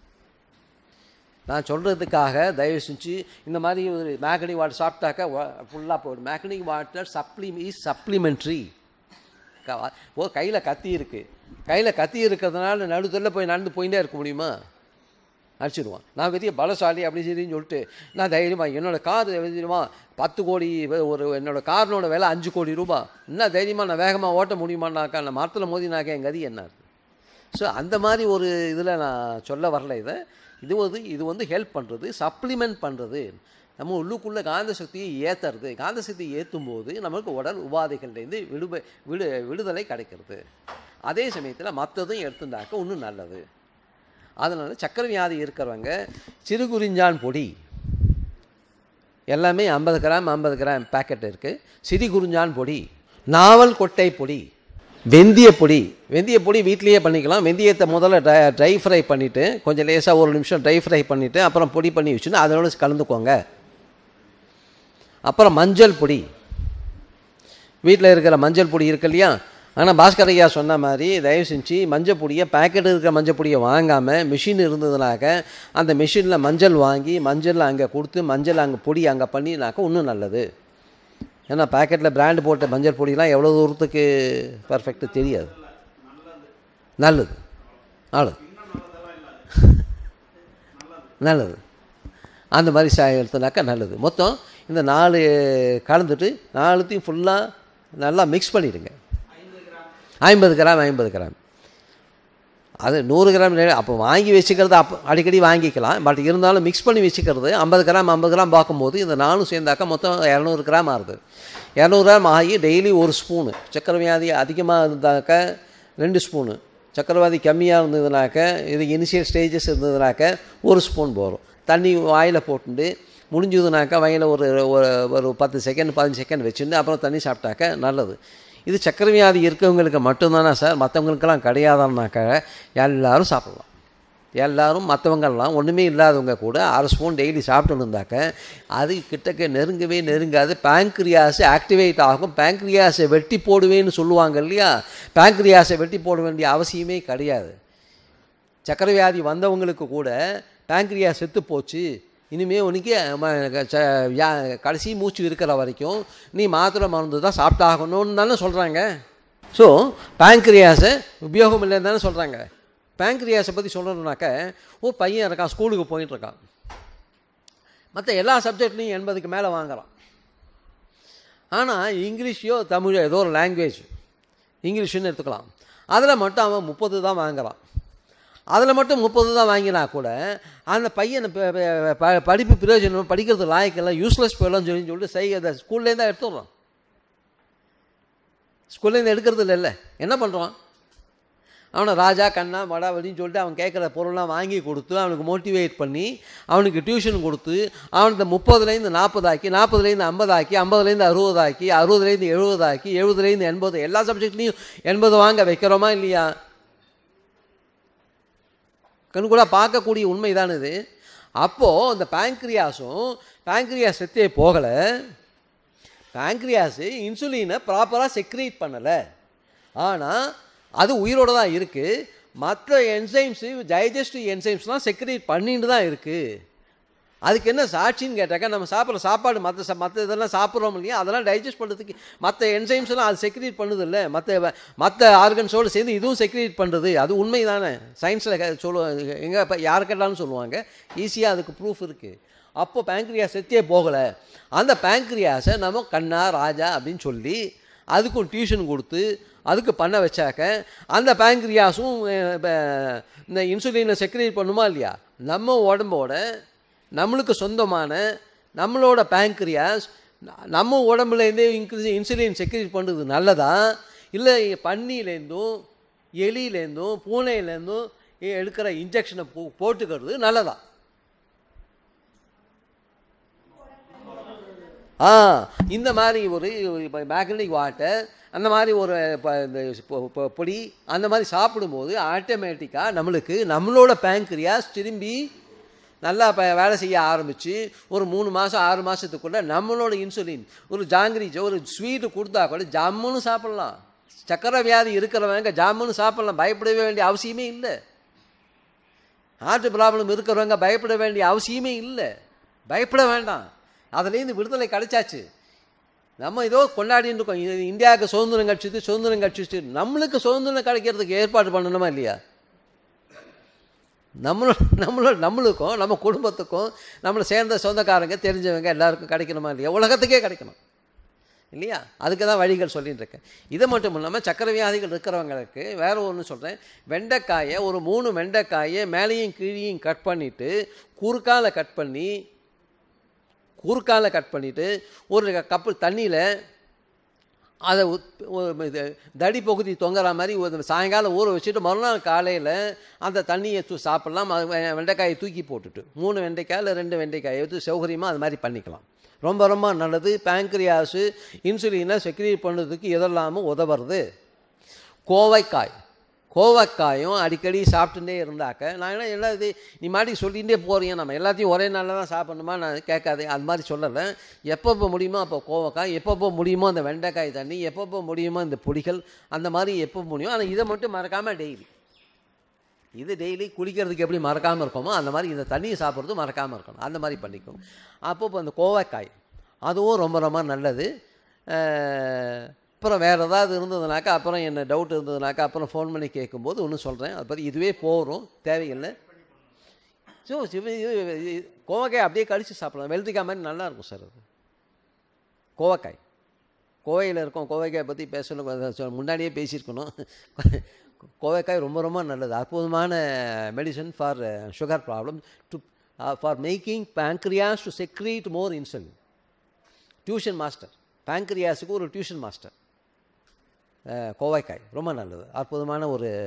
S1: நான் சொல்கிறதுக்காக தயவு செஞ்சு இந்த மாதிரி ஒரு மேக்கனி வாட்டர் சாப்பிட்டாக்கா ஃபுல்லாக போயிடும் மேக்கனி வாட்டர் சப்ளி இஸ் சப்ளிமெண்ட்ரி ஓ கையில் கத்தி இருக்குது கையில் கத்தி இருக்கிறதுனால நடுத்தரில் போய் நடந்து போயிட்டே இருக்க முடியுமா அடிச்சிடுவான் நான் பெரிய பலசாலி அப்படி சரின்னு சொல்லிட்டு நான் தைரியமாக என்னோடய கார் தெரியுமா பத்து கோடி வே- ஒரு என்னோடய காரினோட விலை அஞ்சு கோடி ரூபா என்ன தைரியமாக நான் வேகமாக ஓட்ட முடியுமான்னாக்கா நான் மரத்தில் மோதினாக்கா என் கதி என்ன ஸோ அந்த மாதிரி ஒரு இதில் நான் சொல்ல வரல இதை இது வந்து இது வந்து ஹெல்ப் பண்ணுறது சப்ளிமெண்ட் பண்ணுறது நம்ம உள்ளுக்குள்ளே காந்த சக்தியை ஏற்றுறது காந்த சக்தியை ஏற்றும் போது நமக்கு உடல் உபாதைகள்லேருந்து விடுப விடு விடுதலை கிடைக்கிறது அதே சமயத்தில் மற்றதும் எடுத்துட்டாக்க இன்னும் நல்லது அதனால் சக்கரை வியாதி இருக்கிறவங்க சிறுகுறிஞ்சான் பொடி எல்லாமே ஐம்பது கிராம் ஐம்பது கிராம் பேக்கெட் இருக்குது சிறி குறிஞ்சான் பொடி நாவல் கொட்டை பொடி வெந்தய பொடி வெந்தய பொடி வீட்லேயே பண்ணிக்கலாம் வெந்தயத்தை முதல்ல ட்ரை ட்ரை ஃப்ரை பண்ணிவிட்டு கொஞ்சம் லேசாக ஒரு நிமிஷம் ட்ரை ஃப்ரை பண்ணிவிட்டு அப்புறம் பொடி பண்ணி வச்சுன்னு அதோட கலந்துக்கோங்க அப்புறம் மஞ்சள் பொடி வீட்டில் இருக்கிற மஞ்சள் பொடி இருக்கு இல்லையா ஆனால் பாஸ்கர் ஐயா சொன்ன மாதிரி தயவு செஞ்சு மஞ்சள் பொடியை பேக்கெட் இருக்கிற மஞ்சள் பொடியை வாங்காமல் மிஷின் இருந்ததுனாக்க அந்த மிஷினில் மஞ்சள் வாங்கி மஞ்சள் அங்கே கொடுத்து மஞ்சள் அங்கே பொடி அங்கே பண்ணினாக்க இன்னும் நல்லது ஏன்னா பேக்கெட்டில் பிராண்டு போட்ட மஞ்சள் பொடிலாம் எவ்வளோ தூரத்துக்கு பர்ஃபெக்ட்டு தெரியாது நல்லது நல்லது நல்லது அந்த மாதிரி சா எடுத்தனாக்கா நல்லது மொத்தம் இந்த நாலு கலந்துட்டு நாலுத்தையும் ஃபுல்லாக நல்லா மிக்ஸ் பண்ணிடுங்க ஐம்பது கிராம் ஐம்பது கிராம் அது நூறு கிராம் நெ- அப்போ வாங்கி வச்சுக்கிறது அப்போ அடிக்கடி வாங்கிக்கலாம் பட் இருந்தாலும் மிக்ஸ் பண்ணி வச்சுக்கிறது ஐம்பது கிராம் ஐம்பது கிராம் பார்க்கும்போது இந்த நாலும் சேர்ந்தாக்கா மொத்தம் இரநூறு கிராம் ஆகுது இரநூறு கிராம் ஆகி டெய்லி ஒரு ஸ்பூனு சக்கரை வியாதி அதிகமாக இருந்தாக்கா ரெண்டு ஸ்பூனு சக்கரவாதி கம்மியாக இருந்ததுனாக்க இது இனிஷியல் ஸ்டேஜஸ் இருந்ததுனாக்க ஒரு ஸ்பூன் போகும் தண்ணி வாயில் போட்டுண்டு முடிஞ்சதுனாக்கா வாயில் ஒரு ஒரு ஒரு பத்து செகண்ட் பதினஞ்சு செகண்ட் வச்சுட்டு அப்புறம் தண்ணி சாப்பிட்டாக்க நல்லது இது சக்கரை வியாதி இருக்கவங்களுக்கு மட்டும்தானா சார் மற்றவங்களுக்கெல்லாம் கிடையாதான்னாக்க எல்லாரும் சாப்பிட்லாம் எல்லாரும் மற்றவங்கெல்லாம் ஒன்றுமே இல்லாதவங்க கூட அரை ஸ்பூன் டெய்லி சாப்பிட்டு இருந்தாக்க அது கிட்டக்க நெருங்கவே நெருங்காது பேங்க்ரியாஸ் ஆக்டிவேட் ஆகும் பேங்க்ரியாஸை வெட்டி போடுவேன்னு சொல்லுவாங்க இல்லையா பேங்க்ரியாஸை வெட்டி போட வேண்டிய அவசியமே கிடையாது சக்கரை வியாதி வந்தவங்களுக்கு கூட பேங்க்ரியாஸ் செத்து போச்சு இனிமே உனக்கு ம- ச- யா- கடைசி மூச்சு இருக்கிற வரைக்கும் நீ மாத்திரை மருந்து தான் சாப்பிட்டாகணும்னு தானே சொல்கிறாங்க ஸோ பேங்க்ரியாஸை உபயோகம் இல்லைன்னு தானே சொல்கிறாங்க பேங்க்ரியாஸை பற்றி சொல்லணுன்னாக்க ஒரு பையன் இருக்கான் ஸ்கூலுக்கு போயிட்டு இருக்கான் மற்ற எல்லா சப்ஜெக்ட்லையும் எண்பதுக்கு மேலே வாங்குறான் ஆனால் இங்கிலீஷையோ தமிழோ ஏதோ ஒரு லாங்குவேஜ் இங்கிலீஷ்னு எடுத்துக்கலாம் அதில் மட்டும் அவன் முப்பது தான் வாங்குறான் அதில் மட்டும் முப்பது தான் வாங்கினா கூட அந்த பையன் ப- ப- ப- படிப்பு பிரயோஜனம் படிக்கிறது லாயக்கெல்லாம் யூஸ்லெஸ் போயிடலாம் சொல்லி சொல்லிட்டு சை அதை ஸ்கூல்லேருந்து எடுத்துடுறான் ஸ்கூல்லேருந்து எடுக்கிறது இல்லைல்ல என்ன பண்ணுறான் அவனை ராஜா கண்ணா மடா அப்படின்னு சொல்லிட்டு அவன் கேட்குற பொருள்லாம் வாங்கி கொடுத்து அவனுக்கு மோட்டிவேட் பண்ணி அவனுக்கு டியூஷன் கொடுத்து அவனுக்கு முப்பதுலேருந்து நாற்பதாக்கி நாற்பதுலேருந்து ஐம்பதாக்கி ஐம்பதுலேருந்து அறுபதாக்கி அறுபதுலேருந்து எழுபதாக்கி எழுபதுலேருந்து எண்பது எல்லா சப்ஜெக்ட்லேயும் எண்பது வாங்க வைக்கிறோமா இல்லையா கண்கூட பார்க்கக்கூடிய உண்மை தான் இது அப்போது இந்த பேங்க்ரியாஸும் பேங்க்ரியாஸ் செத்தே போகலை பேங்க்ரியாஸு இன்சுலினை ப்ராப்பராக செக்ரேட் பண்ணலை ஆனால் அது உயிரோடு தான் இருக்குது மற்ற என்சைம்ஸு டைஜஸ்டிவ் என்சைம்ஸ்லாம் செக்ரேட் பண்ணிட்டு தான் இருக்குது அதுக்கு என்ன சாட்சின்னு கேட்டாக்கா நம்ம சாப்பிட்ற சாப்பாடு மற்ற ச மற்ற இதெல்லாம் சாப்பிட்றோம் இல்லையா அதெல்லாம் டைஜஸ்ட் பண்ணுறதுக்கு மற்ற என்சைம்ஸ்லாம் அது செக்ரேட் பண்ணுது இல்லை மற்ற மற்ற ஆர்கன்ஸோடு சேர்ந்து இதுவும் செக்ரேட் பண்ணுறது அது உண்மை தானே சயின்ஸில் சொல்லுவாங்க எங்கே இப்போ யார் கேட்டாலும் சொல்லுவாங்க ஈஸியாக அதுக்கு ப்ரூஃப் இருக்குது அப்போ பேங்க்ரியாஸ் செத்தே போகலை அந்த பேங்க்ரியாஸை நம்ம கண்ணா ராஜா அப்படின்னு சொல்லி அதுக்கும் டியூஷன் கொடுத்து அதுக்கு பண்ண வச்சாக்க அந்த பேங்க்ரியாஸும் அஹ், இப்ப இந்த இன்சுலினை செக்ரேட் பண்ணுமா இல்லையா நம்ம உடம்போட நம்மளுக்கு சொந்தமான நம்மளோட பேங்க்ரியாஸ் நம்ம உடம்புலேருந்தே இன்க்ரீஸ் இன்சுலின் செக்ரேட் பண்ணுறது நல்லதா இல்லை பன்னியிலேருந்தும் எலியிலேருந்தும் பூனையிலேருந்தும் எடுக்கிற இன்ஜெக்ஷனை போ போட்டுக்கிறது நல்லதா ஆ இந்த மாதிரி ஒரு இப்போ மேக்னடிக் வாட்டர் அந்த மாதிரி ஒரு ப- இந்த பொ- பொ- பொடி அந்த மாதிரி சாப்பிடும்போது ஆட்டோமேட்டிக்காக நம்மளுக்கு நம்மளோட பேங்க்ரியாஸ் திரும்பி நல்லா இப்போ வேலை செய்ய ஆரம்பித்து ஒரு மூணு மாதம் ஆறு மாதத்துக்குள்ளே நம்மளோட இன்சுலின் ஒரு ஜாங்கிரி ஒரு ஸ்வீட்டு கொடுத்தா கூட ஜம்முன்னு சாப்பிட்லாம் சக்கரை வியாதி இருக்கிறவங்க ஜம்முன்னு சாப்பிட்லாம் பயப்படவே வேண்டிய அவசியமே இல்லை ஹார்ட் ப்ராப்ளம் இருக்கிறவங்க பயப்பட வேண்டிய அவசியமே இல்லை பயப்பட வேண்டாம் அதுலேருந்து விடுதலை கிடைச்சாச்சு நம்ம ஏதோ கொண்டாடிட்டு இருக்கோம் இது இந்தியாவுக்கு சுதந்திரம் கிடச்சிது சுதந்திரம் கிடச்சிச்சு நம்மளுக்கு சுதந்திரம் கிடைக்கிறதுக்கு ஏற்பாடு பண்ணணுமா இல்லையா நம்மளோட நம்மளோட நம்மளுக்கும் நம்ம குடும்பத்துக்கும் நம்மளை சேர்ந்த சொந்தக்காரங்க தெரிஞ்சவங்க எல்லாருக்கும் கிடைக்கணுமா இல்லையா உலகத்துக்கே கிடைக்கணும் இல்லையா அதுக்கு தான் வழிகள் சொல்லிட்டு இருக்கேன் இது மட்டும் இல்லாமல் சக்கரை வியாதிகள் இருக்கிறவங்களுக்கு வேற ஒன்று சொல்கிறேன் வெண்டைக்காயை ஒரு மூணு வெண்டைக்காயை மேலேயும் கீழேயும் கட் பண்ணிவிட்டு குறுக்கால கட் பண்ணி குறுக்கால கட் பண்ணிவிட்டு ஒரு கப்பு தண்ணியில் அதை உத்- ஒரு இது தடி பகுதி தொங்குற மாதிரி ஒரு சாயங்காலம் ஊற வச்சுட்டு மறுநாள் காலையில் அந்த தண்ணியை தூ சாப்பிட்லாம் அது வெ- வெண்டைக்காயை தூக்கி போட்டுட்டு மூணு வெண்டைக்காய் இல்லை ரெண்டு வெண்டைக்காயை எடுத்து சௌகரியமாக அது மாதிரி பண்ணிக்கலாம் ரொம்ப ரொம்ப நல்லது பேங்க்ரியாஸு இன்சுலினை செக்ரேட் பண்ணுறதுக்கு எதெல்லாமும் உதவுறது கோவைக்காய் கோவைக்காயும் அடிக்கடி சாப்பிட்டுட்டே இருந்தாக்க நான் என்ன என்ன இது நீ மாட்டி சொல்லிகிட்டே போகிறீங்க நம்ம எல்லாத்தையும் ஒரே நாளில் தான் சாப்பிடணுமா நான் கேட்காதே அது மாதிரி சொல்லலை எப்பப்போ முடியுமோ அப்போ கோவைக்காய் எப்பப்போ முடியுமோ அந்த வெண்டைக்காய் தண்ணி எப்பப்போ முடியுமோ இந்த பொடிகள் அந்த மாதிரி எப்போ முடியும் ஆனால் இதை மட்டும் மறக்காமல் டெய்லி இது டெய்லி குளிக்கிறதுக்கு எப்படி மறக்காமல் இருக்கோமோ அந்த மாதிரி இந்த தண்ணியை சாப்பிட்றது மறக்காமல் இருக்கணும் அந்த மாதிரி பண்ணிக்கும் அப்போ இப்போ அந்த கோவைக்காய் அதுவும் ரொம்ப ரொம்ப நல்லது அஹ், அப்புறம் வேறு ஏதாவது இருந்ததுனாக்கா அப்புறம் என்ன டவுட் இருந்ததுனாக்கா அப்புறம் ஃபோன் பண்ணி கேட்கும்போது ஒன்றும் சொல்கிறேன் அதை பற்றி இதுவே போகிறோம் தேவையில்லை ஸோ கோவைக்காய் அப்படியே கடிச்சு சாப்பிடலாம் வெள்ளரிக்காய் மாதிரி நல்லா இருக்கும் சார் அது கோவைக்காய் கோவையில் இருக்கோம் கோவைக்காய் பற்றி பேசணும் அதான் சொ- முன்னாடியே பேசியிருக்கணும் கோவைக்காய் ரொம்ப ரொம்ப நல்லது அற்புதமான medicine for sugar problem to for making pancreas to secrete more insulin tuition master பேங்க்ரியாஸுக்கு ஒரு டியூஷன் மாஸ்டர் கோவைக்காய் ரொம்ப நல்லது அற்புதமான ஒரு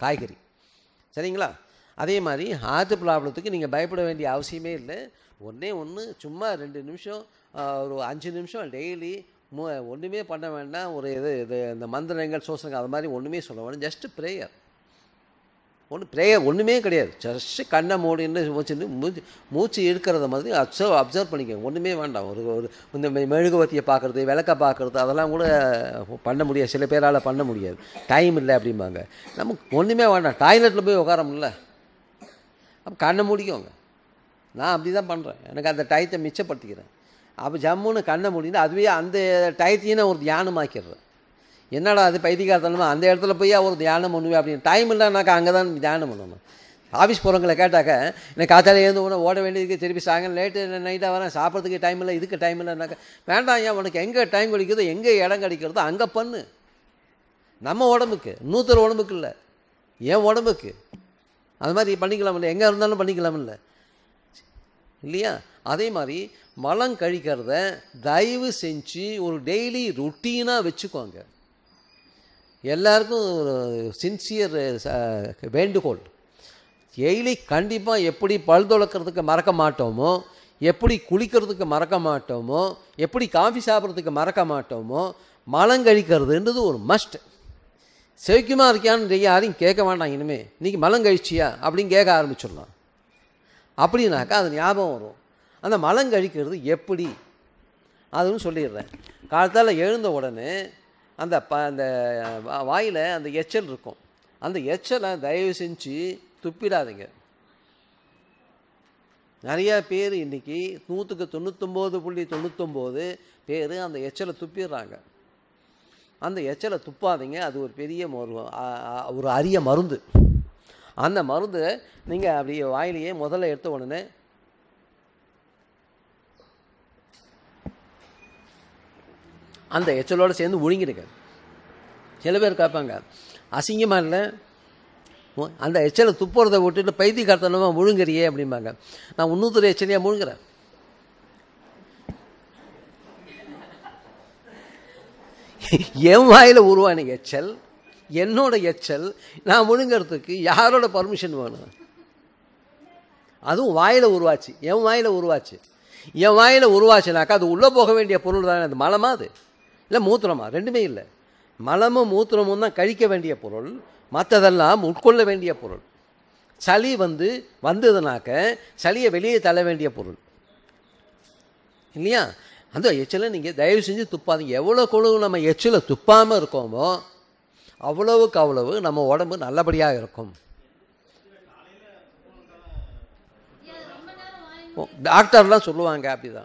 S1: காய்கறி சரிங்களா அதே மாதிரி ஹார்ட் ப்ராப்ளத்துக்கு நீங்கள் பயப்பட வேண்டிய அவசியமே இல்லை ஒன்றே ஒன்று சும்மா ரெண்டு நிமிஷம் ஆ, ஒரு அஞ்சு நிமிஷம் டெய்லி மு ஒன்றுமே பண்ண வேண்டாம் ஒரு இது இது இந்த மந்திரங்கள் சோசனங்கள் அது மாதிரி ஒன்றுமே சொல்ல வேண்டாம் ஜஸ்ட் ப்ரேயர் ஒன்று ப்ரேயர் ஒன்றுமே கிடையாது ஜஸ்ட்டு கண்ணை மூடின்னு மூச்சு மூச்சு மூச்சு இருக்கிறத மாதிரி அப்சர்வ் அப்சர்வ் பண்ணிக்கோங்க ஒன்றுமே வேண்டாம் ஒரு ஒரு இந்த மெ- மெழுகுவர்த்தியை பார்க்குறது விளக்க பார்க்குறது அதெல்லாம் கூட பண்ண முடியாது சில பேரால் பண்ண முடியாது டைம் இல்லை அப்படிம்பாங்க நமக்கு ஒன்றுமே வேண்டாம் டாய்லெட்டில் போய் உட்காரமில்ல அப்போ கண்ணை மூடிக்கோங்க நான் அப்படி தான் பண்ணுறேன் எனக்கு அந்த டயத்தை மிச்சப்படுத்திக்கிறேன் அப்போ ஜம்முன்னு கண்ணை மூடிட்டு அதுவே அந்த டயத்தையும் நான் ஒரு தியானமாக்கிடுறேன் என்னடா அது பைத்தியகாரத்தனமா அந்த இடத்துல போய் ஒரு தியானம் பண்ணுவேன் அப்படின்னு டைம் இல்லைனாக்கா அங்கே தான் தியானம் பண்ணணும் ஆஃபீஸ் போகிறவங்களை கேட்டாக்க எனக்கு காத்தால எழுந்து உடனே ஓட வேண்டியதுக்கு திருப்பி சாயங்காலம் லேட்டு நைட்டாக வரேன் சாப்பிட்றதுக்கு டைம் இல்லை இதுக்கு டைம் இல்லைனாக்கா வேண்டாம் ஏன் உனக்கு எங்கே டைம் கிடைக்குதோ எங்கே இடம் கிடைக்கிறதோ அங்கே பண்ணு நம்ம உடம்புக்கு இன்னொருத்தர் உடம்புக்கு இல்லை என் உடம்புக்கு அது மாதிரி பண்ணிக்கலாமில்ல எங்கே இருந்தாலும் பண்ணிக்கலாமில்ல இல்லையா அதே மாதிரி மலம் கழிக்கிறத தயவு செஞ்சு ஒரு டெய்லி ருட்டீனாக வச்சுக்கோங்க எல்லாருக்கும் ஒரு சின்சியர் வேண்டுகோள் டெய்லி கண்டிப்பாக எப்படி பல் துளக்கிறதுக்கு மறக்க மாட்டோமோ எப்படி குளிக்கிறதுக்கு மறக்க மாட்டோமோ எப்படி காஃபி சாப்பிட்றதுக்கு மறக்க மாட்டோமோ மலம் கழிக்கிறதுன்றது ஒரு மஸ்ட் செவிக்குமா இருக்கியான்னு யாரையும் கேட்க வேண்டாம் இனிமே இன்றைக்கி மலம் கழிச்சியா அப்படின்னு கேட்க ஆரம்பிச்சிடலாம் அப்படின்னாக்கா அது ஞாபகம் வரும் அந்த மலம் கழிக்கிறது எப்படி அதுவும் சொல்லிடுறேன் காலத்தால் எழுந்த உடனே அந்த ப அந்த வாயில் அந்த எச்சல் இருக்கும் அந்த எச்சலை தயவு செஞ்சு துப்பிடாதீங்க நிறையா பேர் இன்றைக்கி நூற்றுக்கு தொண்ணூத்தொம்பது புள்ளி தொண்ணூத்தொம்பது பேர் அந்த எச்சலை துப்பிடுறாங்க அந்த எச்சலை துப்பாதீங்க அது ஒரு பெரிய ஒரு அ- அ- ஒரு அரிய மருந்து அந்த மருந்து நீங்கள் அப்படியே வாயிலேயே முதல்ல எடுத்த உடனே அந்த எச்சலோடு சேர்ந்து ஒழுங்கிடுங்க சில பேர் கேட்பாங்க அசிங்கமாக இல்லை ஓ, அந்த எச்சலை துப்புறதை விட்டுட்டு பைத்தி காத்தனமாக முழுங்குறியே அப்படிம்பாங்க நான் இன்னொருத்தர் எச்சலையாக முழுங்குறேன் என் வாயில் உருவான எச்சல் என்னோட எச்சல் நான் முழுங்கிறதுக்கு யாரோட பர்மிஷன் வேணும் அதுவும் வாயில் உருவாச்சு என் வாயில் உருவாச்சு என் வாயில் உருவாச்சுனாக்கா அது உள்ளே போக வேண்டிய பொருள் தானே அது மலமா அது இல்லை மூத்திரமா ரெண்டுமே இல்லை மலமும் மூத்திரமும் தான் கழிக்க வேண்டிய பொருள் மற்றதெல்லாம் உட்கொள்ள வேண்டிய பொருள் சளி வந்து வந்ததுனாக்க சளியை வெளியே தள்ள வேண்டிய பொருள் இல்லையா அந்த எச்சிலை நீங்கள் தயவு செஞ்சு துப்பாதீங்க எவ்வளோ கொழுவு நம்ம எச்சிலை துப்பாமல் இருக்கோமோ அவ்வளவுக்கு அவ்வளவு நம்ம உடம்பு நல்லபடியாக இருக்கும் ஓ, டாக்டர்லாம் சொல்லுவாங்க அப்படிதான்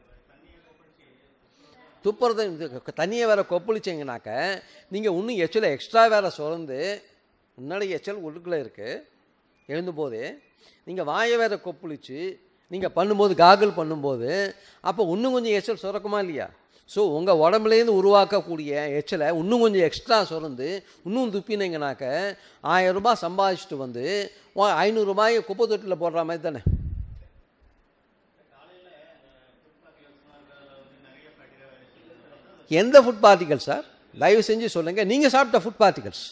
S1: துப்புறதை இந்த தண்ணியை வேற கொப்பளிச்சிங்கனாக்க நீங்கள் இன்னும் எச்சலை எக்ஸ்ட்ரா வேற சுரந்து முன்னாடி எச்சல் உள்ளுக்குள்ளே இருக்குது எழுந்தும் போதே நீங்கள் வாயை வேற கொப்பளிச்சு நீங்கள் பண்ணும்போது காகல் பண்ணும்போது அப்போ இன்னும் கொஞ்சம் எச்சல் சுரக்குமா இல்லையா ஸோ உங்கள் உடம்புலேருந்து உருவாக்கக்கூடிய எச்சலை இன்னும் கொஞ்சம் எக்ஸ்ட்ரா சுரந்து இன்னும் துப்பினீங்கனாக்க ஆயிரம் ரூபாய் சம்பாதிச்சுட்டு வந்து உ- ஐநூறு ரூபாயை குப்பை தொட்டியில் போடுற மாதிரி தானே எந்த ஃபுட் பார்ட்டிகல்ஸ் சார் தயவு செஞ்சு சொல்லுங்கள் நீங்கள் சாப்பிட்ட ஃபுட் பார்ட்டிகல்ஸ்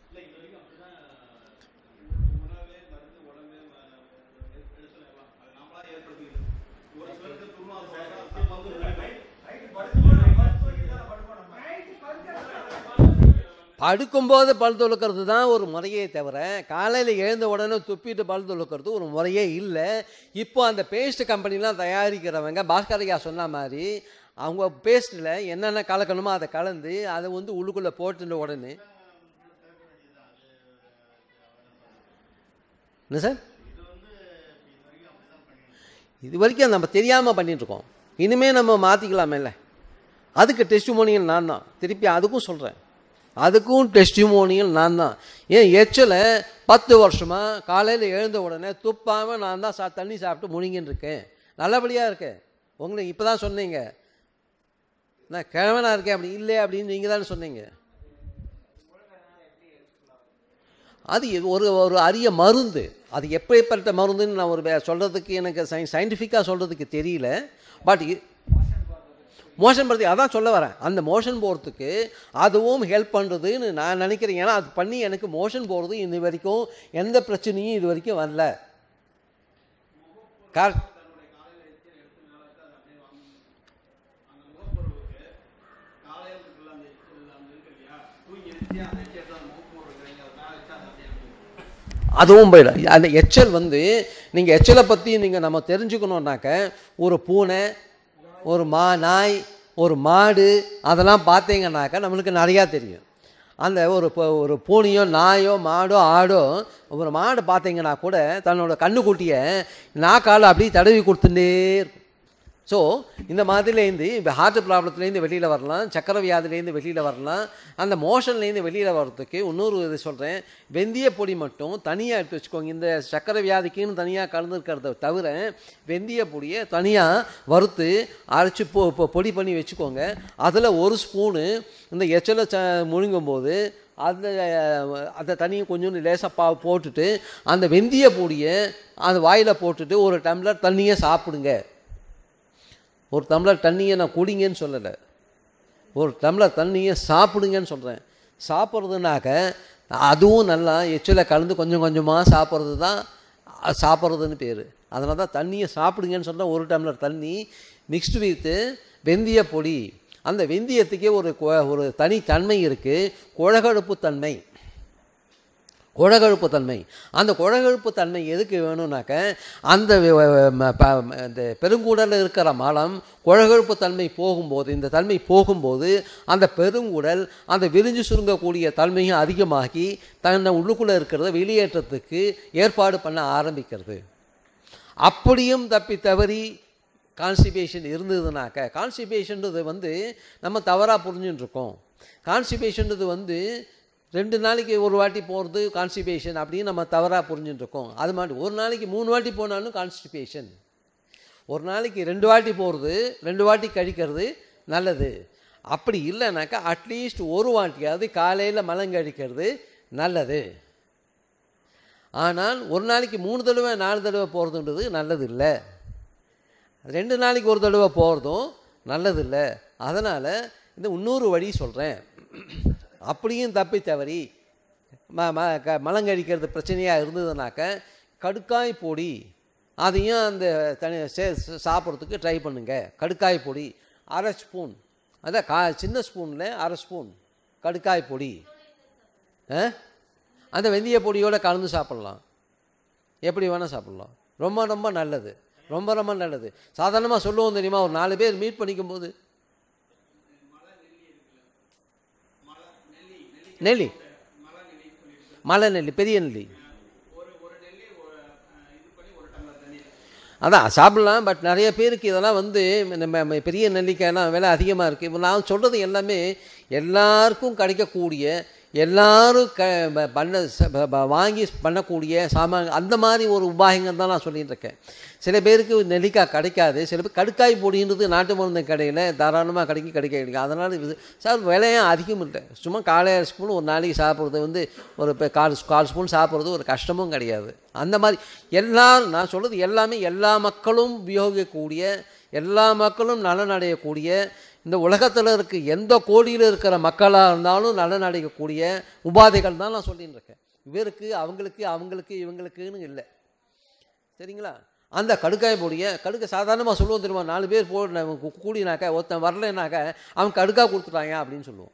S1: படுக்கும்போது பல் துளக்கிறது தான் ஒரு முறையே தவிர காலையில் எழுந்த உடனே துப்பிட்டு பல் துளக்கிறது ஒரு முறையே இல்லை இப்போ அந்த பேஸ்ட் கம்பெனிலாம் தயாரிக்கிறவங்க பாஸ்கரையா சொன்ன மாதிரி அவங்க பேஸ்ட்டில் என்னென்ன கலக்கணுமோ அதை கலந்து அதை வந்து உள்ளுக்குள்ளே போட்டுன உடனே என்ன சார் இது வரைக்கும் நம்ம தெரியாமல் பண்ணிட்டுருக்கோம் இனிமேல் நம்ம மாற்றிக்கலாமே அதுக்கு டெஸ்டிமோனியல் நான் தான் திருப்பி அதுக்கும் சொல்கிறேன் அதுக்கும் டெஸ்டிமோனியல் நான் தான் ஏன் எச்சலை பத்து வருஷமாக காலையில் எழுந்த உடனே துப்பாமல் நான் தான் சா தண்ணி சாப்பிட்டு முழுங்கின்னு இருக்கேன் நல்லபடியாக இருக்கேன் உங்களுக்கு இப்போ தான் சொன்னீங்க நான் கிழவனா இருக்கேன் அப்படி இல்லை அப்படின்னு நீங்கள் தானே சொன்னீங்க அது எ- ஒரு ஒரு அரிய மருந்து அது எப்படிப்பட்ட மருந்துன்னு நான் ஒரு வே- சொல்கிறதுக்கு எனக்கு சை சயின்டிஃபிக்காக சொல்கிறதுக்கு தெரியல பட் மோஷன் போகிறதுக்கு அதான் சொல்ல வரேன் அந்த மோஷன் போகிறதுக்கு அதுவும் ஹெல்ப் பண்ணுறதுன்னு நான் நினைக்கிறேன் ஏன்னா அது பண்ணி எனக்கு மோஷன் போகிறது இது வரைக்கும் எந்த பிரச்சனையும் இது வரைக்கும் வரல கார் அதுவும் போயிடும் அந்த எச்சல் வந்து நீங்கள் எச்சலை பற்றி நீங்கள் நம்ம தெரிஞ்சுக்கணுன்னாக்க ஒரு பூனை ஒரு மா நாய் ஒரு மாடு அதெல்லாம் பார்த்தீங்கன்னாக்கா நம்மளுக்கு நிறையா தெரியும் அந்த ஒரு இப்போ ஒரு பூனையோ நாயோ மாடோ ஆடோ ஒரு மாடு பார்த்தீங்கன்னா கூட தன்னோட கண்ணுக்குட்டியை நாக்கால் அப்படியே தடவி கொடுத்துட்டே இருக்கும் ஸோ இந்த மாதிரிலேருந்து இப்போ ஹார்ட் ப்ராப்ளத்துலேருந்து வெளியில் வரலாம் சக்கரை வியாதிலேருந்து வெளியில் வரலாம் அந்த மோஷன்லேருந்து வெளியில் வர்றதுக்கு இன்னொரு இது சொல்கிறேன் வெந்தய பொடி மட்டும் தனியாக எடுத்து வச்சுக்கோங்க இந்த சக்கரை வியாதிக்குன்னு தனியாக கலந்துருக்கிறத தவிர வெந்தய பொடியை தனியாக வறுத்து அரைச்சி பொ பொ- பொடி பண்ணி வச்சுக்கோங்க அதில் ஒரு ஸ்பூனு இந்த எச்சலை ச முழுங்கும் போது அந்த அந்த தண்ணியை கொஞ்சோண்டு லேசாக பா போட்டுட்டு அந்த வெந்தய பொடியை அந்த வாயில் போட்டுட்டு ஒரு டம்ளர் தண்ணியை சாப்பிடுங்க ஒரு டம்ளர் தண்ணியை நான் குடிங்கன்னு சொல்லலை ஒரு டம்ளர் தண்ணியை சாப்பிடுங்கன்னு சொல்கிறேன் சாப்பிட்றதுனாக்க அதுவும் நல்லா எச்சில கலந்து கொஞ்சம் கொஞ்சமாக சாப்பிட்றது தான் அ- சாப்பிட்றதுன்னு பேர் அதனால தான் தண்ணியை சாப்பிடுங்கன்னு சொன்னால் ஒரு டம்ளர் தண்ணி மிக்ஸ்டு வித்து வெந்தய பொடி அந்த வெந்தயத்துக்கே ஒரு கொ- ஒரு தனி தன்மை இருக்குது குழகழுப்பு தன்மை குழகழுப்பு தன்மை அந்த குழகழுப்பு தன்மை எதுக்கு வேணும்னாக்க அந்த வ- வ- ம- ப- ம- இந்த பெருங்குடலில் இருக்கிற மலம் குழகழுப்பு தன்மை போகும்போது இந்த தன்மை போகும்போது அந்த பெருங்குடல் அந்த விரிஞ்சு சுருங்கக்கூடிய தன்மையும் அதிகமாகி தன்னை உள்ளுக்குள்ளே இருக்கிறத வெளியேற்றத்துக்கு ஏற்பாடு பண்ண ஆரம்பிக்கிறது அப்படியும் தப்பி தவறி கான்ஸ்டிபேஷன் இருந்ததுனாக்க கான்ஸ்டிபேஷன்றது வந்து நம்ம தவறாக புரிஞ்சுட்டு இருக்கோம் கான்ஸ்டிபேஷன்றது வந்து ரெண்டு நாளைக்கு ஒரு வாட்டி போகிறது கான்ஸ்டிபேஷன் அப்படின்னு நம்ம தவறாக புரிஞ்சுட்டு இருக்கோம் அது மாதிரி ஒரு நாளைக்கு மூணு வாட்டி போனாலும் கான்ஸ்டிபேஷன் ஒரு நாளைக்கு ரெண்டு வாட்டி போகிறது ரெண்டு வாட்டி கழிக்கிறது நல்லது அப்படி இல்லைனாக்கா அட்லீஸ்ட் ஒரு வாட்டியாவது காலையில் மலங்கழிக்கிறது நல்லது ஆனால் ஒரு நாளைக்கு மூணு தடவை நாலு தடவை போகிறதுன்றது நல்லது இல்லை ரெண்டு நாளைக்கு ஒரு தடவை போகிறதும் நல்லது இல்லை அதனால் இந்த இன்னொரு வழி சொல்கிறேன் அப்படியும் தப்பி தவறி ம ம க மலங்கடிக்கிறது பிரச்சனையாக இருந்ததுனாக்க கடுக்காய் பொடி அதையும் அந்த தனி சே சாப்பிட்றதுக்கு ட்ரை பண்ணுங்க கடுக்காய் பொடி அரை ஸ்பூன் அதான் கா சின்ன ஸ்பூனில் அரை ஸ்பூன் கடுக்காய் பொடி ஆ அந்த வெந்தய பொடியோட கலந்து சாப்பிட்லாம் எப்படி வேணால் சாப்பிட்லாம் ரொம்ப ரொம்ப நல்லது ரொம்ப ரொம்ப நல்லது சாதாரணமாக சொல்லுவோம் தெரியுமா ஒரு நாலு பேர் மீட் பண்ணிக்கும் போது நெல்லி மலை நெல்லி பெரிய நெல்லி அதான் சாப்பிடலாம் பட் நிறைய பேருக்கு இதெல்லாம் வந்து நம்ம நம்ம பெரிய நெல்லிக்காயெல்லாம் விலை அதிகமாக இருக்குது இப்போ நான் சொல்கிறது எல்லாமே எல்லாருக்கும் கிடைக்கக்கூடிய எல்லாரும் க ப- பண்ண ச- ப- ப- வாங்கி பண்ணக்கூடிய சாமான் அந்த மாதிரி ஒரு உபாயங்கள் தான் நான் சொல்லிட்டு இருக்கேன் சில பேருக்கு நெல்லிக்காய் கிடைக்காது சில பேர் கடுக்காய் பொடின்றது நாட்டு மருந்து கடையில் தாராளமாக கிடைக்கும் கிடைக்க கிடைக்கும் அதனால் இது சார் விலையும் அதிகம் இல்லை சும்மா காலை அரை ஸ்பூன் ஒரு நாளைக்கு சாப்பிட்றது வந்து ஒரு இப்போ கால் கால் ஸ்பூன் சாப்பிட்றது ஒரு கஷ்டமும் கிடையாது அந்த மாதிரி எல்லாரும் நான் சொல்கிறது எல்லாமே எல்லா மக்களும் உபயோகிக்கக்கூடிய எல்லா மக்களும் நலன் அடையக்கூடிய இந்த உலகத்தில் இருக்க எந்த கோடியில் இருக்கிற மக்களாக இருந்தாலும் நலன் அடையக்கூடிய உபாதைகள் தான் நான் சொல்லின்னு இருக்கேன் இவருக்கு அவங்களுக்கு அவங்களுக்கு இவங்களுக்குன்னு இல்லை சரிங்களா அந்த கடுக்காய் பொடியை கடுக்க சாதாரணமாக சொல்லுவோம் தெரியுமா நாலு பேர் போ கூடினாக்க ஒருத்தன் வரலைனாக்க அவன் கடுக்காய் கொடுத்துட்டாங்க அப்படின்னு சொல்லுவோம்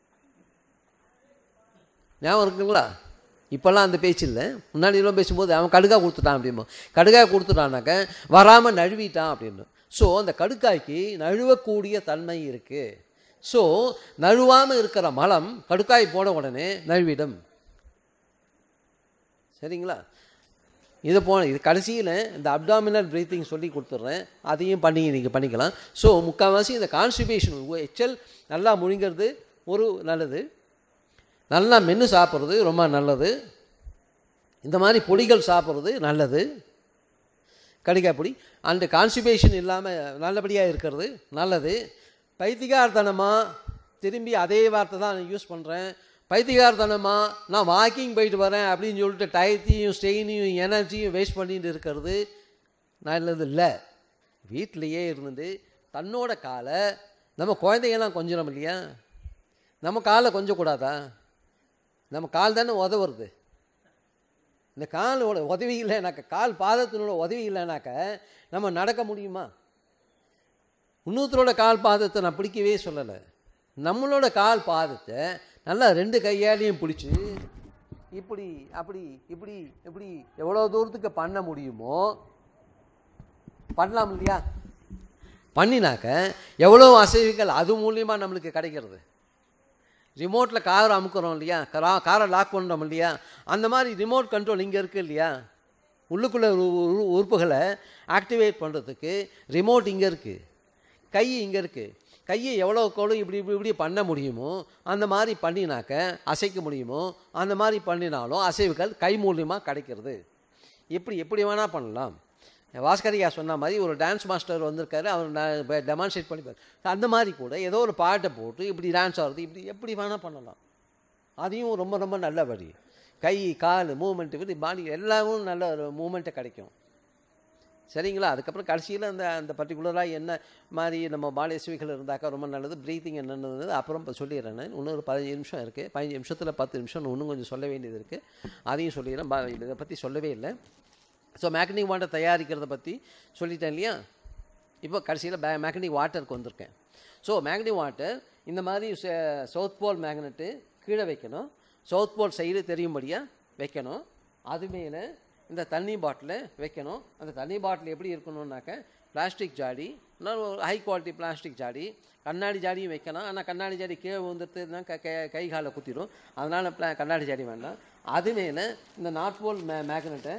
S1: ஞாபகம் இருக்குங்களா இப்போல்லாம் அந்த பேச்சு இல்லை முன்னாடியெல்லாம் பேசும்போது அவன் கடுக்காய் கொடுத்துட்டான் அப்படிமோ கடுக்காய் கொடுத்துட்டானாக்க வராமல் நழுவிட்டான் அப்படின்னு ஸோ அந்த கடுக்காய்க்கு நழுவக்கூடிய தன்மை இருக்குது ஸோ நழுவாமல் இருக்கிற மலம் கடுக்காய் போன உடனே நழுவிடும் சரிங்களா இது போன இது கடைசியில் இந்த அப்டாமினல் பிரீத்திங் சொல்லி கொடுத்துட்றேன் அதையும் பண்ணி நீங்கள் பண்ணிக்கலாம் ஸோ முக்கால்வாசி இந்த கான்ஸ்டிபேஷன் எச்சல் நல்லா முழுங்கிறது ஒரு நல்லது நல்லா மென்று சாப்பிட்றது ரொம்ப நல்லது இந்த மாதிரி பொடிகள் சாப்பிட்றது நல்லது கடிக்காய் பொடி அந்த கான்ஸ்டிபேஷன் இல்லாமல் நல்லபடியாக இருக்கிறது நல்லது பைத்தியகார்த்தனமாக திரும்பி அதே வார்த்தை தான் நான் யூஸ் பண்ணுறேன் பைத்தியகார்த்தனமாக நான் வாக்கிங் போயிட்டு வரேன் அப்படின்னு சொல்லிட்டு டயத்தையும் ஸ்ட்ரெயினையும் எனர்ஜியும் வேஸ்ட் பண்ணிட்டு இருக்கிறது நல்லது இல்லை வீட்டிலையே இருந்துட்டு தன்னோட காலை நம்ம குழந்தைங்கலாம் கொஞ்சம் இல்லையா நம்ம காலை கொஞ்சம் கூடாதா நம்ம கால் தானே உதவுறது இந்த காலோட உதவி இல்லைனாக்க கால் பாதத்தினோட உதவி இல்லைனாக்க நம்ம நடக்க முடியுமா இன்னொருத்தரோட கால் பாதத்தை நான் பிடிக்கவே சொல்லலை நம்மளோட கால் பாதத்தை நல்லா ரெண்டு கையாலையும் பிடிச்சி இப்படி அப்படி இப்படி இப்படி எவ்வளோ தூரத்துக்கு பண்ண முடியுமோ பண்ணலாம் இல்லையா பண்ணினாக்க எவ்வளோ அசைவுகள் அது மூலியமாக நம்மளுக்கு கிடைக்கிறது ரிமோட்டில் காரை அமுக்குறோம் இல்லையா கரா காரை லாக் பண்ணுறோம் இல்லையா அந்த மாதிரி ரிமோட் கண்ட்ரோல் இங்கே இருக்குது இல்லையா உள்ளுக்குள்ளே உறுப்புகளை ஆக்டிவேட் பண்ணுறதுக்கு ரிமோட் இங்கே இருக்குது கை இங்கே இருக்குது கையை எவ்வளோ கூட இப்படி இப்படி இப்படி பண்ண முடியுமோ அந்த மாதிரி பண்ணினாக்க அசைக்க முடியுமோ அந்த மாதிரி பண்ணினாலும் அசைவுகள் கை மூலியமாக கிடைக்கிறது எப்படி எப்படி வேணால் பண்ணலாம் பாஸ்கரியா சொன்ன மாதிரி ஒரு டான்ஸ் மாஸ்டர் வந்திருக்காரு அவர் டெமான்ஸ்ட்ரேட் பண்ணிப்பார் அந்த மாதிரி கூட ஏதோ ஒரு பாட்டை போட்டு இப்படி டான்ஸ் ஆடுறது இப்படி எப்படி வேணால் பண்ணலாம் அதையும் ரொம்ப ரொம்ப நல்ல வழி கை கால் மூமெண்ட்டு இப்படி பாடி எல்லாமும் நல்ல ஒரு மூமெண்ட்டை கிடைக்கும் சரிங்களா அதுக்கப்புறம் கடைசியில் அந்த அந்த பர்டிகுலராக என்ன மாதிரி நம்ம பாடி சுவிகள் இருந்தாக்கா ரொம்ப நல்லது ப்ரீத்திங் என்னென்னது அப்புறம் இப்போ சொல்லிடுறேன் நான். இன்னும் ஒரு பதினஞ்சு நிமிஷம் இருக்குது பதினஞ்சு நிமிஷத்தில் பத்து நிமிஷம் இன்னும் கொஞ்சம் சொல்ல வேண்டியது இருக்குது அதையும் சொல்லிடுறேன் பா- இதை பற்றி சொல்லவே இல்லை ஸோ மேக்னிக் வாட்டர் தயாரிக்கிறத பற்றி சொல்லிட்டேன் இல்லையா இப்போ கடைசியில் பே மேக்னிக் வாட்டருக்கு வந்திருக்கேன் ஸோ மேக்னிக் வாட்டர் இந்த மாதிரி சவுத் போல் மேக்னெட்டு கீழே வைக்கணும் சவுத் போல் சைடு தெரியும்படியாக வைக்கணும் அது மேலே இந்த தண்ணி பாட்டிலை வைக்கணும் அந்த தண்ணி பாட்டில் எப்படி இருக்கணும்னாக்க பிளாஸ்டிக் ஜாடி இல்லை ஒரு ஹை குவாலிட்டி பிளாஸ்டிக் ஜாடி கண்ணாடி ஜாடியும் வைக்கலாம் ஆனால் கண்ணாடி ஜாடி கீழே வந்துட்டுனா க கை கை காலை குத்திடும் அதனால் ப்ளா கண்ணாடி ஜாடி வேண்டாம் அது மேலே இந்த நார்த் போல் மே மேக்னெட்டை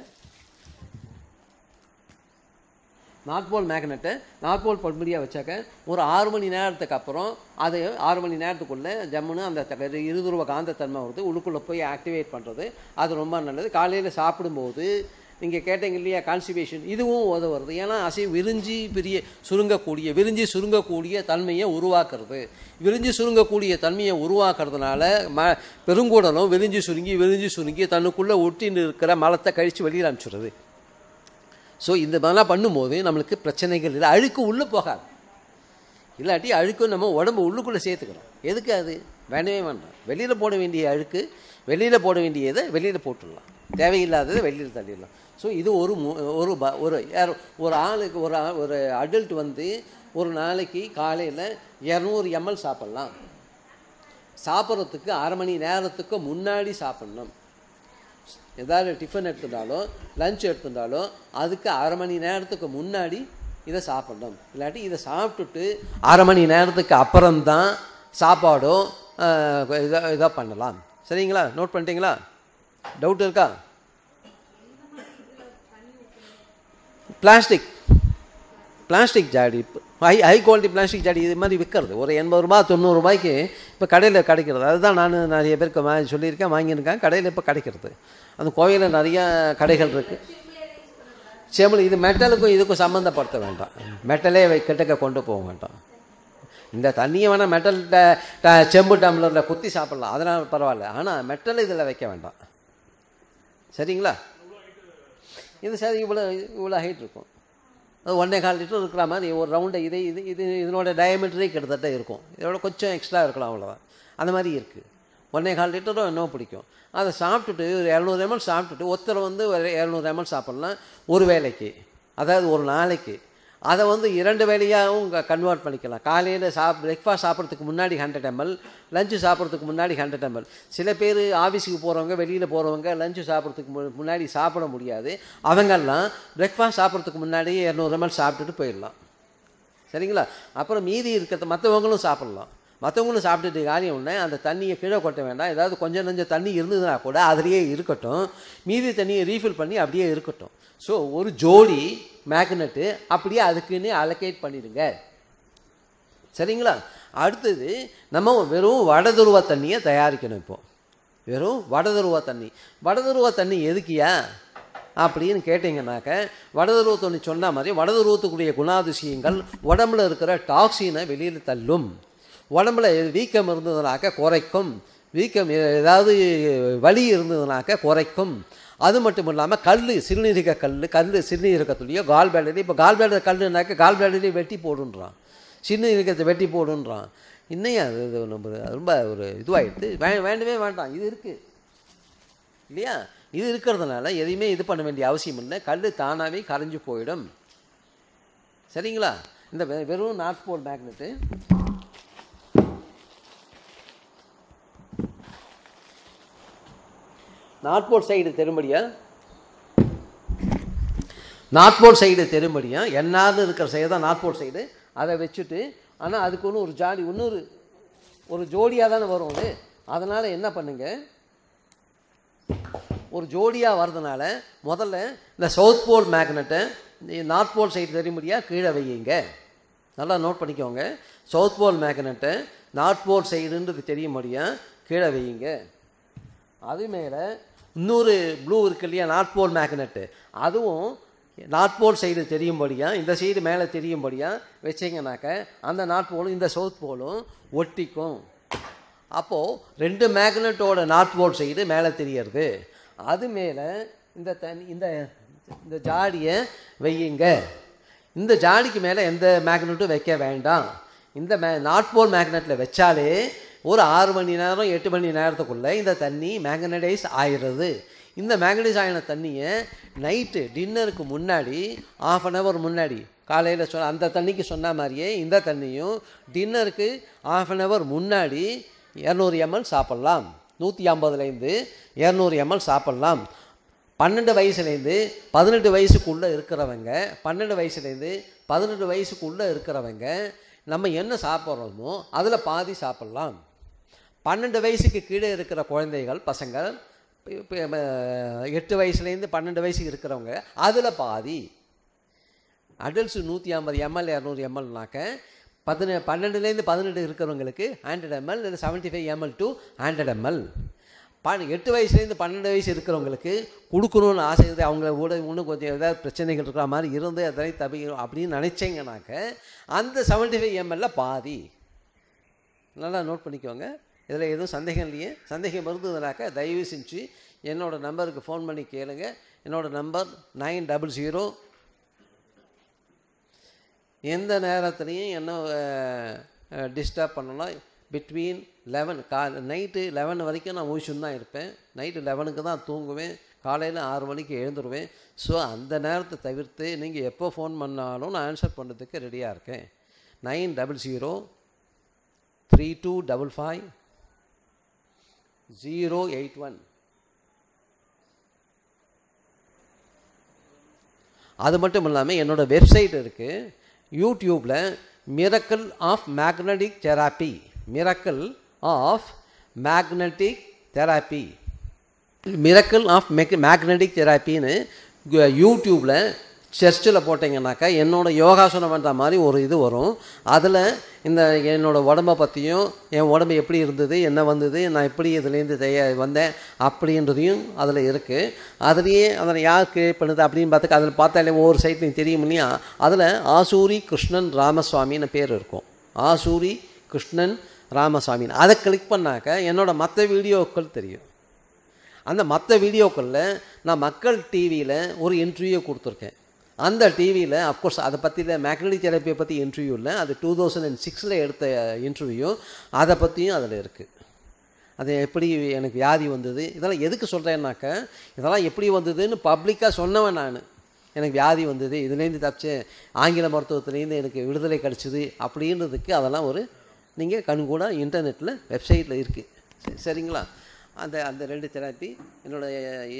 S1: நார்த் போல் மேக்னெட்டை நார்த் போல் பல்படியாக வச்சாக்க ஒரு ஆறு மணி நேரத்துக்கு அப்புறம் அது ஆறு மணி நேரத்துக்குள்ளே ஜம்முன்னு அந்த த- இருதுருவ காந்தத்தன்மை வருது உள்ளுக்குள்ளே போய் ஆக்டிவேட் பண்ணுறது அது ரொம்ப நல்லது காலையில் சாப்பிடும்போது நீங்கள் கேட்டீங்க இல்லையா கான்ஸ்டிபேஷன் இதுவும் உதவுறது ஏன்னா அசை விரிஞ்சி பெரிய சுருங்கக்கூடிய விரிஞ்சி சுருங்கக்கூடிய தன்மையை உருவாக்குறது விரிஞ்சி சுருங்கக்கூடிய தன்மையை உருவாக்குறதுனால ம பெருங்குடலும் விரிஞ்சி சுருங்கி விரிஞ்சி சுருங்கி தன்னுக்குள்ளே ஒட்டின்னு இருக்கிற மலத்தை கழித்து வெளியில் அனுப்பிச்சிடுறது ஸோ இந்த மாதிரிலாம் பண்ணும்போது நம்மளுக்கு பிரச்சனைகள் இல்லை அழுக்கு உள்ளே போகாது இல்லாட்டி அழுக்கு நம்ம உடம்பு உள்ளுக்குள்ளே சேர்த்துக்கிறோம் எதுக்கு அது வேண்டவே வேண்டாம் வெளியில் போட வேண்டிய அழுக்கு வெளியில் போட வேண்டியதை வெளியில் போட்டுடலாம் தேவையில்லாததை வெளியில் தள்ளிடலாம் ஸோ இது ஒரு மு- ஒரு ப ஒரு யார் ஒரு ஆளுக்கு ஒரு ஆ- ஒரு அடல்ட் வந்து ஒரு நாளைக்கு காலையில் இரநூறு எம்எல் சாப்பிட்லாம் சாப்பிட்றதுக்கு அரை மணி நேரத்துக்கு முன்னாடி சாப்பிட்ணும் ஏதாவது டிஃபன் எடுத்துட்டாலோ லஞ்ச் எடுத்துட்டாலோ அதுக்கு அரை மணி நேரத்துக்கு முன்னாடி இதை சாப்பிடணும் இல்லாட்டி இதை சாப்பிட்டுட்டு அரை மணி நேரத்துக்கு அப்புறம்தான் சாப்பாடோ இதை இதாக பண்ணலாம் சரிங்களா நோட் பண்ணிட்டீங்களா டவுட் இருக்கா பிளாஸ்டிக் பிளாஸ்டிக் ஜாடி ஹை ஹை குவாலிட்டி பிளாஸ்டிக் ஜாடி இது மாதிரி விற்கிறது ஒரு எண்பது ரூபா தொண்ணூறு ரூபாய்க்கு இப்போ கடையில் கிடைக்கிறது அதுதான் நான் நிறைய பேருக்கு வா சொல்லியிருக்கேன் வாங்கியிருக்கேன் கடையில் இப்போ கிடைக்கிறது அந்த கோயிலில் நிறையா கடைகள் இருக்குது செம்பல் இது மெட்டலுக்கும் இதுக்கும் சம்மந்தப்படுத்த வேண்டாம் மெட்டலே வை- கிட்டக்க கொண்டு போக வேண்டாம் இந்த தண்ணியை வேணால் மெட்டல் ட- ட- செம்பு டம்ளரில் குத்தி சாப்பிட்லாம் அதனால் பரவாயில்ல ஆனால் மெட்டல் இதில் வைக்க வேண்டாம் சரிங்களா இது சரி இவ்வளோ இவ்வளோ ஹைட் இருக்கும் அது ஒன்றே கால் லிட்டர் இருக்கிற மாதிரி ஒரு ரவுண்டை இது இது இது இதனோட டயமீட்டரே கிட்டத்தட்ட இருக்கும் இதோட கொஞ்சம் எக்ஸ்ட்ரா இருக்கலாம் அவ்வளோதான் அந்த மாதிரி இருக்குது ஒன்றே கால் லிட்டரும் இன்னும் பிடிக்கும் அதை சாப்பிட்டுட்டு ஒரு இரநூறு எம்எல் சாப்பிட்டுட்டு ஒருத்தர் வந்து ஒரு இரநூறு எம்எல் சாப்பிட்லாம் ஒரு வேளைக்கு அதாவது ஒரு நாளைக்கு அதை வந்து இரண்டு வேலையாகவும் கன்வெர்ட் பண்ணிக்கலாம் காலையில் சாப் பிரேக்ஃபாஸ்ட் சாப்பிட்றதுக்கு முன்னாடி ஹண்ட்ரட் எம்எல் லஞ்சு சாப்பிட்றதுக்கு முன்னாடி ஹண்ட்ரட் எம்எல் சில பேர் ஆஃபீஸுக்கு போகிறவங்க வெளியில் போகிறவங்க லஞ்சு சாப்பிட்றதுக்கு மு- முன்னாடி சாப்பிட முடியாது அவங்கெல்லாம் பிரேக்ஃபாஸ்ட் சாப்பிட்றதுக்கு முன்னாடி இரநூறு எம்எல் சாப்பிட்டுட்டு போயிடலாம் சரிங்களா அப்புறம் மீதி இருக்கிறத மற்றவங்களும் சாப்பிட்லாம் மற்றவங்களும் சாப்பிட்டுட்டு காரியம் ஒன்று அந்த தண்ணியை கீழே கொட்ட வேண்டாம் ஏதாவது கொஞ்சம் நஞ்சம் தண்ணி இருந்ததுன்னா கூட அதுலேயே இருக்கட்டும் மீதி தண்ணியை ரீஃபில் பண்ணி அப்படியே இருக்கட்டும் ஸோ ஒரு ஜோடி மேக்னெட்டு அப்படியே அதுக்குன்னு அலோகேட் பண்ணிடுங்க சரிங்களா அடுத்தது நம்ம வெறும் வடதுருவ தண்ணியை தயாரிக்கணும் இப்போ வெறும் வடதுருவ தண்ணி வடதுருவ தண்ணி எதுக்கியா அப்படின்னு கேட்டிங்கனாக்க வடதுருவ தண்ணி சொன்ன மாதிரி வடதுருவத்துக்குரிய குணாதிசயங்கள் உடம்புல இருக்கிற டாக்ஸினை வெளியில் தள்ளும் உடம்புல வீக்கம் இருந்ததுனாக்க குறைக்கும் வீக்கம் எ- ஏதாவது வலி இருந்ததுனாக்க குறைக்கும் அது மட்டும் இல்லாமல் கல் சிறுநீரக கல் கல் சிறுநீரகத்துலேயோ கால் பேலரி இப்போ கால் பேலர் கல்லுனாக்க கால் பேலரி வெட்டி போடுன்றான் சின்ன இருக்கிறத வெட்டி போடுன்றான் இன்னையும் அது இது நம்ம ரொம்ப ஒரு இதுவாகிடுது வே வேண்டவே வேண்டாம் இது இருக்குது இல்லையா இது இருக்கிறதுனால எதையுமே இது பண்ண வேண்டிய அவசியம் இல்லை கல் தானாகவே கரைஞ்சு போயிடும் சரிங்களா இந்த வெ- வெறும் north pole magnet north pole side தெரும்படியா நார்த் போல் சைடு தெரும்படியா என்னார்னு இருக்கிற சைடு தான் நார்த் போல் சைடு அதை வச்சுட்டு ஆனால் அதுக்கு ஒன்று ஒரு ஜாடி இன்னொரு ஒரு ஜோடியாக தானே வரும் அது அதனால் என்ன பண்ணுங்க ஒரு ஜோடியாக வர்றதுனால முதல்ல இந்த சவுத் போல் மேக்னெட்டை நார்த் போல் சைடு தெரியும்படியா கீழே வையுங்க நல்லா நோட் பண்ணிக்கோங்க சவுத் போல் மேக்னெட்டை நார்த் போல் சைடுன்றது தெரியும்படியா கீழே வையுங்க அது மேலே இன்னொரு ப்ளூ இருக்கு இல்லையா நார்த் போல் மேக்னெட்டு அதுவும் நார்த் போல் சைடு தெரியும்படியா இந்த சைடு மேலே தெரியும்படியா வச்சிங்கனாக்க அந்த நார்த் போலும் இந்த சவுத் போலும் ஒட்டிக்கும் அப்போது ரெண்டு மேக்னெட்டோட நார்த் போல் சைடு மேலே தெரியறது அது மேலே இந்த தனி இந்த இந்த ஜாடியை வையுங்க இந்த ஜாடிக்கு மேலே எந்த மேக்னெட்டும் வைக்க வேண்டாம் இந்த மே நார்த் போல் மேக்னெட்டில் வச்சாலே ஒரு ஆறு மணி நேரம் எட்டு மணி நேரத்துக்குள்ளே இந்த தண்ணி மேக்னடைஸ் ஆயிடுறது இந்த மேக்னடைஸ் ஆகின தண்ணியை நைட்டு டின்னருக்கு முன்னாடி ஆஃப் அன் ஹவர் முன்னாடி காலையில் சொன்ன அந்த தண்ணிக்கு சொன்ன மாதிரியே இந்த தண்ணியும் டின்னருக்கு ஆஃப் அன் ஹவர் முன்னாடி இரநூறு எம்எல் சாப்பிட்லாம் நூற்றி ஐம்பதுலேருந்து இரநூறு எம்எல் சாப்பிட்லாம் பன்னெண்டு வயசுலேருந்து பதினெட்டு வயசுக்குள்ளே இருக்கிறவங்க பன்னெண்டு வயசுலேருந்து பதினெட்டு வயசுக்குள்ளே இருக்கிறவங்க நம்ம என்ன சாப்பிட்றோமோ அதில் பாதி சாப்பிட்லாம் பன்னெண்டு வயசுக்கு கீழே இருக்கிற குழந்தைகள் பசங்கள் இப்ப, இப்ப, எட்டு வயசுலேருந்து பன்னெண்டு வயசுக்கு இருக்கிறவங்க அதில் பாதி அடல்ட்ஸு நூற்றி ஐம்பது எம்எல் இரநூறு எம்எல்னாக்க பதினெ பன்னெண்டுலேருந்து பதினெட்டு இருக்கிறவங்களுக்கு ஹண்ட்ரட் எம்எல் இல்லை seventy five ML to hundred ML பன் எட்டு வயசுலேருந்து பன்னெண்டு வயசு இருக்கிறவங்களுக்கு கொடுக்கணும்னு ஆசை இருக்குது அவங்கள கூட இன்னும் கொஞ்சம் ஏதாவது பிரச்சனைகள் இருக்கிற மாதிரி இருந்து அதை தவிர அப்படின்னு நினச்சிங்கனாக்க அந்த செவன்ட்டி ஃபைவ் எம்எல்ல பாதி நல்லா நோட் பண்ணிக்கோங்க இதில் எதுவும் சந்தேகம் இல்லையே சந்தேகம் இருந்ததுனாக்கா தயவு செஞ்சு என்னோடய நம்பருக்கு ஃபோன் பண்ணி கேளுங்க என்னோடய நம்பர் நைன் டபுள் ஜீரோ எந்த நேரத்துலையும் என்ன டிஸ்டர்ப் பண்ணலாம் பிட்வீன் லெவன் கா நைட்டு லெவன் வரைக்கும் நான் முழிச்சுன்னு தான் இருப்பேன் நைட்டு லெவனுக்கு தான் தூங்குவேன் காலையில் ஆறு மணிக்கு எழுந்துருவேன் ஸோ அந்த நேரத்தை தவிர்த்து நீங்கள் எப்போ ஃபோன் பண்ணாலும் நான் ஆன்சர் பண்ணுறதுக்கு ரெடியாக இருக்கேன் nine double zero three two double five zero eight one அது மட்டும் இல்லாமல் என்னோடய வெப்சைட் இருக்குது யூடியூப்பில் miracle of magnetic therapy miracle of magnetic therapy miracle of மெக் மேக்னட்டிக் தெராப்பின்னு யூடியூப்பில் சர்ச்சில் போட்டிங்கனாக்கா என்னோடய யோகாசனம் பண்ணுற மாதிரி ஒரு இது வரும் அதில் இந்த என்னோடய உடம்பை பற்றியும் என் உடம்பு எப்படி இருந்தது என்ன வந்தது நான் எப்படி இதுலேருந்து தய வந்தேன் அப்படின்றதையும் அதில் இருக்குது அதுலேயே அதில் யார் கிரியேட் பண்ணுது அப்படின்னு பார்த்துக்க அதில் பார்த்தாலே ஒவ்வொரு சைட்லையும் தெரியும் இல்லையா அதில் ஆசூரி கிருஷ்ணன் ராமசுவாமின்னு பேர் இருக்கும் ஆசூரி கிருஷ்ணன் ராமசாமின்னு அதை கிளிக் பண்ணாக்க என்னோடய மற்ற வீடியோக்கள் தெரியும் அந்த மற்ற வீடியோக்களில் நான் மக்கள் டிவியில் ஒரு இன்டர்வியூ கொடுத்துருக்கேன் அந்த டிவியில் அஃப்கோர்ஸ் அதை பற்றி மேக்னடிக் தெரப்பியை பற்றி இன்டர்வியூ இல்லை அது டூ தௌசண்ட் அண்ட் சிக்ஸில் எடுத்த இன்டர்வியூ அதை பற்றியும் அதில் இருக்குது அது எப்படி எனக்கு வியாதி வந்தது இதெல்லாம் எதுக்கு சொல்கிறேன்னாக்க இதெல்லாம் எப்படி வந்ததுன்னு பப்ளிக்காக சொன்னவன் நான் எனக்கு வியாதி வந்தது இதுலேருந்து தப்பிச்சேன் ஆங்கில மருத்துவத்துலேருந்து எனக்கு விடுதலை கிடச்சிது அப்படின்றதுக்கு அதெல்லாம் ஒரு நீங்கள் கண்கூட இன்டர்நெட்டில் வெப்சைட்டில் இருக்குது சரிங்களா அந்த அந்த ரெண்டு தெராப்பி என்னோடய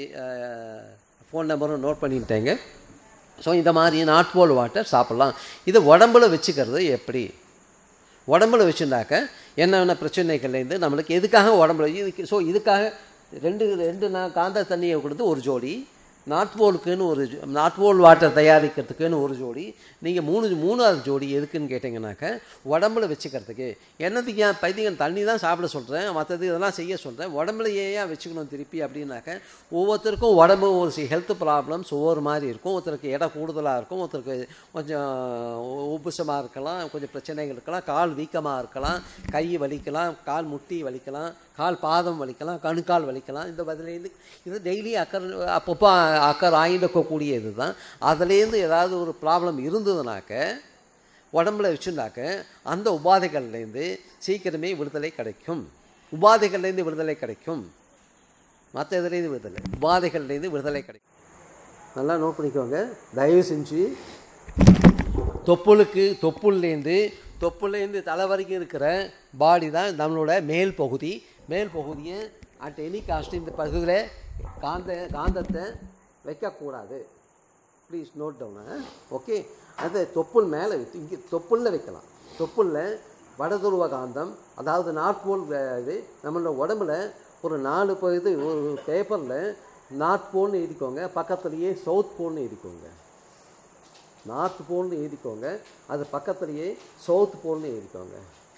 S1: ஃபோன் நம்பரும் நோட் பண்ணிட்டேங்க ஸோ இந்த மாதிரி நாட் போல் வாட்டர் சாப்பிட்லாம் இதை உடம்புல வச்சுக்கிறது எப்படி உடம்புல வச்சுருந்தாக்க என்னென்ன பிரச்சனைகள்லேருந்து நம்மளுக்கு எதுக்காக உடம்புல இதுக்கு ஸோ இதுக்காக ரெண்டு ரெண்டு நான் காந்த தண்ணியை கொடுத்து ஒரு ஜோடி நார்த் போலுக்குன்னு ஒரு ஜோ- நார்த் போல் வாட்டர் தயாரிக்கிறதுக்குன்னு ஒரு ஜோடி நீங்கள் மூணு மூணாவது ஜோடி எதுக்குன்னு கேட்டிங்கனாக்க உடம்புல வச்சுக்கிறதுக்கு என்னத்துக்கு ஏன் பைத்தியம் தண்ணி தான் சாப்பிட சொல்கிறேன் மற்றது இதெல்லாம் செய்ய சொல்கிறேன் உடம்புல ஏன் வச்சுக்கணும் திருப்பி அப்படின்னாக்க ஒவ்வொருத்தருக்கும் உடம்பு ஒரு ஹெல்த் ப்ராப்ளம்ஸ் ஒவ்வொரு மாதிரி இருக்கும் ஒருத்தருக்கு எடை கூடுதலாக இருக்கும் ஒருத்தருக்கு கொஞ்சம் உப்புசமாக இருக்கலாம் கொஞ்சம் பிரச்சனைகள் இருக்கலாம் கால் வீக்கமாக இருக்கலாம் கை வலிக்கலாம் கால் முட்டி வலிக்கலாம் கால் பாதம் வலிக்கலாம் கணுக்கால் வலிக்கலாம் இந்த பதிலேருந்து இது டெய்லி அக்கர் அப்பப்போ அக்கர் ஆகிடக்கூடிய இது தான் அதுலேருந்து ஏதாவது ஒரு ப்ராப்ளம் இருந்ததுனாக்க உடம்புல வச்சுருந்தாக்க அந்த உபாதைகள்லேருந்து சீக்கிரமே விடுதலை கிடைக்கும் உபாதைகள்லேருந்து விடுதலை கிடைக்கும் மற்ற இதுலேருந்து விடுதலை உபாதைகள்லேருந்து விடுதலை கிடைக்கும் நல்லா நோட் பண்ணிக்கோங்க தயவு செஞ்சு தொப்புளுக்கு தொப்புள்லேருந்து தொப்புலேருந்து தலை வரைக்கும் இருக்கிற பாடி தான் நம்மளோட மேல் பகுதி மேல் பகுதியை அட் எனி காஸ்ட் இந்த பகுதியில் காந்த காந்தத்தை வைக்கக்கூடாது ப்ளீஸ் நோட் டவுன் ஓகே அது தொப்புள் மேலே வைத்து இங்கே தொப்புளில் வைக்கலாம் தொப்புளில் வடதுருவ காந்தம் அதாவது நார்த் போல் இது நம்மளோட உடம்புல ஒரு நாலு ப- இது ஒரு பேப்பரில் நார்த் போல்னு எழுதிக்கோங்க பக்கத்துலேயே சவுத் போல்னு எழுதிக்கோங்க நார்த் போல்னு எழுதிக்கோங்க அது பக்கத்துலேயே சவுத் போல்னு எழுதிக்கோங்க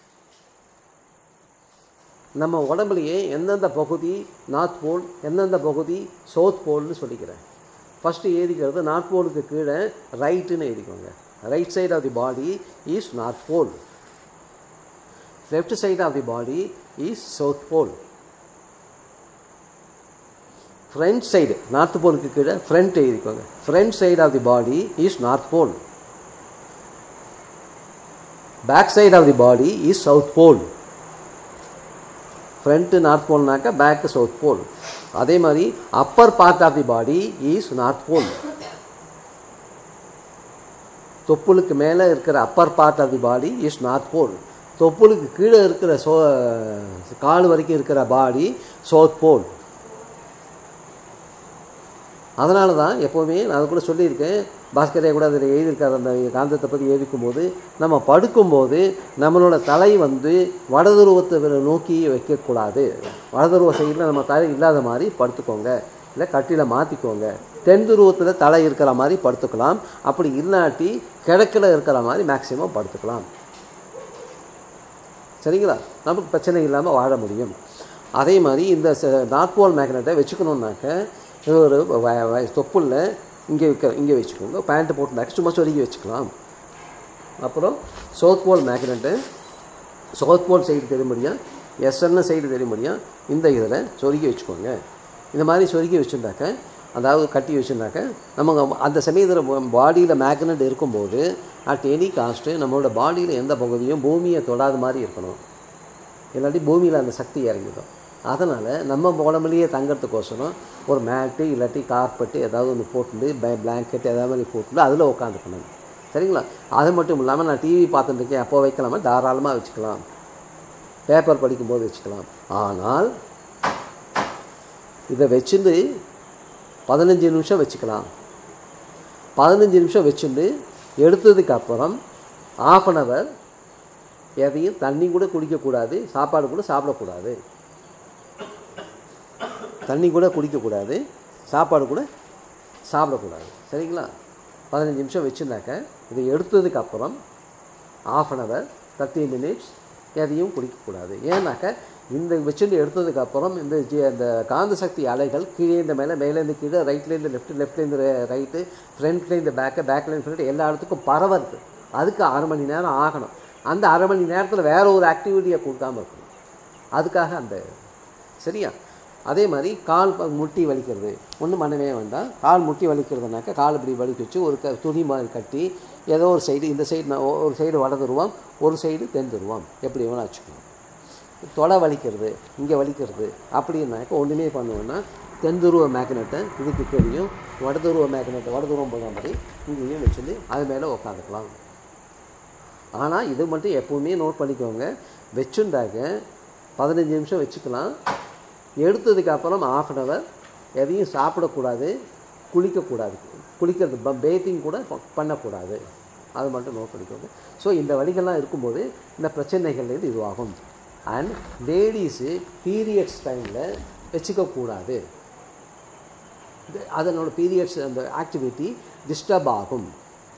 S1: நம்ம உடம்புலையே எந்தெந்த பகுதி நார்த் போல் எந்தெந்த பகுதி சவுத் போல்னு சொல்லிக்கிறேன் ஃபஸ்ட்டு எழுதிக்கிறது நார்த் போலுக்கு கீழே ரைட்டுன்னு எழுதிக்கோங்க right side of the body is north pole left side of the body is south pole front side north போலுக்கு கீழே ஃப்ரண்ட் எழுதிக்கோங்க front side of the body is north pole back side of the body is south pole front north போல்னாக்கா பேக்கு சவுத் போல் அதே மாதிரி upper part of the body is north pole தொப்புளுக்கு மேலே இருக்கிற upper part of the body is north pole தொப்புளுக்கு கீழே இருக்கிற சோ கால் வரைக்கும் இருக்கிற பாடி சவுத் போல் அதனால தான் எப்போவுமே நான் அது கூட சொல்லியிருக்கேன் பாஸ்கரே கூட அதில் எழுதியிருக்காரு அந்த காந்தத்தை பற்றி எழுதிக்கும்போது நம்ம படுக்கும்போது நம்மளோட தலை வந்து வடதுருவத்தை வி- நோக்கி வைக்கக்கூடாது வடதுருவ சைடில் நம்ம தலை இல்லாத மாதிரி படுத்துக்கோங்க இல்லை கட்டில மாற்றிக்கோங்க தென் துருவத்தில் தலை இருக்கிற மாதிரி படுத்துக்கலாம் அப்படி இல்லாட்டி கிழக்கில் இருக்கிற மாதிரி மேக்ஸிமம் படுத்துக்கலாம் சரிங்களா நமக்கு பிரச்சனை இல்லாமல் வாழ முடியும் அதே மாதிரி இந்த நார்த் போல் மேக்னெட்டை வச்சுக்கணுன்னாக்க இது ஒரு வ- வ- தொப்புளில் இங்கே வைக்க இங்கே வச்சுக்கோங்க பேண்ட்டு போட்டு சும்மா சொருகி வச்சுக்கலாம் அப்புறம் south pole magnet south pole side தெரியும்படியா எஸ்என்னு சைடு தெரியும்படியா இந்த இதில் சொருகி வச்சுக்கோங்க இந்த மாதிரி சொருகி வச்சுருந்தாக்க அதாவது கட்டி வச்சுருந்தாக்க நம்ம அந்த சமயத்தில் பாடியில் மேக்னெட் இருக்கும்போது அட் எனி காஸ்ட்டு நம்மளோட பாடியில் எந்த பகுதியும் பூமியை தொடாத மாதிரி இருக்கணும் இல்லாட்டி பூமியில் அந்த சக்தி இறங்கிடும் அதனால் நம்ம உடம்புலையே தங்கறதுக்கோசரம் ஒரு மேட்டு இல்லாட்டி கார்பெட்டு ஏதாவது ஒன்று போட்டுட்டு பிளாங்கெட் ஏதாவது மாதிரி போட்டுட்டு அதில் உட்காந்துக்கணும் சரிங்களா அது மட்டும் இல்லாமல் நான் டிவி பார்த்துட்டு இருக்கேன் அப்போ வைக்கலாமா தாராளமாக வச்சுக்கலாம் பேப்பர் படிக்கும்போது வச்சுக்கலாம் ஆனால் இதை வச்சுட்டு பதினஞ்சு நிமிஷம் வச்சுக்கலாம் பதினஞ்சு நிமிஷம் வச்சுட்டு எடுத்ததுக்கு அப்புறம் ஆஃப் அன் ஹவர் எதையும் தண்ணி கூட குடிக்கக்கூடாது சாப்பாடு கூட சாப்பிடக்கூடாது தண்ணி கூட குடிக்கக்கூடாது சாப்பாடு கூட சாப்பிடக்கூடாது சரிங்களா பதினஞ்சு நிமிஷம் வச்சுருந்தாக்க இதை எடுத்ததுக்கு அப்புறம் half an hour thirty minutes எதையும் குடிக்கக்கூடாது ஏன்னாக்க இந்த வச்சுட்டு எடுத்ததுக்கு அப்புறம் இந்த ஜி- அந்த காந்த சக்தி அலைகள் கீழே இந்த மேலே மேலேருந்து கீழே ரைட்லேருந்து லெஃப்ட் லெஃப்ட்லேருந்து ரைட்டு ஃப்ரண்ட்லேருந்து பேக்கு பேக்லேருந்து ஃப்ரண்ட் எல்லா இடத்துக்கும் பரவறது அதுக்கு அரை மணி நேரம் ஆகணும் அந்த அரை மணி நேரத்தில் வேற ஒரு ஆக்டிவிட்டியை கொடுக்காம இருக்கணும் அதுக்காக அந்த சரியா அதே மாதிரி கால் ப- முட்டி வலிக்கிறது ஒன்றும் பண்ணவே வேண்டாம் கால் முட்டி வலிக்கிறதுனாக்கா கால் இப்படி வலிக்க வச்சு ஒரு க துணி மாதிரி கட்டி ஏதோ ஒரு சைடு இந்த சைடு நான் ஒ- ஒரு சைடு வடதுருவம் ஒரு சைடு தென்துருவம் எப்படி வேணால் வச்சுக்கணும் தொலை வலிக்கிறது இங்கே வலிக்கிறது அப்படின்னாக்க ஒன்றுமே பண்ணுவேன்னா தென்துருவ மேக்னெட்டை இதுக்கு தெரியும் வடதுருவ மேக்னெட்டை வடதுருவம் போடுற மாதிரி இங்கேயும் வச்சுட்டு அது மேலே உட்காந்துக்கலாம் ஆனால் இது மட்டும் எப்போவுமே நோட் பண்ணிக்கோங்க வச்சுருந்தாக்க பதினஞ்சு நிமிஷம் வச்சுக்கலாம் எடுத்ததுக்கு அப்புறம் ஆஃப் அன் ஹவர் எதையும் சாப்பிடக்கூடாது குளிக்கக்கூடாது குளிக்கிறது பேத்திங் கூட ப- பண்ணக்கூடாது அது மட்டும் நோட் பண்ணிக்கோங்க ஸோ இந்த வழிகள்லாம் இருக்கும்போது இந்த பிரச்சனைகள்லேருந்து இதுவாகும் அண்ட் லேடிஸு பீரியட்ஸ் டைமில் வச்சுக்கக்கூடாது இது- அதனோட பீரியட்ஸ் அந்த ஆக்டிவிட்டி டிஸ்டர்ப் ஆகும்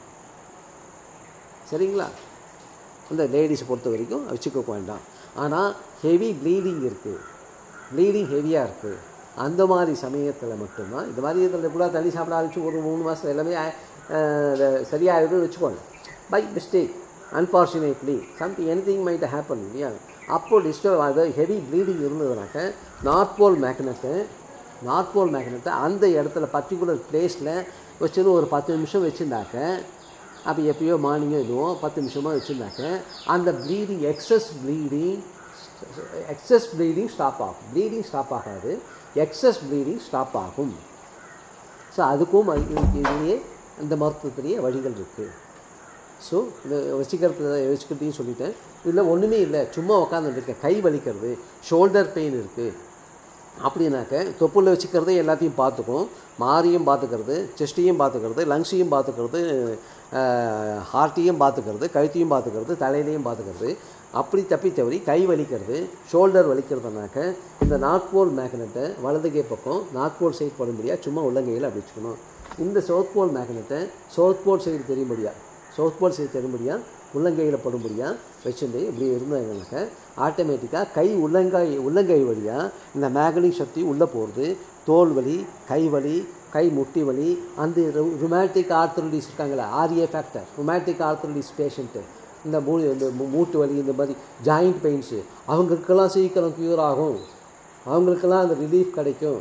S1: சரிங்களா அந்த லேடிஸ் பொறுத்த வரைக்கும் வச்சுக்க வேண்டாம் ஆனால் ஹெவி ப்ளீடிங் இருக்குது ப்ளீடிங் ஹெவியாக இருக்குது அந்த மாதிரி சமயத்தில் மட்டும்தான் இந்த மாதிரி இதில் கூட தண்ணி சாப்பிட ஆரம்பிச்சு ஒரு மூணு மாதம் எல்லாமே அஹ், சரியாயிடும் வச்சுக்கோங்க by mistake unfortunately something anything might happen இல்லையா அப்போ டிஸ்டர்ப் அது ஹெவி ப்ளீடிங் இருந்ததுனாக்க north pole magnet north pole மேக்னெட்டை அந்த இடத்துல பர்டிகுலர் பிளேஸில் வச்சுன்னு ஒரு பத்து நிமிஷம் வச்சுருந்தாக்க அப்போ எப்பயோ மார்னிங்கோ இதுவோ பத்து நிமிஷமோ வச்சுருந்தாக்க அந்த bleeding excess bleeding excess bleeding stop ஆகும் ப்ளீடிங் ஸ்டாப் ஆகாது எக்ஸஸ் ப்ளீடிங் ஸ்டாப் ஆகும் ஸோ அதுக்கும் அது- இதுக்கு இதுலேயே இந்த மருத்துவத்திலேயே வழிகள் இருக்குது ஸோ இதை வச்சுக்கிறது வச்சுக்கிறதையும் சொல்லிட்டேன் இதில் ஒன்றுமே இல்லை சும்மா உட்காந்துருக்கேன் கை வலிக்கிறது ஷோல்டர் பெயின் இருக்குது அப்படின்னாக்க தொப்புளில் வச்சுக்கிறது எல்லாத்தையும் பார்த்துக்கும் மாரியும் பார்த்துக்கிறது செஸ்ட்டையும் பார்த்துக்கிறது லங்ஸையும் பார்த்துக்கிறது ஹார்ட்டையும் பார்த்துக்கிறது கழுத்தையும் பார்த்துக்கிறது தலையிலையும் பார்த்துக்கிறது அப்படி தப்பி தவறி கை வலிக்கிறது ஷோல்டர் வலிக்கிறதுனாக்க இந்த நார்த் போல் மேக்னெட்டை வலதுகை பக்கம் நார்த் போல் சைடு படும்படியாக சும்மா உள்ளங்கையில் அப்படி வச்சுக்கணும் இந்த சவுத் போல் மேக்னெட்டை சவுத் போல் சைடு தெரியும்படியா சவுத் போல் சைடு தெரியும்படியா உள்ளங்கையில் படும்படியாக வச்சுட்டு இப்படி இருந்தாங்கனாக்க ஆட்டோமேட்டிக்காக கை உள்ளங்காய் உள்ளங்கை வழியாக இந்த மேக்னிக் சக்தி உள்ளே போகிறது தோல் வலி கை வலி கை முட்டி வலி அந்த ருமேட்டிக் ஆர்த்தரடிஸ் இருக்காங்களே RA factor rheumatic arthritis patient இந்த மூ இந்த மூ- மூட்டு வலி இந்த மாதிரி ஜாயிண்ட் பெயின்ஸு அவங்களுக்கெல்லாம் சீக்கிரம் க்யூர் ஆகும் அவங்களுக்கெல்லாம் அந்த ரிலீஃப் கிடைக்கும்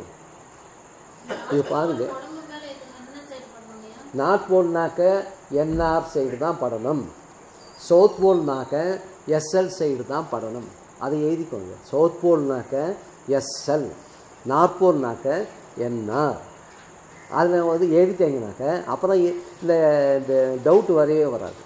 S1: இது பாருங்கள்
S2: உடம்பு மேல இது என்ன சைடு பண்ணுங்கய்யா
S1: நார்த் போல்னாக்க என்ஆர் சைடு தான் படணும் சவுத் போல்னாக்க எஸ்எல் சைடு தான் படணும் அதை எழுதிக்கோங்க சவுத் போல்னாக்க எஸ்எல் நார்த் போல்னாக்க என்ஆர் அதில் வந்து எழுதிட்டீங்கனாக்க அப்புறம் இ- இந்த இந்த டவுட் வரவே வராது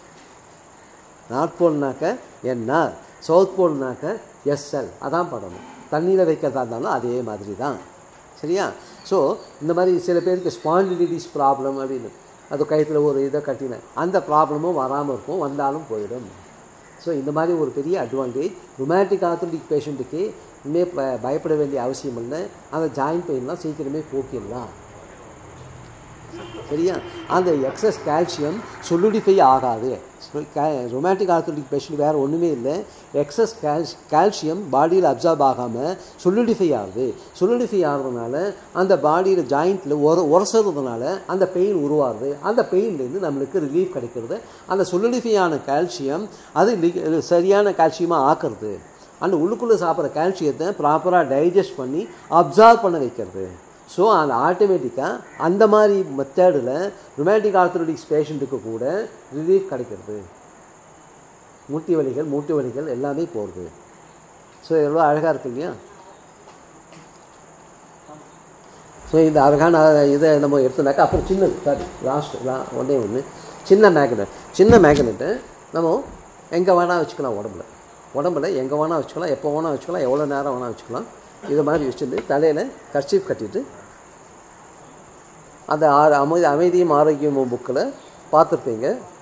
S1: நார்த் போல்னாக்க என்ஆர் சவுத் போல்னாக்க எஸ்எல் அதான் படணும் தண்ணியில் வைக்கிறதா இருந்தாலும் அதே மாதிரி தான் சரியா ஸோ இந்த மாதிரி சில பேருக்கு ஸ்பாண்டிலிட்டிஸ் ப்ராப்ளம் அப்படின்னு அது கழுத்தில் ஒரு இதை கட்டினேன் அந்த ப்ராப்ளமும் வராமல் இருக்கும் வந்தாலும் போயிடும் ஸோ இந்த மாதிரி ஒரு பெரிய அட்வான்டேஜ் ருமேட்டிக் ஆர்த்தடிக் பேஷண்ட்டுக்கு இனிமே ப பயப்பட வேண்டிய அவசியம் இல்லை அந்த ஜாயிண்ட் பெயின்லாம் சீக்கிரமே போக்கிடலாம் சரியா அந்த எக்ஸஸ் கால்சியம் சொல்லுடிஃபை ஆகாது ரொமாட்டிக் ஆர்த்தடிக் பேஷண்ட் வேறு ஒன்றுமே இல்லை எக்ஸஸ் கால்ஸ் கால்சியம் பாடியில் அப்சார்ப் ஆகாமல் சொல்லுடிஃபை ஆகுது சொல்லுடிஃபை ஆகிறதுனால அந்த பாடியில் ஜாயிண்ட்டில் உர உரசுறதுனால அந்த பெயின் உருவாகுது அந்த பெயின்லேருந்து நம்மளுக்கு ரிலீஃப் கிடைக்கிறது அந்த சொல்லுடிஃபை ஆன கால்சியம் அது லி- சரியான கால்சியமாக ஆக்குறது அந்த உள்ளுக்குள்ளே சாப்பிட்ற கால்சியத்தை ப்ராப்பராக டைஜஸ்ட் பண்ணி அப்சார்ப் பண்ண வைக்கிறது ஸோ அந்த ஆட்டோமேட்டிக்காக அந்த மாதிரி மெத்தடில் ருமேட்டிக் ஆர்த்தோடிக்ஸ் பேஷண்ட்டுக்கு கூட ரிலீஃப் கிடைக்கிறது முட்டி வலிகள் மூட்டு வலிகள் எல்லாமே போகிறது ஸோ எவ்வளோ அழகாக இருக்கு இல்லையா ஸோ இந்த அழகான இதை நம்ம எடுத்தோம்னாக்கா அப்புறம் சின்னது சாரி லாஸ்ட் லா ஒன்றே ஒன்று சின்ன மேக்னெட் சின்ன மேக்னெட்டை நம்ம எங்கே வேணால் வச்சுக்கலாம் உடம்புல உடம்புல எங்கே வேணால் வச்சுக்கலாம் எப்போ வேணால் வச்சுக்கலாம் எவ்வளோ நேரம் வேணால் வச்சுக்கலாம் இது மாதிரி வச்சுட்டு தலையில் கர்ச்சீஃப் கட்டிட்டு அந்த ஆ- அமைதி அமைதியும் ஆரோக்கியமும் புக்கில் பார்த்துருப்பீங்க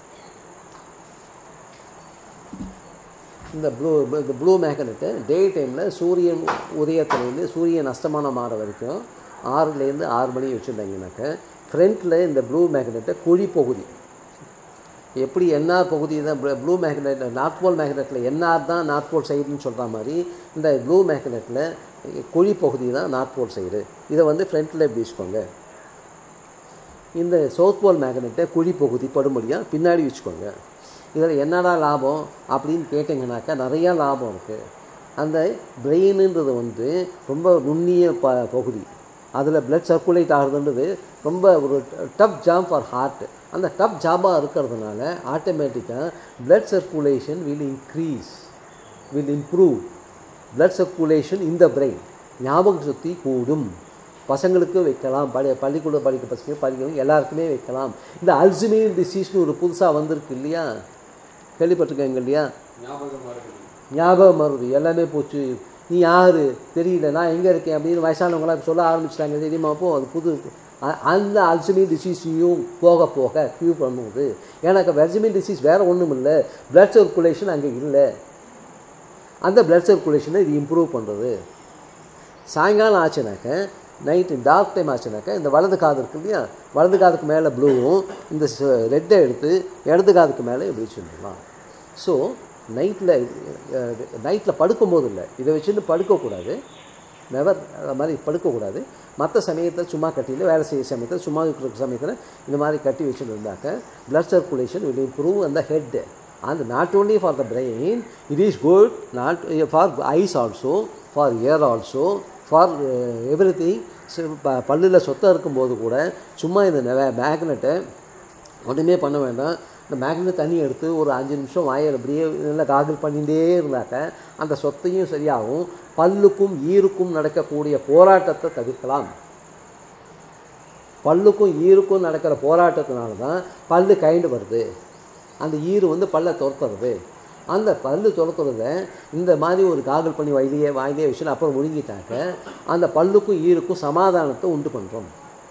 S1: இந்த ப்ளூ இந்த ப்ளூ மேக்னெட்டு டே டைமில் சூரியன் உதயத்துலேருந்து சூரியன் அஸ்தமானம் ஆற வரைக்கும் ஆறுலேருந்து ஆறு மணி வச்சுருந்தாங்கனாக்க ஃப்ரண்ட்டில் இந்த ப்ளூ மேக்னெட்டை குழி பகுதி எப்படி என்ஆர் பகுதி தான் ப்ளூ மேக்னெட் நார்த் போல் மேக்னெட்டில் என்ஆர் தான் நார்த் போல் சைடுன்னு சொல்கிற மாதிரி இந்த ப்ளூ மேக்னெட்டில் குழி பகுதி தான் நார்த் போல் சைடு இதை வந்து ஃப்ரண்ட்டில் இப்படி வச்சுக்கோங்க இந்த சவுத் போல் மேக்னெட்டை குழி பகுதி படும்படியாக பின்னாடி வச்சுக்கோங்க இதில் என்னடா லாபம் அப்படின்னு கேட்டிங்கனாக்கா நிறையா லாபம் இருக்குது அந்த பிரெயினுன்றது வந்து ரொம்ப நுண்ணிய ப பகுதி அதில் பிளட் சர்க்குலேட் ஆகுதுன்றது ரொம்ப ஒரு டஃப் ஜாப் ஃபார் ஹார்ட் அந்த டஃப் ஜாபாக இருக்கிறதுனால ஆட்டோமேட்டிக்காக blood circulation will increase will improve blood circulation in the brain ஞாபக சக்தி கூடும் பசங்களுக்கு வைக்கலாம் படி பள்ளிக்கூட படிக்க பசங்க படிக்கிறவங்க எல்லாருக்குமே வைக்கலாம் இந்த அல்சிமேர் டிசீஸ்னு ஒரு புதுசாக வந்திருக்கு இல்லையா கேள்விப்பட்டிருக்கேங்க இல்லையா ஞாபகம் மருது எல்லாமே போச்சு நீ யார் தெரியல நான் எங்கே இருக்கேன் அப்படின்னு வயசானவங்களாம் சொல்ல ஆரம்பிச்சிட்டாங்க தெரியுமா அப்போ அது புது அ- அந்த அல்சமின் டிசீஸையும் போக போக க்யூ பண்ணுது எனக்கு வெர்ஜிமின் டிசீஸ் வேறு ஒன்றும் இல்லை பிளட் சர்க்குலேஷன் அங்கே இல்லை அந்த பிளட் சர்க்குலேஷனை இது இம்ப்ரூவ் பண்ணுறது சாயங்காலம் ஆச்சுனாக்க நைட்டு டார்க் டைம் ஆச்சுனாக்க இந்த வலது காது இருக்கு இல்லையா வலது காதுக்கு மேலே ப்ளூவும் இந்த ரெட்டை எடுத்து இடது காதுக்கு மேலே இப்படி வச்சுருக்கலாம் ஸோ நைட்டில் நைட்டில் படுக்கும்போது இல்லை இதை வச்சுட்டு படுக்கக்கூடாது நெவர் அது மாதிரி படுக்கக்கூடாது மற்ற சமயத்தில் சும்மா கட்டியில் வேலை செய்ய சமயத்தில் சும்மா இருக்கிற சமயத்தில் இந்த மாதிரி கட்டி வச்சுட்டு இருந்தாக்க blood circulation will improve on the head and not only for the brain it is good not uh, for eyes also for ear also for uh, everything பல்லில் சொத்தம் இருக்கும்போது கூட சும்மா இந்த மேக்னெட்டை ஒன்றுமே பண்ண வேண்டாம் இந்த மேக்னெட் தண்ணி எடுத்து ஒரு அஞ்சு நிமிஷம் வாயில் அப்படியே நல்லா காகிள் பண்ணிகிட்டே இருந்தாக்க அந்த சொத்தையும் சரியாகும் பல்லுக்கும் ஈருக்கும் நடக்கக்கூடிய போராட்டத்தை தவிர்க்கலாம் பல்லுக்கும் ஈருக்கும் நடக்கிற போராட்டத்தினால தான் பல்லு கைண்டு வருது அந்த ஈரு வந்து பல்லை துரத்துறது அந்த பல்லு துரத்துறத இந்த மாதிரி ஒரு காகல் பண்ணி வயலியே வாயிலே வச்சு அப்புறம் முழுங்கிட்டாக்க அந்த பல்லுக்கும் ஈருக்கும் சமாதானத்தை உண்டு பண்ணுறோம்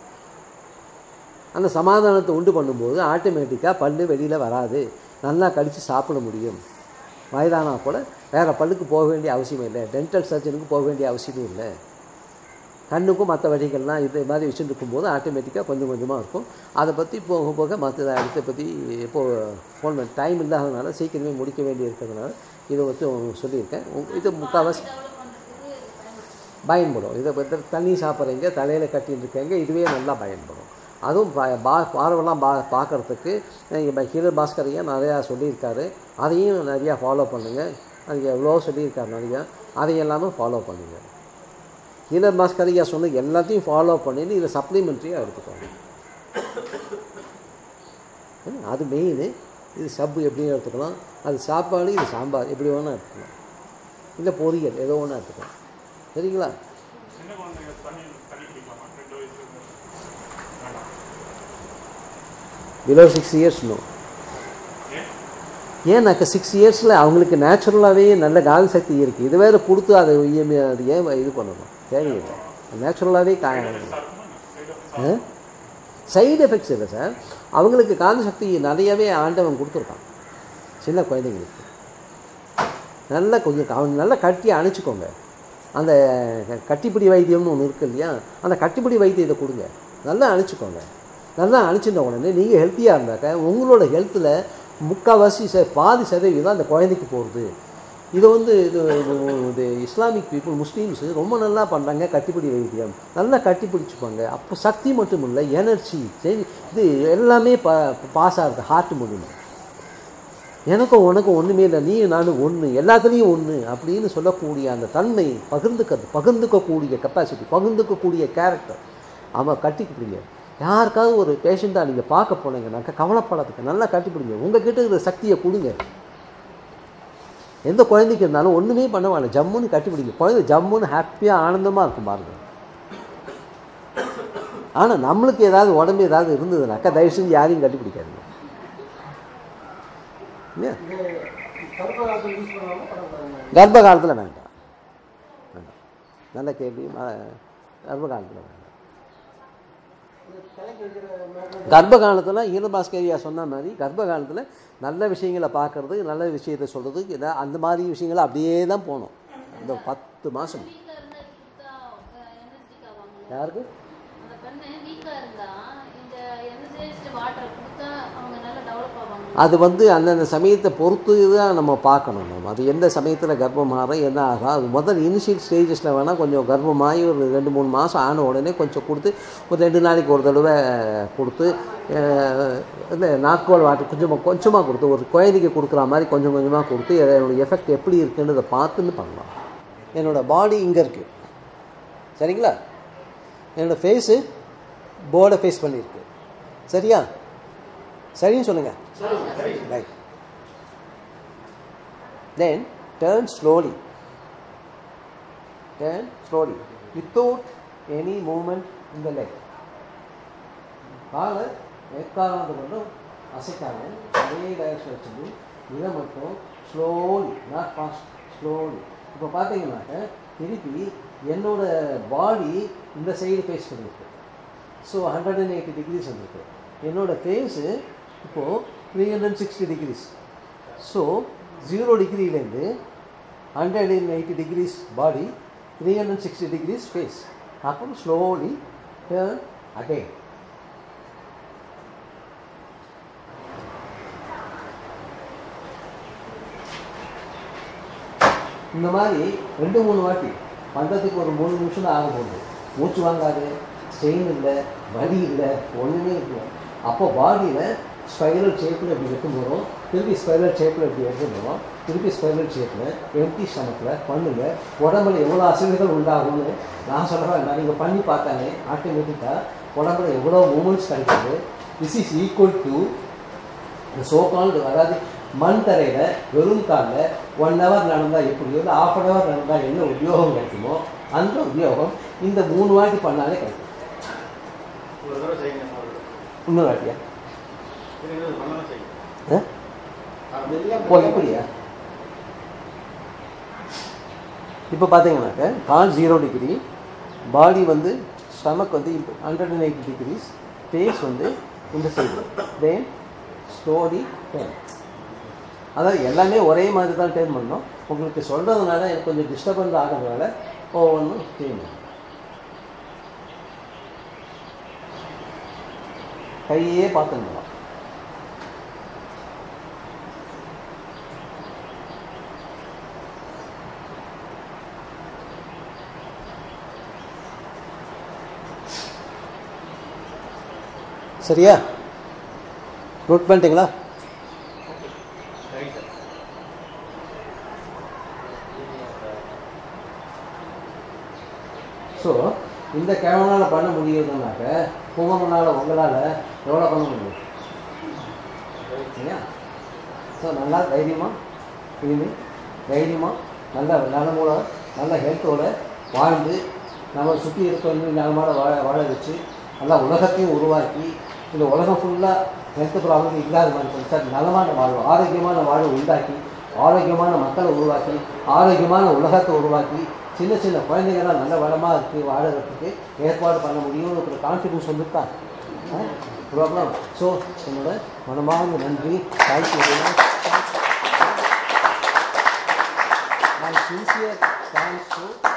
S1: அந்த சமாதானத்தை உண்டு பண்ணும்போது ஆட்டோமேட்டிக்காக பல்லு வெளியில் வராது நல்லா கடித்து சாப்பிட முடியும் வயதானா கூட வேறு பல்லுக்கு போக வேண்டிய அவசியம் இல்லை டென்டல் சர்ஜனுக்கு போக வேண்டிய அவசியமும் இல்லை கண்ணுக்கும் மற்ற வழிகள்லாம் இது மாதிரி வச்சுட்டு இருக்கும்போது ஆட்டோமேட்டிக்காக கொஞ்சம் கொஞ்சமாக இருக்கும் அதை பற்றி போக போக மற்ற அடுத்த பற்றி இப்போது ஃபோன் பண்ண டைம் இல்லாததுனால சீக்கிரமே முடிக்க வேண்டி இருக்கிறதுனால இதை வச்சு உங்களுக்கு சொல்லியிருக்கேன் உங்க- இது முக்கால்வாசி
S2: டெவலப் பண்ணுறதுக்கு இது பயன்படுத்தும்
S1: பயன்படும் இதை பற்றி தண்ணி சாப்பிட்றீங்க தலையில் கட்டிட்டு இருக்கீங்க இதுவே நல்லா பயன்படும் அதுவும் பா- பா பார்வைலாம் பா பார்க்குறதுக்கு இப்போ ஹீரர் பாஸ்கரையா நிறையா சொல்லியிருக்காரு அதையும் நிறையா ஃபாலோ பண்ணுங்கள் அது எவ்வளோ சொல்லியிருக்காரு நிறையா அதை எல்லாமே ஃபாலோ பண்ணுங்கள் ஹீரர் பாஸ்கரையா சொன்ன எல்லாத்தையும் ஃபாலோ பண்ணிட்டு இதை சப்ளிமெண்ட்ரியாக எடுத்துக்கோங்க என்ன, அது மெயின் இது சப்பு எப்படியும் எடுத்துக்கலாம் அது சாப்பாடு இது சாம்பார் எப்படி வேணால் எடுத்துக்கலாம் இல்லை பொரியல் ஏதோ ஒன்றா எடுத்துக்கலாம் சரிங்களா
S3: சின்ன குழந்தைங்க தண்ணி தண்ணி குடிக்கலாமா ரெண்டு வயசு வேண்டாம்
S1: பிலோ சிக்ஸ் இயர்ஸ் நோ
S3: ஏன்
S1: ஏன்னாக்க சிக்ஸ் இயர்ஸில் அவங்களுக்கு நேச்சுரலாகவே நல்ல கால் சக்தி இருக்குது இது வேறு கொடுத்து அதை இஎம்ஐ அது ஏன் இது பண்ணணும் தேவையில்லை நேச்சுரலாகவே காய
S3: இருக்குமா சைடு ஆஃப்
S1: சைடு எஃபெக்ட்ஸ் இல்லை சார் அவங்களுக்கு காந்த சக்தி நிறையவே ஆண்டவன் கொடுத்துருக்கான் சின்ன குழந்தைங்களுக்கு நல்லா கொஞ்சம் அவன் நல்லா கட்டி அணைச்சிக்கோங்க அந்த க- கட்டிப்பிடி வைத்தியம்னு ஒன்று இருக்கு இல்லையா அந்த கட்டிப்பிடி வைத்தியத்தை கொடுங்க நல்லா அணைச்சிக்கோங்க நல்லா அணைச்சிட்ட உடனே நீங்கள் ஹெல்த்தியாக இருந்தாக்க உங்களோட ஹெல்த்தில் முக்கால்வாசி ச பாதி சதவீதம் அந்த குழந்தைக்கு போகிறது இது வந்து இது இது- இது இஸ்லாமிக் பீப்புள் முஸ்லீம்ஸு ரொம்ப நல்லா பண்ணுறாங்க கட்டிப்பிடி வைத்தியம் நல்லா கட்டி பிடிச்சிப்பாங்க அப்போ சக்தி மட்டும் இல்லை எனர்ஜி இது எல்லாமே ப பாஸ் ஆகுது ஹார்ட் மூலியமாக எனக்கும் உனக்கும் ஒன்றுமே இல்லை நீ நானும் ஒன்று எல்லாத்துலேயும் ஒன்று அப்படின்னு சொல்லக்கூடிய அந்த தன்மை பகிர்ந்துக்கிறது பகிர்ந்துக்கக்கூடிய கெப்பாசிட்டி பகிர்ந்துக்கக்கூடிய கேரக்டர் அவன் கட்டிக்கிட்டீங்க யாருக்காவது ஒரு பேஷண்ட்டாக நீங்கள் பார்க்க போனீங்கன்னாக்கா கவலைப்படாதுக்கு நல்லா கட்டிப்பிடிங்க உங்கள் கிட்ட இருக்கிற சக்தியை கொடுங்க எந்த குழந்தைக்கு இருந்தாலும் ஒன்றுமே பண்ண வேண்டாம் ஜம்முன்னு கட்டிப்பிடிங்க குழந்தை ஜம்முன்னு ஹாப்பியாக ஆனந்தமாக இருக்கும் பாருங்க ஆனால் நம்மளுக்கு ஏதாவது உடம்பு ஏதாவது இருந்ததுனாக்கா தயவு செஞ்சு யாரையும் கட்டிப்பிடிக்காதீங்க இல்லையா கர்ப்ப காலத்தில் வேண்டாம் வேண்டாம் நல்ல கேள்வி ம- கர்ப்ப காலத்தில் வேண்டாம் கர்ப்ப காலத்தில் ஈரபாஸ்கரியா சொன்ன மாதிரி கர்ப்ப காலத்தில் நல்ல விஷயங்களை பார்க்கறது நல்ல விஷயத்தை சொல்கிறது இதை அந்த மாதிரி விஷயங்களை அப்படியே தான் போகணும் அந்த பத்து மாதம்
S2: வீக்கா இருந்தா இது கொடுத்தா எனர்ஜிக் ஆவாங்க
S1: யாருக்கு
S2: அந்த பெண்ணு வீக்கா இருந்தா இந்த எனர்ஜைஸ்டு வாட்டரை கொடுத்தா அவங்க நல்லா டெவலப் ஆவாங்க
S1: அது வந்து அந்தந்த சமயத்தை பொறுத்து தான் நம்ம பார்க்கணும் நம்ம அது எந்த சமயத்தில் கர்ப்பமாகறோம் என்ன ஆகும் அது முதல் இனிஷியல் ஸ்டேஜஸில் வேணால் கொஞ்சம் கர்ப்பமாகி ஒரு ரெண்டு மூணு மாதம் ஆன உடனே கொஞ்சம் கொடுத்து ஒரு ரெண்டு நாளைக்கு ஒரு தடவை கொடுத்து அஹ், இந்த நாக்கோல் வாட்டர் கொஞ்சமாக கொஞ்சமாக கொடுத்து ஒரு குழந்தைக்கு கொடுக்குற மாதிரி கொஞ்சம் கொஞ்சமாக கொடுத்து அதனுடைய எஃபெக்ட் எப்படி இருக்குன்றதை பார்த்துன்னு பண்ணலாம் என்னோடய பாடி இங்கே இருக்குது சரிங்களா என்னோடய ஃபேஸு போர்டை ஃபேஸ் பண்ணியிருக்கு சரியா சரின்னு சொல்லுங்கள் Right. Then turn slowly. Turn slowly without any movement in the leg. காலை எக்காரணத்தை மட்டும் அசைக்காம அதே டைரக்ஷன் வச்சுட்டு இதை மட்டும் ஸ்லோலி நாட் ஃபாஸ்ட் ஸ்லோலி இப்போ பார்த்தீங்கன்னாக்க திருப்பி என்னோட பாடி இந்த சைடு ஃபேஸ் பண்ணியிருக்கு so hundred and eighty degrees வந்துருக்கு என்னோட ஃபேஸு இப்போது three hundred sixty degrees so zero டிகிரிலேருந்து hundred and eighty degrees body three hundred sixty degrees face அப்புறம் ஸ்லோலி டேர்ன் அகைன் இந்த மாதிரி ரெண்டு மூணு வாட்டி பண்ணுறதுக்கு ஒரு மூணு நிமிஷம் தான் ஆக போகுது மூச்சு வாங்காது ஸ்ட்ரெயின் இல்லை வலி இல்லை ஒன்றுமே இல்லை அப்போ பாடியில் ஸ்பைரல் ஷேப்பில் இப்படி வைக்கும் போதும் திருப்பி ஸ்பைரல் ஷேப்பில் இப்படி எடுத்து போகிறோம் திருப்பி ஸ்பைரல் ஷேப்பில் எம்டி ஸ்டமக்கில் பண்ணுங்க உடம்புல எவ்வளோ அசைவுகள் உண்டாகும்னு நான் சொல்ல வேண்டாம் நீங்கள் பண்ணி பார்த்தாலே ஆட்டோமேட்டிக்காக உடம்புல எவ்வளோ மூமெண்ட்ஸ் கிடைக்குது திஸ் இஸ் ஈக்குவல் டு இந்த சோக்கால்டு அதாவது மண் தரையில் வெறும் காலில் ஒன் ஹவர் நடந்தால் எப்படி இல்லை ஆஃப் அன் ஹவர் நடந்தால் என்ன உபயோகம் கிடைக்குமோ அந்த உபயோகம் இந்த மூணு வாட்டி பண்ணாலே கிடைக்கும்
S4: ஒரு தடவை செய்யுங்க ஒரு
S1: இன்னொரு வாட்டியா
S4: இது பண்ணலாம் செய்யுங்க
S1: ஆ? ஓ இப்படியா இப்போ பார்த்தீங்கன்னாக்க கால் ஜீரோ டிகிரி பாடி வந்து ஸ்டமக் வந்து hundred and eighty degrees face வந்து இந்த சைடு தென் ஸ்டோரி டேன் அதாவது எல்லாமே ஒரே மாதிரி தான் டேர்ன் பண்ணோம் உங்களுக்கு சொல்கிறதுனால எனக்கு கொஞ்சம் டிஸ்டர்பன்ஸ் ஆகிறதுனால ஒவ்வொன்றும் சேஞ்ச் கையே பார்த்துருந்தோம் சரியா நோட் பண்ணிட்டீங்களா
S4: சரி சார்
S1: ஸோ இந்த கிழவனால் பண்ண முடியுதுனாக்க கும்பமனால் உங்களால் எவ்வளோ பண்ண முடியும் சரியா ஸோ நல்லா தைரியமாக இனிமேல் தைரியமாக நல்ல நலமோட நல்ல ஹெல்த்தோட வாழ்ந்து நம்ம சுற்றி இருக்கிறவங்க நலமான வாழ வாழ வச்சு நல்லா உலகத்தையும் உருவாக்கி இந்த உலகம் ஃபுல்லாக ஹெல்த் ப்ராப்ளம் இல்லாத மாதிரி பண்ணி சார் நலமான வாழ்வு ஆரோக்கியமான வாழ்வு உண்டாக்கி ஆரோக்கியமான மக்களை உருவாக்கி ஆரோக்கியமான உலகத்தை உருவாக்கி சின்ன சின்ன குழந்தைங்கள்லாம் நல்ல வளமாக இருக்குது வாழறதுக்கு ஏற்பாடு பண்ண முடியும்னு ஒரு கான்ஃபிடன்ஸ் வந்துட்டா ப்ராப்ளம் ஸோ என்னோட மனமார்ந்த நன்றி thank you My sincere thanks to